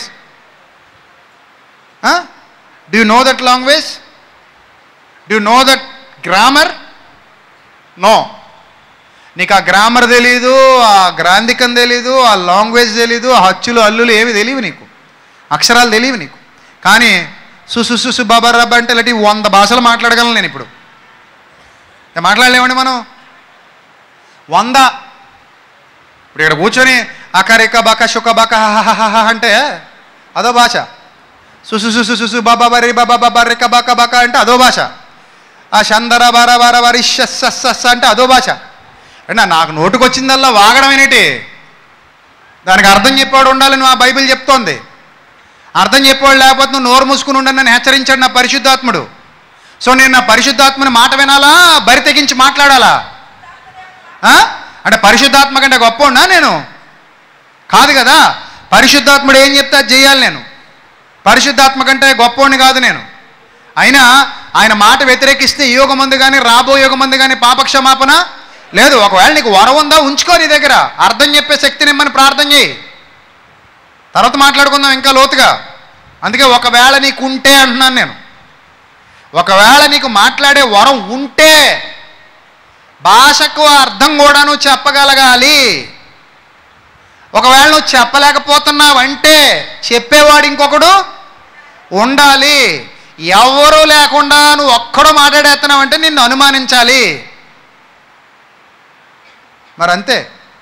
do you know that language do know that grammar no నీకు ఆ గ్రామర్ తెలీదు ఆ గ్రాంధికం తెలీదు ఆ లాంగ్వేజ్ తెలీదు ఆ హచ్చులు అల్లులు ఏమి తెలియవు నీకు అక్షరాలు తెలియవు నీకు కానీ సుసు సుసు బాబా రబ్బా అంటే ఇలాంటి వంద భాషలు మాట్లాడగలను నేను ఇప్పుడు ఏ మాట్లాడలేమండి మనం వంద ఇప్పుడు ఇక్కడ కూర్చొని అకరిక బక శుక బక హహహహ అంటే అదో భాష సుసు సుసు సుసు బాబా బరి బాబా బాబా రిక బక బక అంటే అదో భాష ఆ చందర బర బర బరి షస్ అంటే అదో భాష అంటే నాకు నోటుకొచ్చిందల్లా వాగడమేనేటి దానికి అర్థం చెప్పేవాడు ఉండాలని మా బైబిల్ చెప్తోంది అర్థం చెప్పేవాడు లేకపోతే నువ్వు నోరు మూసుకుని ఉండని నన్ను హెచ్చరించాడు నా పరిశుద్ధాత్ముడు సో నేను నా పరిశుద్ధాత్మని మాట వినాలా బరి తెగించి మాట్లాడాలా ఆ? అంటే పరిశుద్ధాత్మ కంటే గొప్ప ఉన్నా నేను కాదు కదా పరిశుద్ధాత్ముడు ఏం చెప్తే అది చేయాలి నేను పరిశుద్ధాత్మ కంటే గొప్పవాడిని కాదు నేను అయినా ఆయన మాట వ్యతిరేకిస్తే ఈ యుగ మందు కానీ రాబో యుగ మందు కానీ పాపక్షమాపణ లేదు ఒకవేళ నీకు వరం ఉందా ఉంచుకో నీ దగ్గర అర్థం చెప్పే శక్తిని ఇమ్మని ప్రార్థన చేయి తర్వాత మాట్లాడుకుందాం ఇంకా లోతుగా అందుకే ఒకవేళ నీకు ఉంటే అంటున్నాను నేను ఒకవేళ నీకు మాట్లాడే వరం ఉంటే భాషకు అర్థం కూడా నువ్వు చెప్పగలగాలి ఒకవేళ నువ్వు చెప్పలేకపోతున్నావంటే చెప్పేవాడు ఇంకొకడు ఉండాలి ఎవరు లేకుండా నువ్వు ఒక్కడు మాట్లాడేస్తున్నావంటే నిన్ను అనుమానించాలి మరి అంతే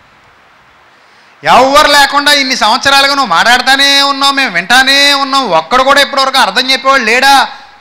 ఎవరు లేకుండా ఇన్ని సంవత్సరాలుగా నువ్వు మాట్లాడుతానే ఉన్నావు మేము వింటానే ఉన్నాం ఒక్కడు కూడా ఇప్పటివరకు అర్థం చెప్పేవాడు లేడా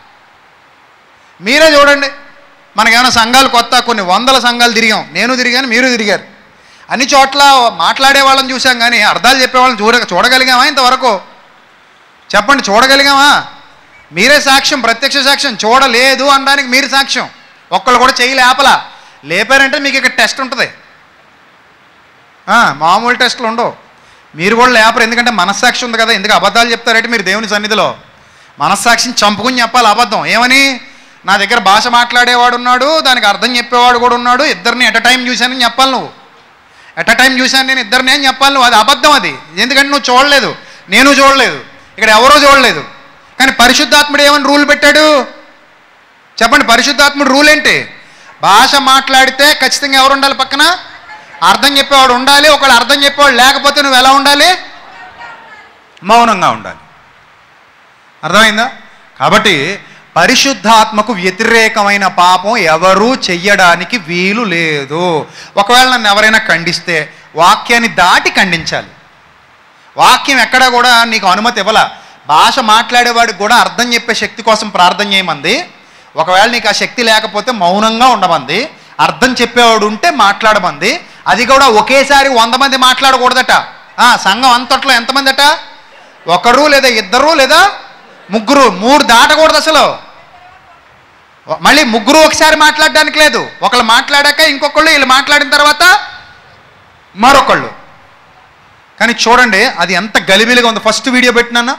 మీరే చూడండి మనకేమైనా సంఘాలు కొత్త కొన్ని వందల సంఘాలు తిరిగాం నేను తిరిగాను మీరు తిరిగారు అన్ని చోట్ల మాట్లాడే వాళ్ళని చూసాం కానీ అర్థాలు చెప్పేవాళ్ళని చూడ చూడగలిగామా ఇంతవరకు చెప్పండి చూడగలిగామా మీరే సాక్ష్యం ప్రత్యక్ష సాక్ష్యం చూడలేదు అనడానికి మీరు సాక్ష్యం ఒక్కళ్ళు కూడా చేయి లేపలా లేపారంటే మీకు ఇక్కడ టెస్ట్ ఉంటుంది ఆ, మామూలు టెస్టులు ఉండవు మీరు కూడా లేపరు ఎందుకంటే మనస్సాక్షి ఉంది కదా ఎందుకు అబద్ధాలు చెప్తారంటే మీరు దేవుని సన్నిధిలో మనస్సాక్షిని చంపుకుని చెప్పాలి అబద్ధం ఏమని నా దగ్గర భాష మాట్లాడేవాడు ఉన్నాడు దానికి అర్థం చెప్పేవాడు కూడా ఉన్నాడు ఇద్దరిని ఎట్ టైం చూశానని చెప్పాలి నువ్వు ఎట్ టైం చూశాను నేను ఇద్దరిని అని చెప్పాలి నువ్వు అది అబద్ధం అది ఎందుకంటే నువ్వు చూడలేదు నేను చూడలేదు ఇక్కడ ఎవరో చూడలేదు కానీ పరిశుద్ధాత్ముడు ఏమని రూల్ పెట్టాడు చెప్పండి పరిశుద్ధాత్ముడు రూల్ ఏంటి భాష మాట్లాడితే ఖచ్చితంగా ఎవరు ఉండాలి పక్కన అర్థం చెప్పేవాడు ఉండాలి ఒకళ్ళు అర్థం చెప్పేవాడు లేకపోతే నువ్వు ఎలా ఉండాలి మౌనంగా ఉండాలి అర్థమైందా కాబట్టి పరిశుద్ధాత్మకు వ్యతిరేకమైన పాపం ఎవరూ చెయ్యడానికి వీలు లేదు ఒకవేళ నన్ను ఎవరైనా ఖండిస్తే వాక్యాన్ని దాటి ఖండించాలి వాక్యం ఎక్కడా కూడా నీకు అనుమతి ఇవ్వాల భాష మాట్లాడేవాడికి కూడా అర్థం చెప్పే శక్తి కోసం ప్రార్థన చేయమంది ఒకవేళ నీకు ఆ శక్తి లేకపోతే మౌనంగా ఉండమంది అర్థం చెప్పేవాడు ఉంటే మాట్లాడమంది అది కూడా ఒకేసారి వంద మంది మాట్లాడకూడదట ఆ, సంఘం అంతట్లో ఎంతమంది అట ఒకరు లేదా ఇద్దరు లేదా ముగ్గురు మూడు దాటకూడదు అసలు మళ్ళీ ముగ్గురు ఒకసారి మాట్లాడడానికి లేదు ఒకళ్ళు మాట్లాడాక ఇంకొకళ్ళు వీళ్ళు మాట్లాడిన తర్వాత మరొకళ్ళు కానీ చూడండి అది ఎంత గలిబిలిగా ఉంది ఫస్ట్ వీడియో పెట్టినా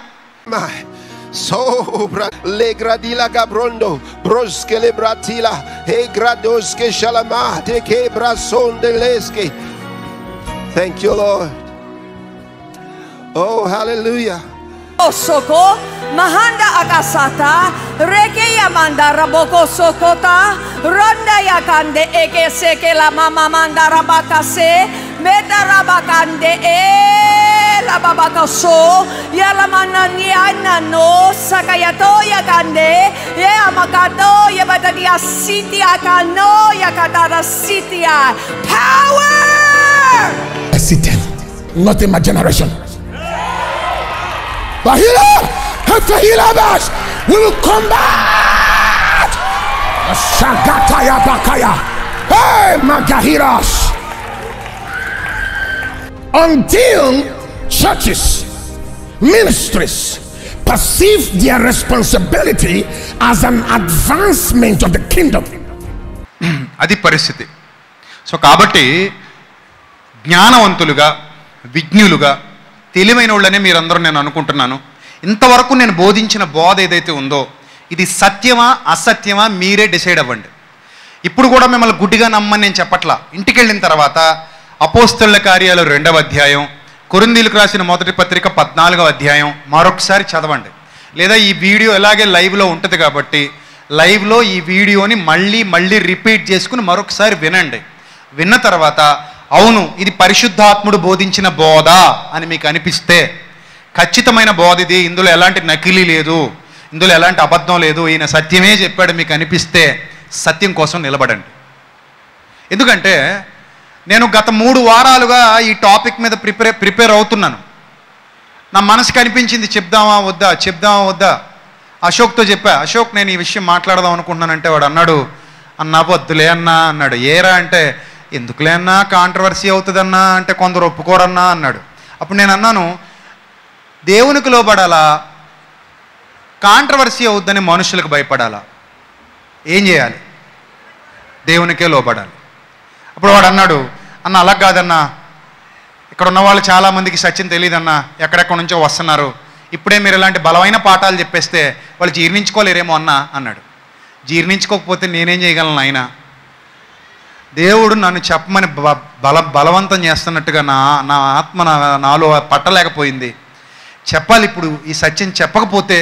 Sobra le gradila gabrondo bros que le bratila he grados que shalama de que brason de leske. Thank you, Lord. Oh, hallelujah. Soko, Mahanda Akasata, Reke Yamanda Raboko Sokota, Ronda Yakande Eke Seke la Mama Manda Rabakase, Meta Rabakande E la Babakaso, Yalamana Niana no, Sakayato Yakande, Yamakato Yabatadia City Akano Yakatara City. Power! I see ten, not in my generation. Bahila, Hefahila Bash, we will come back. Shagataya Bakaya, hey Magahiras. Until churches, ministries perceive their responsibility as an advancement of the kingdom. అది పరిస్థితి so కాబట్టి జ్ఞానవంతులుగా విజ్ఞులుగా తెలివైన వాళ్ళనే మీరందరూ నేను అనుకుంటున్నాను ఇంతవరకు నేను బోధించిన బోధ ఏదైతే ఉందో ఇది సత్యమా అసత్యమా మీరే డిసైడ్ అవ్వండి ఇప్పుడు కూడా మిమ్మల్ని గుడ్డిగా నమ్మని నేను చెప్పట్లా ఇంటికి వెళ్ళిన తర్వాత అపోస్తళ్ళ కార్యాలు రెండవ అధ్యాయం కొరిందీలకు రాసిన మొదటి పత్రిక పద్నాలుగవ అధ్యాయం మరొకసారి చదవండి లేదా ఈ వీడియో ఎలాగే లైవ్లో ఉంటుంది కాబట్టి లైవ్లో ఈ వీడియోని మళ్ళీ మళ్ళీ రిపీట్ చేసుకుని మరొకసారి వినండి విన్న తర్వాత అవును ఇది పరిశుద్ధాత్ముడు బోధించిన బోధ అని మీకు అనిపిస్తే ఖచ్చితమైన బోధ ఇది ఇందులో ఎలాంటి నకిలీ లేదు ఇందులో ఎలాంటి అబద్ధం లేదు ఈయన సత్యమే చెప్పాడు మీకు అనిపిస్తే సత్యం కోసం నిలబడండి ఎందుకంటే నేను గత మూడు వారాలుగా ఈ టాపిక్ మీద ప్రిపేర్ ప్రిపేర్ అవుతున్నాను నా మనసుకి అనిపించింది చెప్దామా వద్దా చెప్దామా వద్దా అశోక్తో చెప్పా అశోక్ నేను ఈ విషయం మాట్లాడదాం అనుకుంటున్నానంటే వాడు అన్నాడు అన్నా వద్దులే అన్నా అన్నాడు ఏరా అంటే ఎందుకులే అన్నా కాంట్రవర్సీ అవుతుందన్నా అంటే కొందరు ఒప్పుకోరన్నా అన్నాడు అప్పుడు నేను అన్నాను దేవునికి లోబడాలా కాంట్రవర్సీ అవుద్దని మనుషులకు భయపడాలా ఏం చేయాలి దేవునికే లోబడాలి అప్పుడు వాడు అన్నాడు అన్న అలా కాదన్నా ఇక్కడ ఉన్న వాళ్ళు చాలామందికి సత్యం తెలియదన్నా ఎక్కడెక్కడ నుంచో వస్తున్నారు ఇప్పుడే మీరు ఇలాంటి బలమైన పాఠాలు చెప్పేస్తే వాళ్ళు జీర్ణించుకోలేరేమో అన్నా అన్నాడు జీర్ణించుకోకపోతే నేనేం చేయగలను ఆయన దేవుడు నన్ను చెప్పమని బ- బల బలవంతం చేస్తున్నట్టుగా నా నా ఆత్మ నా నాలో పట్టలేకపోయింది చెప్పాలి ఇప్పుడు ఈ సత్యం చెప్పకపోతే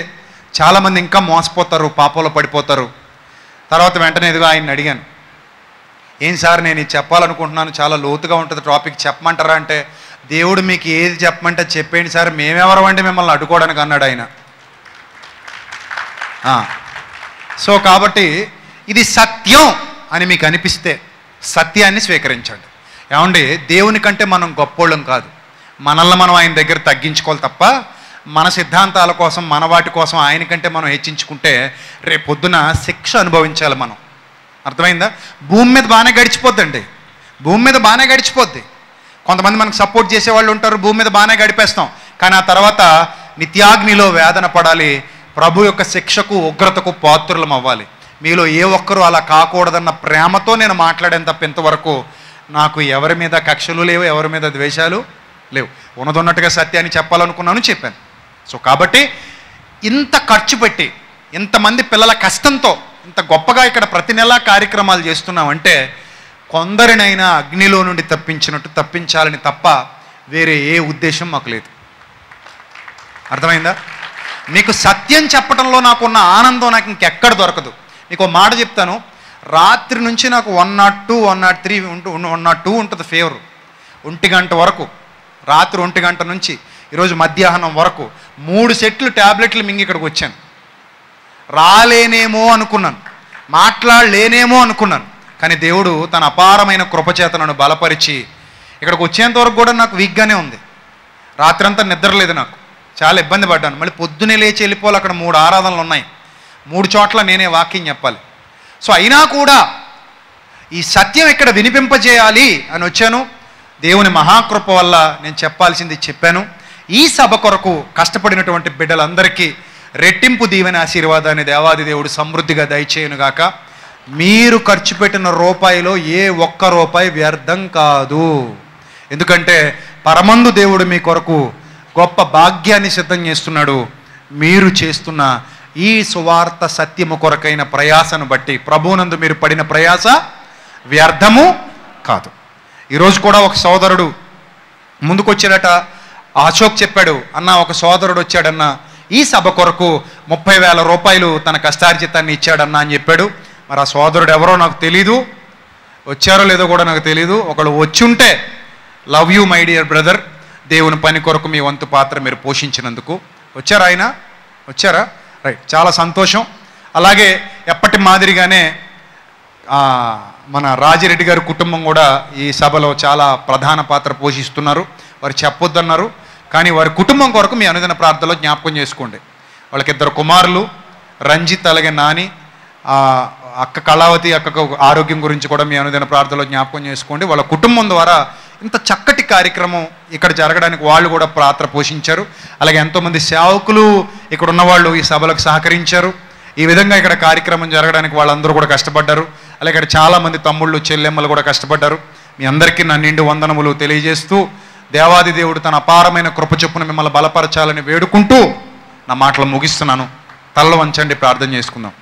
చాలామంది ఇంకా మోసపోతారు పాపంలో పడిపోతారు తర్వాత వెంటనే ఎదుగు ఆయన్ని అడిగాను ఏం సార్ నేను ఇది చెప్పాలనుకుంటున్నాను చాలా లోతుగా ఉంటుంది టాపిక్ చెప్పమంటారా అంటే దేవుడు మీకు ఏది చెప్పమంటే అది చెప్పేయండి సార్ మేమెవరం అంటే మిమ్మల్ని అడ్డుకోవడానికి అన్నాడు ఆయన ఆ. సో కాబట్టి ఇది సత్యం అని మీకు అనిపిస్తే సత్యాన్ని స్వీకరించండి ఏమండి దేవుని కంటే మనం గొప్పోళ్ళం కాదు మనల్ని మనం ఆయన దగ్గర తగ్గించుకోవాలి తప్ప మన సిద్ధాంతాల కోసం మన వాటి కోసం ఆయన కంటే మనం హెచ్చించుకుంటే రేపు పొద్దున శిక్ష అనుభవించాలి మనం అర్థమైందా భూమి మీద బాగానే గడిచిపోద్దండి భూమి మీద బాగానే గడిచిపోద్ది కొంతమంది మనకు సపోర్ట్ చేసేవాళ్ళు ఉంటారు భూమి మీద బాగానే గడిపేస్తాం కానీ ఆ తర్వాత నిత్యాగ్నిలో వేదన పడాలి ప్రభు యొక్క శిక్షకు ఉగ్రతకు పాత్రులం అవ్వాలి మీలో ఏ ఒక్కరూ అలా కాకూడదన్న ప్రేమతో నేను మాట్లాడేంత తప్ప ఇంతవరకు నాకు ఎవరి మీద కక్షలు లేవు ఎవరి మీద ద్వేషాలు లేవు ఉన్నదన్నట్టుగా సత్యాన్ని చెప్పాలనుకున్నాను చెప్పాను సో కాబట్టి ఇంత ఖర్చు పెట్టి ఇంతమంది పిల్లల కష్టంతో ఇంత గొప్పగా ఇక్కడ ప్రతి నెలా కార్యక్రమాలు చేస్తున్నామంటే కొందరినైనా అగ్నిలో నుండి తప్పించినట్టు తప్పించాలని తప్ప వేరే ఏ ఉద్దేశం మాకు లేదు అర్థమైందా మీకు సత్యం చెప్పడంలో నాకున్న ఆనందం నాకు ఇంకెక్కడ దొరకదు మీకు ఒక మాట చెప్తాను రాత్రి నుంచి నాకు one not two one not three ఉంటూ వన్ నాట్ టూ ఉంటుంది ఫేవర్ ఒంటి గంట వరకు రాత్రి ఒంటి గంట నుంచి ఈరోజు మధ్యాహ్నం వరకు మూడు సెట్లు ట్యాబ్లెట్లు మింగి ఇక్కడికి వచ్చాను రాలేనేమో అనుకున్నాను మాట్లాడలేనేమో అనుకున్నాను కానీ దేవుడు తన అపారమైన కృపచేత నన్ను బలపరిచి ఇక్కడికి వచ్చేంత వరకు కూడా నాకు వీక్గానే ఉంది రాత్రంతా నిద్ర లేదు నాకు చాలా ఇబ్బంది పడ్డాను మళ్ళీ పొద్దునే లేచి వెళ్ళిపోవాలి అక్కడ మూడు ఆరాధనలు ఉన్నాయి మూడు చోట్ల నేనే వాక్యం చెప్పాలి సో అయినా కూడా ఈ సత్యం ఇక్కడ వినిపింపజేయాలి అని వచ్చాను దేవుని మహాకృప వల్ల నేను చెప్పాల్సింది చెప్పాను ఈ సభ కొరకు కష్టపడినటువంటి బిడ్డలందరికీ రెట్టింపు దీవెన ఆశీర్వాదాన్ని దేవాది దేవుడు సమృద్ధిగా దయచేయునుగాక మీరు ఖర్చు పెట్టిన రూపాయిలో ఏ ఒక్క రూపాయి వ్యర్థం కాదు ఎందుకంటే పరమందు దేవుడు మీ కొరకు గొప్ప భాగ్యాన్ని సిద్ధం చేస్తున్నాడు మీరు చేస్తున్న ఈ సువార్త సత్యము కొరకైన ప్రయాసను బట్టి ప్రభువునందు మీరు పడిన ప్రయాస వ్యర్థము కాదు ఈరోజు కూడా ఒక సోదరుడు ముందుకొచ్చాడట అశోక్ చెప్పాడు అన్న ఒక సోదరుడు వచ్చాడన్న ఈ సభ కొరకు ముప్పై వేల రూపాయలు తన కష్టార్జితాన్ని ఇచ్చాడన్న అని చెప్పాడు మరి ఆ సోదరుడు ఎవరో నాకు తెలీదు వచ్చారో లేదో కూడా నాకు తెలీదు ఒకళ్ళు వచ్చుంటే love you my dear brother దేవుని పని కొరకు మీ వంతు పాత్ర మీరు పోషించినందుకు వచ్చారా ఆయన వచ్చారా రైట్ చాలా సంతోషం అలాగే ఎప్పటి మాదిరిగానే ఆ, మన రాజిరెడ్డి గారి కుటుంబం కూడా ఈ సభలో చాలా ప్రధాన పాత్ర పోషిస్తున్నారు వారు చెప్పొద్దన్నారు కానీ వారి కుటుంబం కొరకు మీ అనుదిన ప్రార్థనలో జ్ఞాపకం చేసుకోండి వాళ్ళకి ఇద్దరు కుమారులు రంజిత్ అలాగే నాని ఆ, అక్క కళావతి అక్కకు ఆరోగ్యం గురించి కూడా మీ అనుదిన ప్రార్థనలో జ్ఞాపకం చేసుకోండి వాళ్ళ కుటుంబం ద్వారా ఇంత చక్కటి కార్యక్రమం ఇక్కడ జరగడానికి వాళ్ళు కూడా పాత్ర పోషించారు అలాగే ఎంతోమంది సేవకులు ఇక్కడ ఉన్న వాళ్ళు ఈ సభలకు సహకరించారు ఈ విధంగా ఇక్కడ కార్యక్రమం జరగడానికి వాళ్ళందరూ కూడా కష్టపడ్డారు అలాగే ఇక్కడ చాలామంది తమ్ముళ్ళు చెల్లెమ్మలు కూడా కష్టపడ్డారు మీ అందరికీ నా నిండు వందనములు తెలియజేస్తూ దేవాది దేవుడు తన అపారమైన కృప చొప్పున మిమ్మల్ని బలపరచాలని వేడుకుంటూ నా మాటలు ముగిస్తున్నాను తల్ల వంచండి ప్రార్థన చేసుకుందాం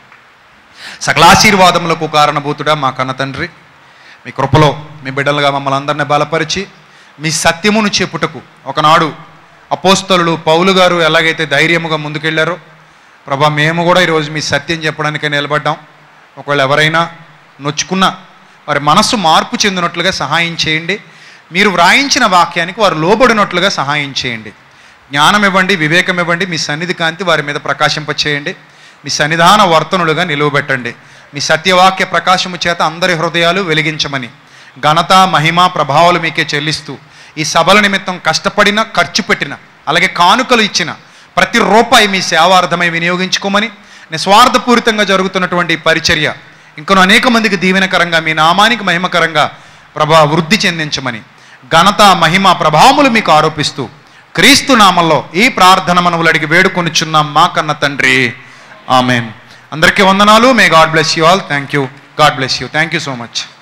సకలాశీర్వాదములకు కారణభూతుడా మా కన్న తండ్రి మీ కృపలో మీ బిడ్డలుగా మమ్మల్ని అందరినీ బలపరిచి మీ సత్యమును చెప్పుటకు ఒకనాడు అపోస్తలుడు పౌలు గారు ఎలాగైతే ధైర్యముగా ముందుకెళ్లారో ప్రభా మేము కూడా ఈరోజు మీ సత్యం చెప్పడానికే నిలబడ్డాం ఒకవేళ ఎవరైనా నొచ్చుకున్నా వారి మనస్సు మార్పు చెందినట్లుగా సహాయం చేయండి మీరు వ్రాయించిన వాక్యానికి వారు లోబడినట్లుగా సహాయం చేయండి జ్ఞానం ఇవ్వండి వివేకం ఇవ్వండి మీ సన్నిధి కాంతి వారి మీద ప్రకాశింపచేయండి మీ సన్నిధాన వర్తనులుగా నిలువబెట్టండి మీ సత్యవాక్య ప్రకాశము చేత అందరి హృదయాలు వెలిగించమని ఘనత మహిమ ప్రభావాలు మీకే చెల్లిస్తూ ఈ సభల నిమిత్తం కష్టపడిన ఖర్చు పెట్టిన అలాగే కానుకలు ఇచ్చిన ప్రతి రూపాయి మీ సేవార్థమై వినియోగించుకోమని నిస్వార్థపూరితంగా జరుగుతున్నటువంటి ఈ పరిచర్య ఇంకొన అనేక మందికి దీవెనకరంగా మీ నామానికి మహిమకరంగా ప్రభా వృద్ధి చెందించమని ఘనత మహిమ ప్రభావములు మీకు ఆరోపిస్తూ క్రీస్తు నామంలో ఈ ప్రార్థన మనవులు అడిగి వేడుకొనిచున్నాం మా కన్న తండ్రి ఆమెన్ అందరికీ వందనాలు may God bless you all thank you God bless you thank you so much